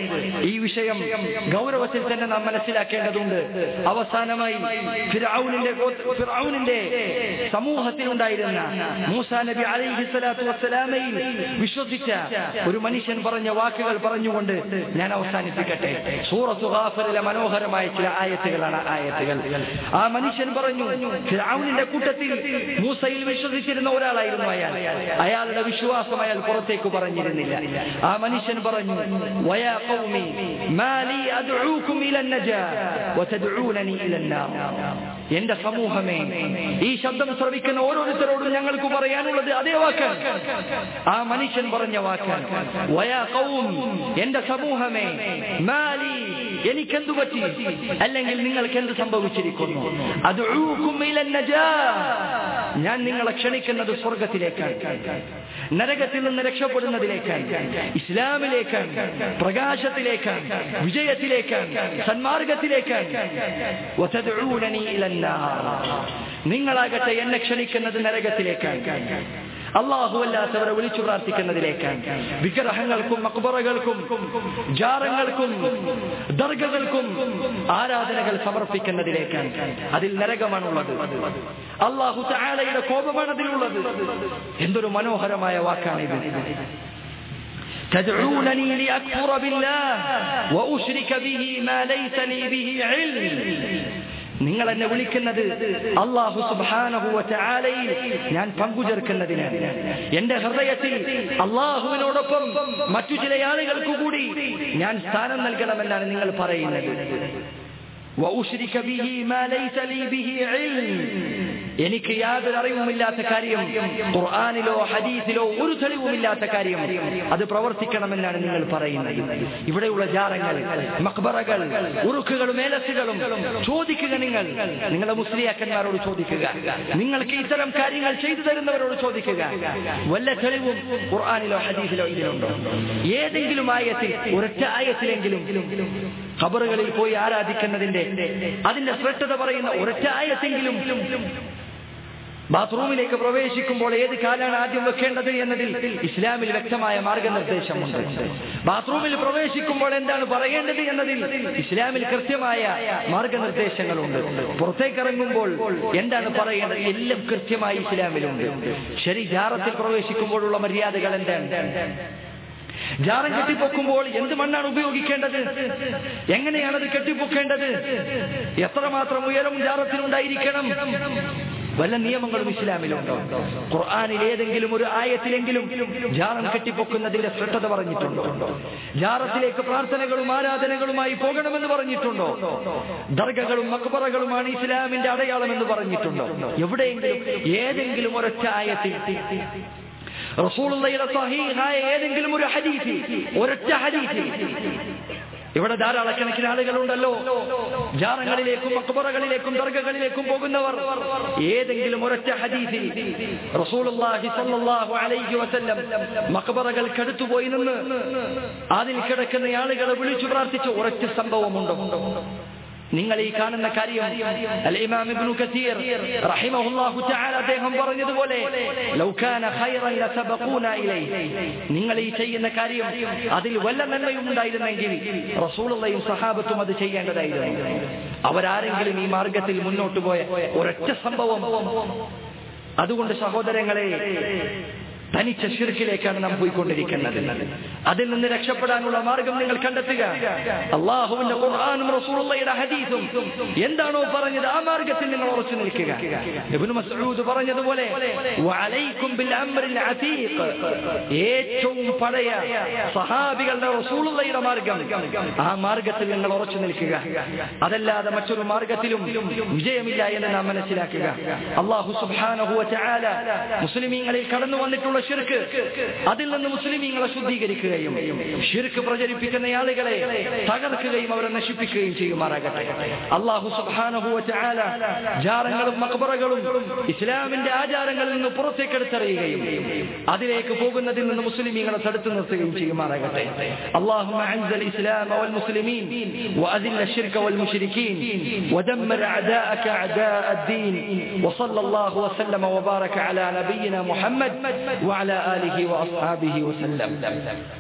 ഈ വിഷയം ഗൗരവത്തിൽ തന്നെ നാം മനസ്സിലാക്കേണ്ടതുണ്ട് അവസാനമായി ഫിർഔനിന്റെ ഗോത്ര- ഫിർഔനിന്റെ സമൂഹത്തിലുണ്ടായിരുന്ന മൂസാ നബി അലൈഹി സ്വലാത്തു വസ്സലാമയിൽ വിശ്വസിച്ച ഒരു മനുഷ്യൻ പറഞ്ഞ വാക്കുകൾ പറഞ്ഞുകൊണ്ട് ഞാൻ അവസാനിപ്പിക്കട്ടെ സൂറത്തു ഗാഫറിലെ മനോഹരമായ ചില ആയത്തുകളാണ് ആ ആയത്തുകൾ ആ മനുഷ്യൻ പറഞ്ഞു ഫിർഔനിന്റെ കൂട്ടത്തിൽ മൂസയിൽ വിശ്വസിച്ചിരുന്ന ഒരാളായിരുന്നു അയാൾ അയാളുടെ വിശ്വാസം അയാൾ പുറത്തേക്ക് പറഞ്ഞിരുന്നില്ല ആ മനുഷ്യൻ പറഞ്ഞു വയാ ഖൗമി മാ ലീ അദ്ഊകും ഇല നജാ വതദ്ഊനനി ഇല النار എന്റെ സമൂഹമേ ഈ ശബ്ദം ശ്രവിക്കുന്ന ഓരോരുത്തരോടും ഞങ്ങൾക്ക് പറയാനുള്ളത് അതേ വാക്കാണ് ആ മനുഷ്യൻ പറഞ്ഞ വാക്കാണ് വയാ ഖൗം എന്റെ സമൂഹമേ മാലി എനിക്കെന്തു പറ്റി അല്ലെങ്കിൽ നിങ്ങൾക്ക് എന്ത് സംഭവിച്ചിരിക്കുന്നു അദ്ഊകും ഇല നജാ ഞാൻ നിങ്ങളെ ക്ഷണിക്കുന്നത് സ്വർഗത്തിലേക്കാണ് നരകത്തിൽ നിന്ന് രക്ഷപ്പെടുന്നതിലേക്കാണ് ഇസ്ലാമിലേക്കാണ് പ്രകാശത്തിലേക്കാണ് വിജയത്തിലേക്കാണ് സന്മാർഗത്തിലേക്കാണ് വതദ്ഊനനി ഇലന്നാർ. നിങ്ങളാകട്ടെ എന്നെ ക്ഷണിക്കുന്നത് നരകത്തിലേക്കാണ് അള്ളാഹു അല്ലാത്തവരെ വിളിച്ചു പ്രാർത്ഥിക്കുന്നതിലേക്കാണ് വിഗ്രഹങ്ങൾക്കും മക്ബറകൾക്കും ജാറങ്ങൾക്കും ദർഗകൾക്കും ആരാധനകൾ സമർപ്പിക്കുന്നതിലേക്കാണ് അതിൽ നരകമാണുള്ളത് അള്ളാഹു താലയുടെ കോപമാണ് അതിലുള്ളത് എന്തൊരു മനോഹരമായ വാക്കാണിത് تدعونني لأكفر بالله وأشرك به ما ليس لي به علم നിങ്ങൾ എന്നെ വിളിക്കുന്നത് അള്ളാഹു സുബാനഹുവലയിൽ ഞാൻ പങ്കുചേർക്കുന്നതിനാണ് എന്റെ ഹൃദയത്തിൽ അള്ളാഹുവിനോടൊപ്പം മറ്റു ചില ആളുകൾക്ക് കൂടി ഞാൻ സ്ഥാനം നൽകണമെന്നാണ് നിങ്ങൾ പറയുന്നത് وأشرك به ما ليس لي به علم എനിക്ക് യാതൊരു അറിവുമില്ലാത്ത കാര്യം ഖുർആാനിലോ ഹദീസിലോ ഒരു തെളിവുമില്ലാത്ത കാര്യം അത് പ്രവർത്തിക്കണമെന്നാണ് നിങ്ങൾ പറയുന്നത് ഇവിടെയുള്ള ജാറങ്ങൾ മക്ബറകൾ ഉറുക്കുകളും മേലസുകളും ചോദിക്കുക നിങ്ങൾ നിങ്ങളുടെ മുസ്ലിയാക്കന്മാരോട് ചോദിക്കുക നിങ്ങൾക്ക് ഇത്തരം കാര്യങ്ങൾ ചെയ്തു തരുന്നവരോട് ചോദിക്കുക വല്ല തെളിവും ഖുർആാനിലോ ഹദീസിലോ ഇതിലുണ്ടോ ഏതെങ്കിലും ആയത്തിൽ ഒരൊറ്റ ആയത്തിലെങ്കിലും ഖബറുകളിൽ പോയി ആരാധിക്കുന്നതിന്റെ അതിന്റെ ശ്രദ്ധത പറയുന്ന ഒരൊറ്റ ആയത്തെങ്കിലും ബാത്റൂമിലേക്ക് പ്രവേശിക്കുമ്പോൾ ഏത് കാലാണ് ആദ്യം വെക്കേണ്ടത് എന്നതിൽ ഇസ്ലാമിൽ വ്യക്തമായ മാർഗനിർദ്ദേശമുണ്ട് ബാത്റൂമിൽ പ്രവേശിക്കുമ്പോൾ എന്താണ് പറയേണ്ടത് എന്നതിൽ ഇസ്ലാമിൽ കൃത്യമായ മാർഗനിർദ്ദേശങ്ങളുണ്ട് പുറത്തേക്ക് ഇറങ്ങുമ്പോൾ എന്താണ് പറയേണ്ടത് എല്ലാം കൃത്യമായി ഇസ്ലാമിലുണ്ട് ശരി ജാറത്തിൽ പ്രവേശിക്കുമ്പോഴുള്ള മര്യാദകൾ എന്താണ് ജാറം കെട്ടിപ്പൊക്കുമ്പോൾ എന്ത് മണ്ണാണ് ഉപയോഗിക്കേണ്ടത് എങ്ങനെയാണത് കെട്ടിപ്പൊക്കേണ്ടത് എത്രമാത്രം ഉയരം ജാറത്തിനുണ്ടായിരിക്കണം വല്ല നിയമങ്ങളും ഇസ്ലാമിലുണ്ടോ ഖുർആാനിൽ ഏതെങ്കിലും ഒരു ആയത്തിലെങ്കിലും ജാറം കെട്ടിപ്പൊക്കുന്നതിന്റെ ശ്രദ്ധത പറഞ്ഞിട്ടുണ്ടോ ജാറത്തിലേക്ക് പ്രാർത്ഥനകളും ആരാധനകളുമായി പോകണമെന്ന് പറഞ്ഞിട്ടുണ്ടോ ദർഗകളും മക്ബറകളുമാണ് ഇസ്ലാമിന്റെ അടയാളം എന്ന് പറഞ്ഞിട്ടുണ്ടോ എവിടെയെങ്കിലും ഏതെങ്കിലും ഒരൊറ്റ ആയത്തിൽ റസൂലുള്ളയുടെ സഹീഹായ ഏതെങ്കിലും ഒരു ഹദീസ് ഒരൊറ്റ ഹദീസ് ഇവിടെ ധാരാളക്കണക്കിന് ആളുകളുണ്ടല്ലോ ജാറങ്ങളിലേക്കും അക്ബറകളിലേക്കും ദർഗകളിലേക്കും പോകുന്നവർ ഏതെങ്കിലും ഒരൊറ്റ ഹദീസിൽ റസൂലുള്ളാഹി സ്വല്ലല്ലാഹു അലൈഹി വസല്ലം മക്ബറകൾക്കടുത്തു പോയി നിന്ന് അതിൽ കിടക്കുന്ന ആളുകളെ വിളിച്ചു പ്രാർത്ഥിച്ച ഒരൊറ്റ സംഭവമുണ്ടോ നിങ്ങൾ ഈ കാണുന്ന കാര്യം അൽ ഇമാം ഇബ്നു കസീർ റഹിമഹുല്ലാഹു തആല അദ്ദേഹം പറഞ്ഞതുപോലെ ലൗ കാന ഖൈറൻ ലസബഖൂന ഇലൈഹി നിങ്ങൾ ഈ ചെയ്യുന്ന കാര്യം അതിൽ വല്ല നന്മയും ഉണ്ടായിരുന്നെങ്കിൽ റസൂലുള്ളയും സഹാബത്തും അത് ചെയ്യേണ്ടതായിരുന്നു അവരാരെങ്കിലും ഈ മാർഗത്തിൽ മുന്നോട്ട് പോയ ഒരൊറ്റ സംഭവം അതുകൊണ്ട് സഹോദരങ്ങളെ തനിച്ച ഷിർക്കിലേക്കാണ് നാം പോയിക്കൊണ്ടിരിക്കുന്നത് അതിൽ നിന്ന് രക്ഷപ്പെടാനുള്ള മാർഗം നിങ്ങൾ കണ്ടെത്തുക അള്ളാഹുവിന്റെ ഖുർആാനും റസൂലുള്ളയുടെ ഹദീസും എന്താണോ പറഞ്ഞത് ആ മാർഗത്തിൽ നിങ്ങൾ ഉറച്ചു നിൽക്കുക ഇബ്നു മസ്ഊദ് പറഞ്ഞതുപോലെ വഅലൈക്കും ബിൽ അംറിൽ അതീഖ് ഏറ്റവും പഴയ സഹാബികളുടെ റസൂലുള്ളയുടെ മാർഗം ആ മാർഗത്തിൽ നിങ്ങൾ ഉറച്ചു നിൽക്കുക അതല്ലാതെ മറ്റൊരു മാർഗത്തിലും വിജയമില്ല എന്ന് നാം മനസ്സിലാക്കുക അള്ളാഹു സുബ്ഹാനഹു വ തആല മുസ്ലിമീങ്ങളിൽ കടന്നു വന്നിട്ടുള്ള ഷിർക്ക് അതിൽ നിന്ന് മുസ്ലിമീങ്ങളെ ശുദ്ധീകരിക്കുകയും ഷിർക്ക് പ്രചരിപ്പിക്കുന്ന ആളുകളെ തകർക്കുകയും അവരെ നശിപ്പിക്കുകയും ചെയ്യുമാറാകട്ടെ അള്ളാഹു സുബ്ഹാനഹു വ തആല ജാറങ്ങളും മക്ബറകളും ഇസ്ലാമിന്റെ ആചാരങ്ങളിൽ നിന്ന് പുറത്തേക്ക് എടുത്തറിയുകയും അതിലേക്ക് പോകുന്നതിൽ നിന്ന് മുസ്ലിമീങ്ങളെ തടുത്തു നിർത്തുകയും ചെയ്യുമാറാകട്ടെ اللهم اعز الاسلام والمسلمين واذل الشرك والمشركين ودمر اعداءك اعداء الدين وصلى الله وسلم وبارك على نبينا محمد وعلى اله واصحابه وسلم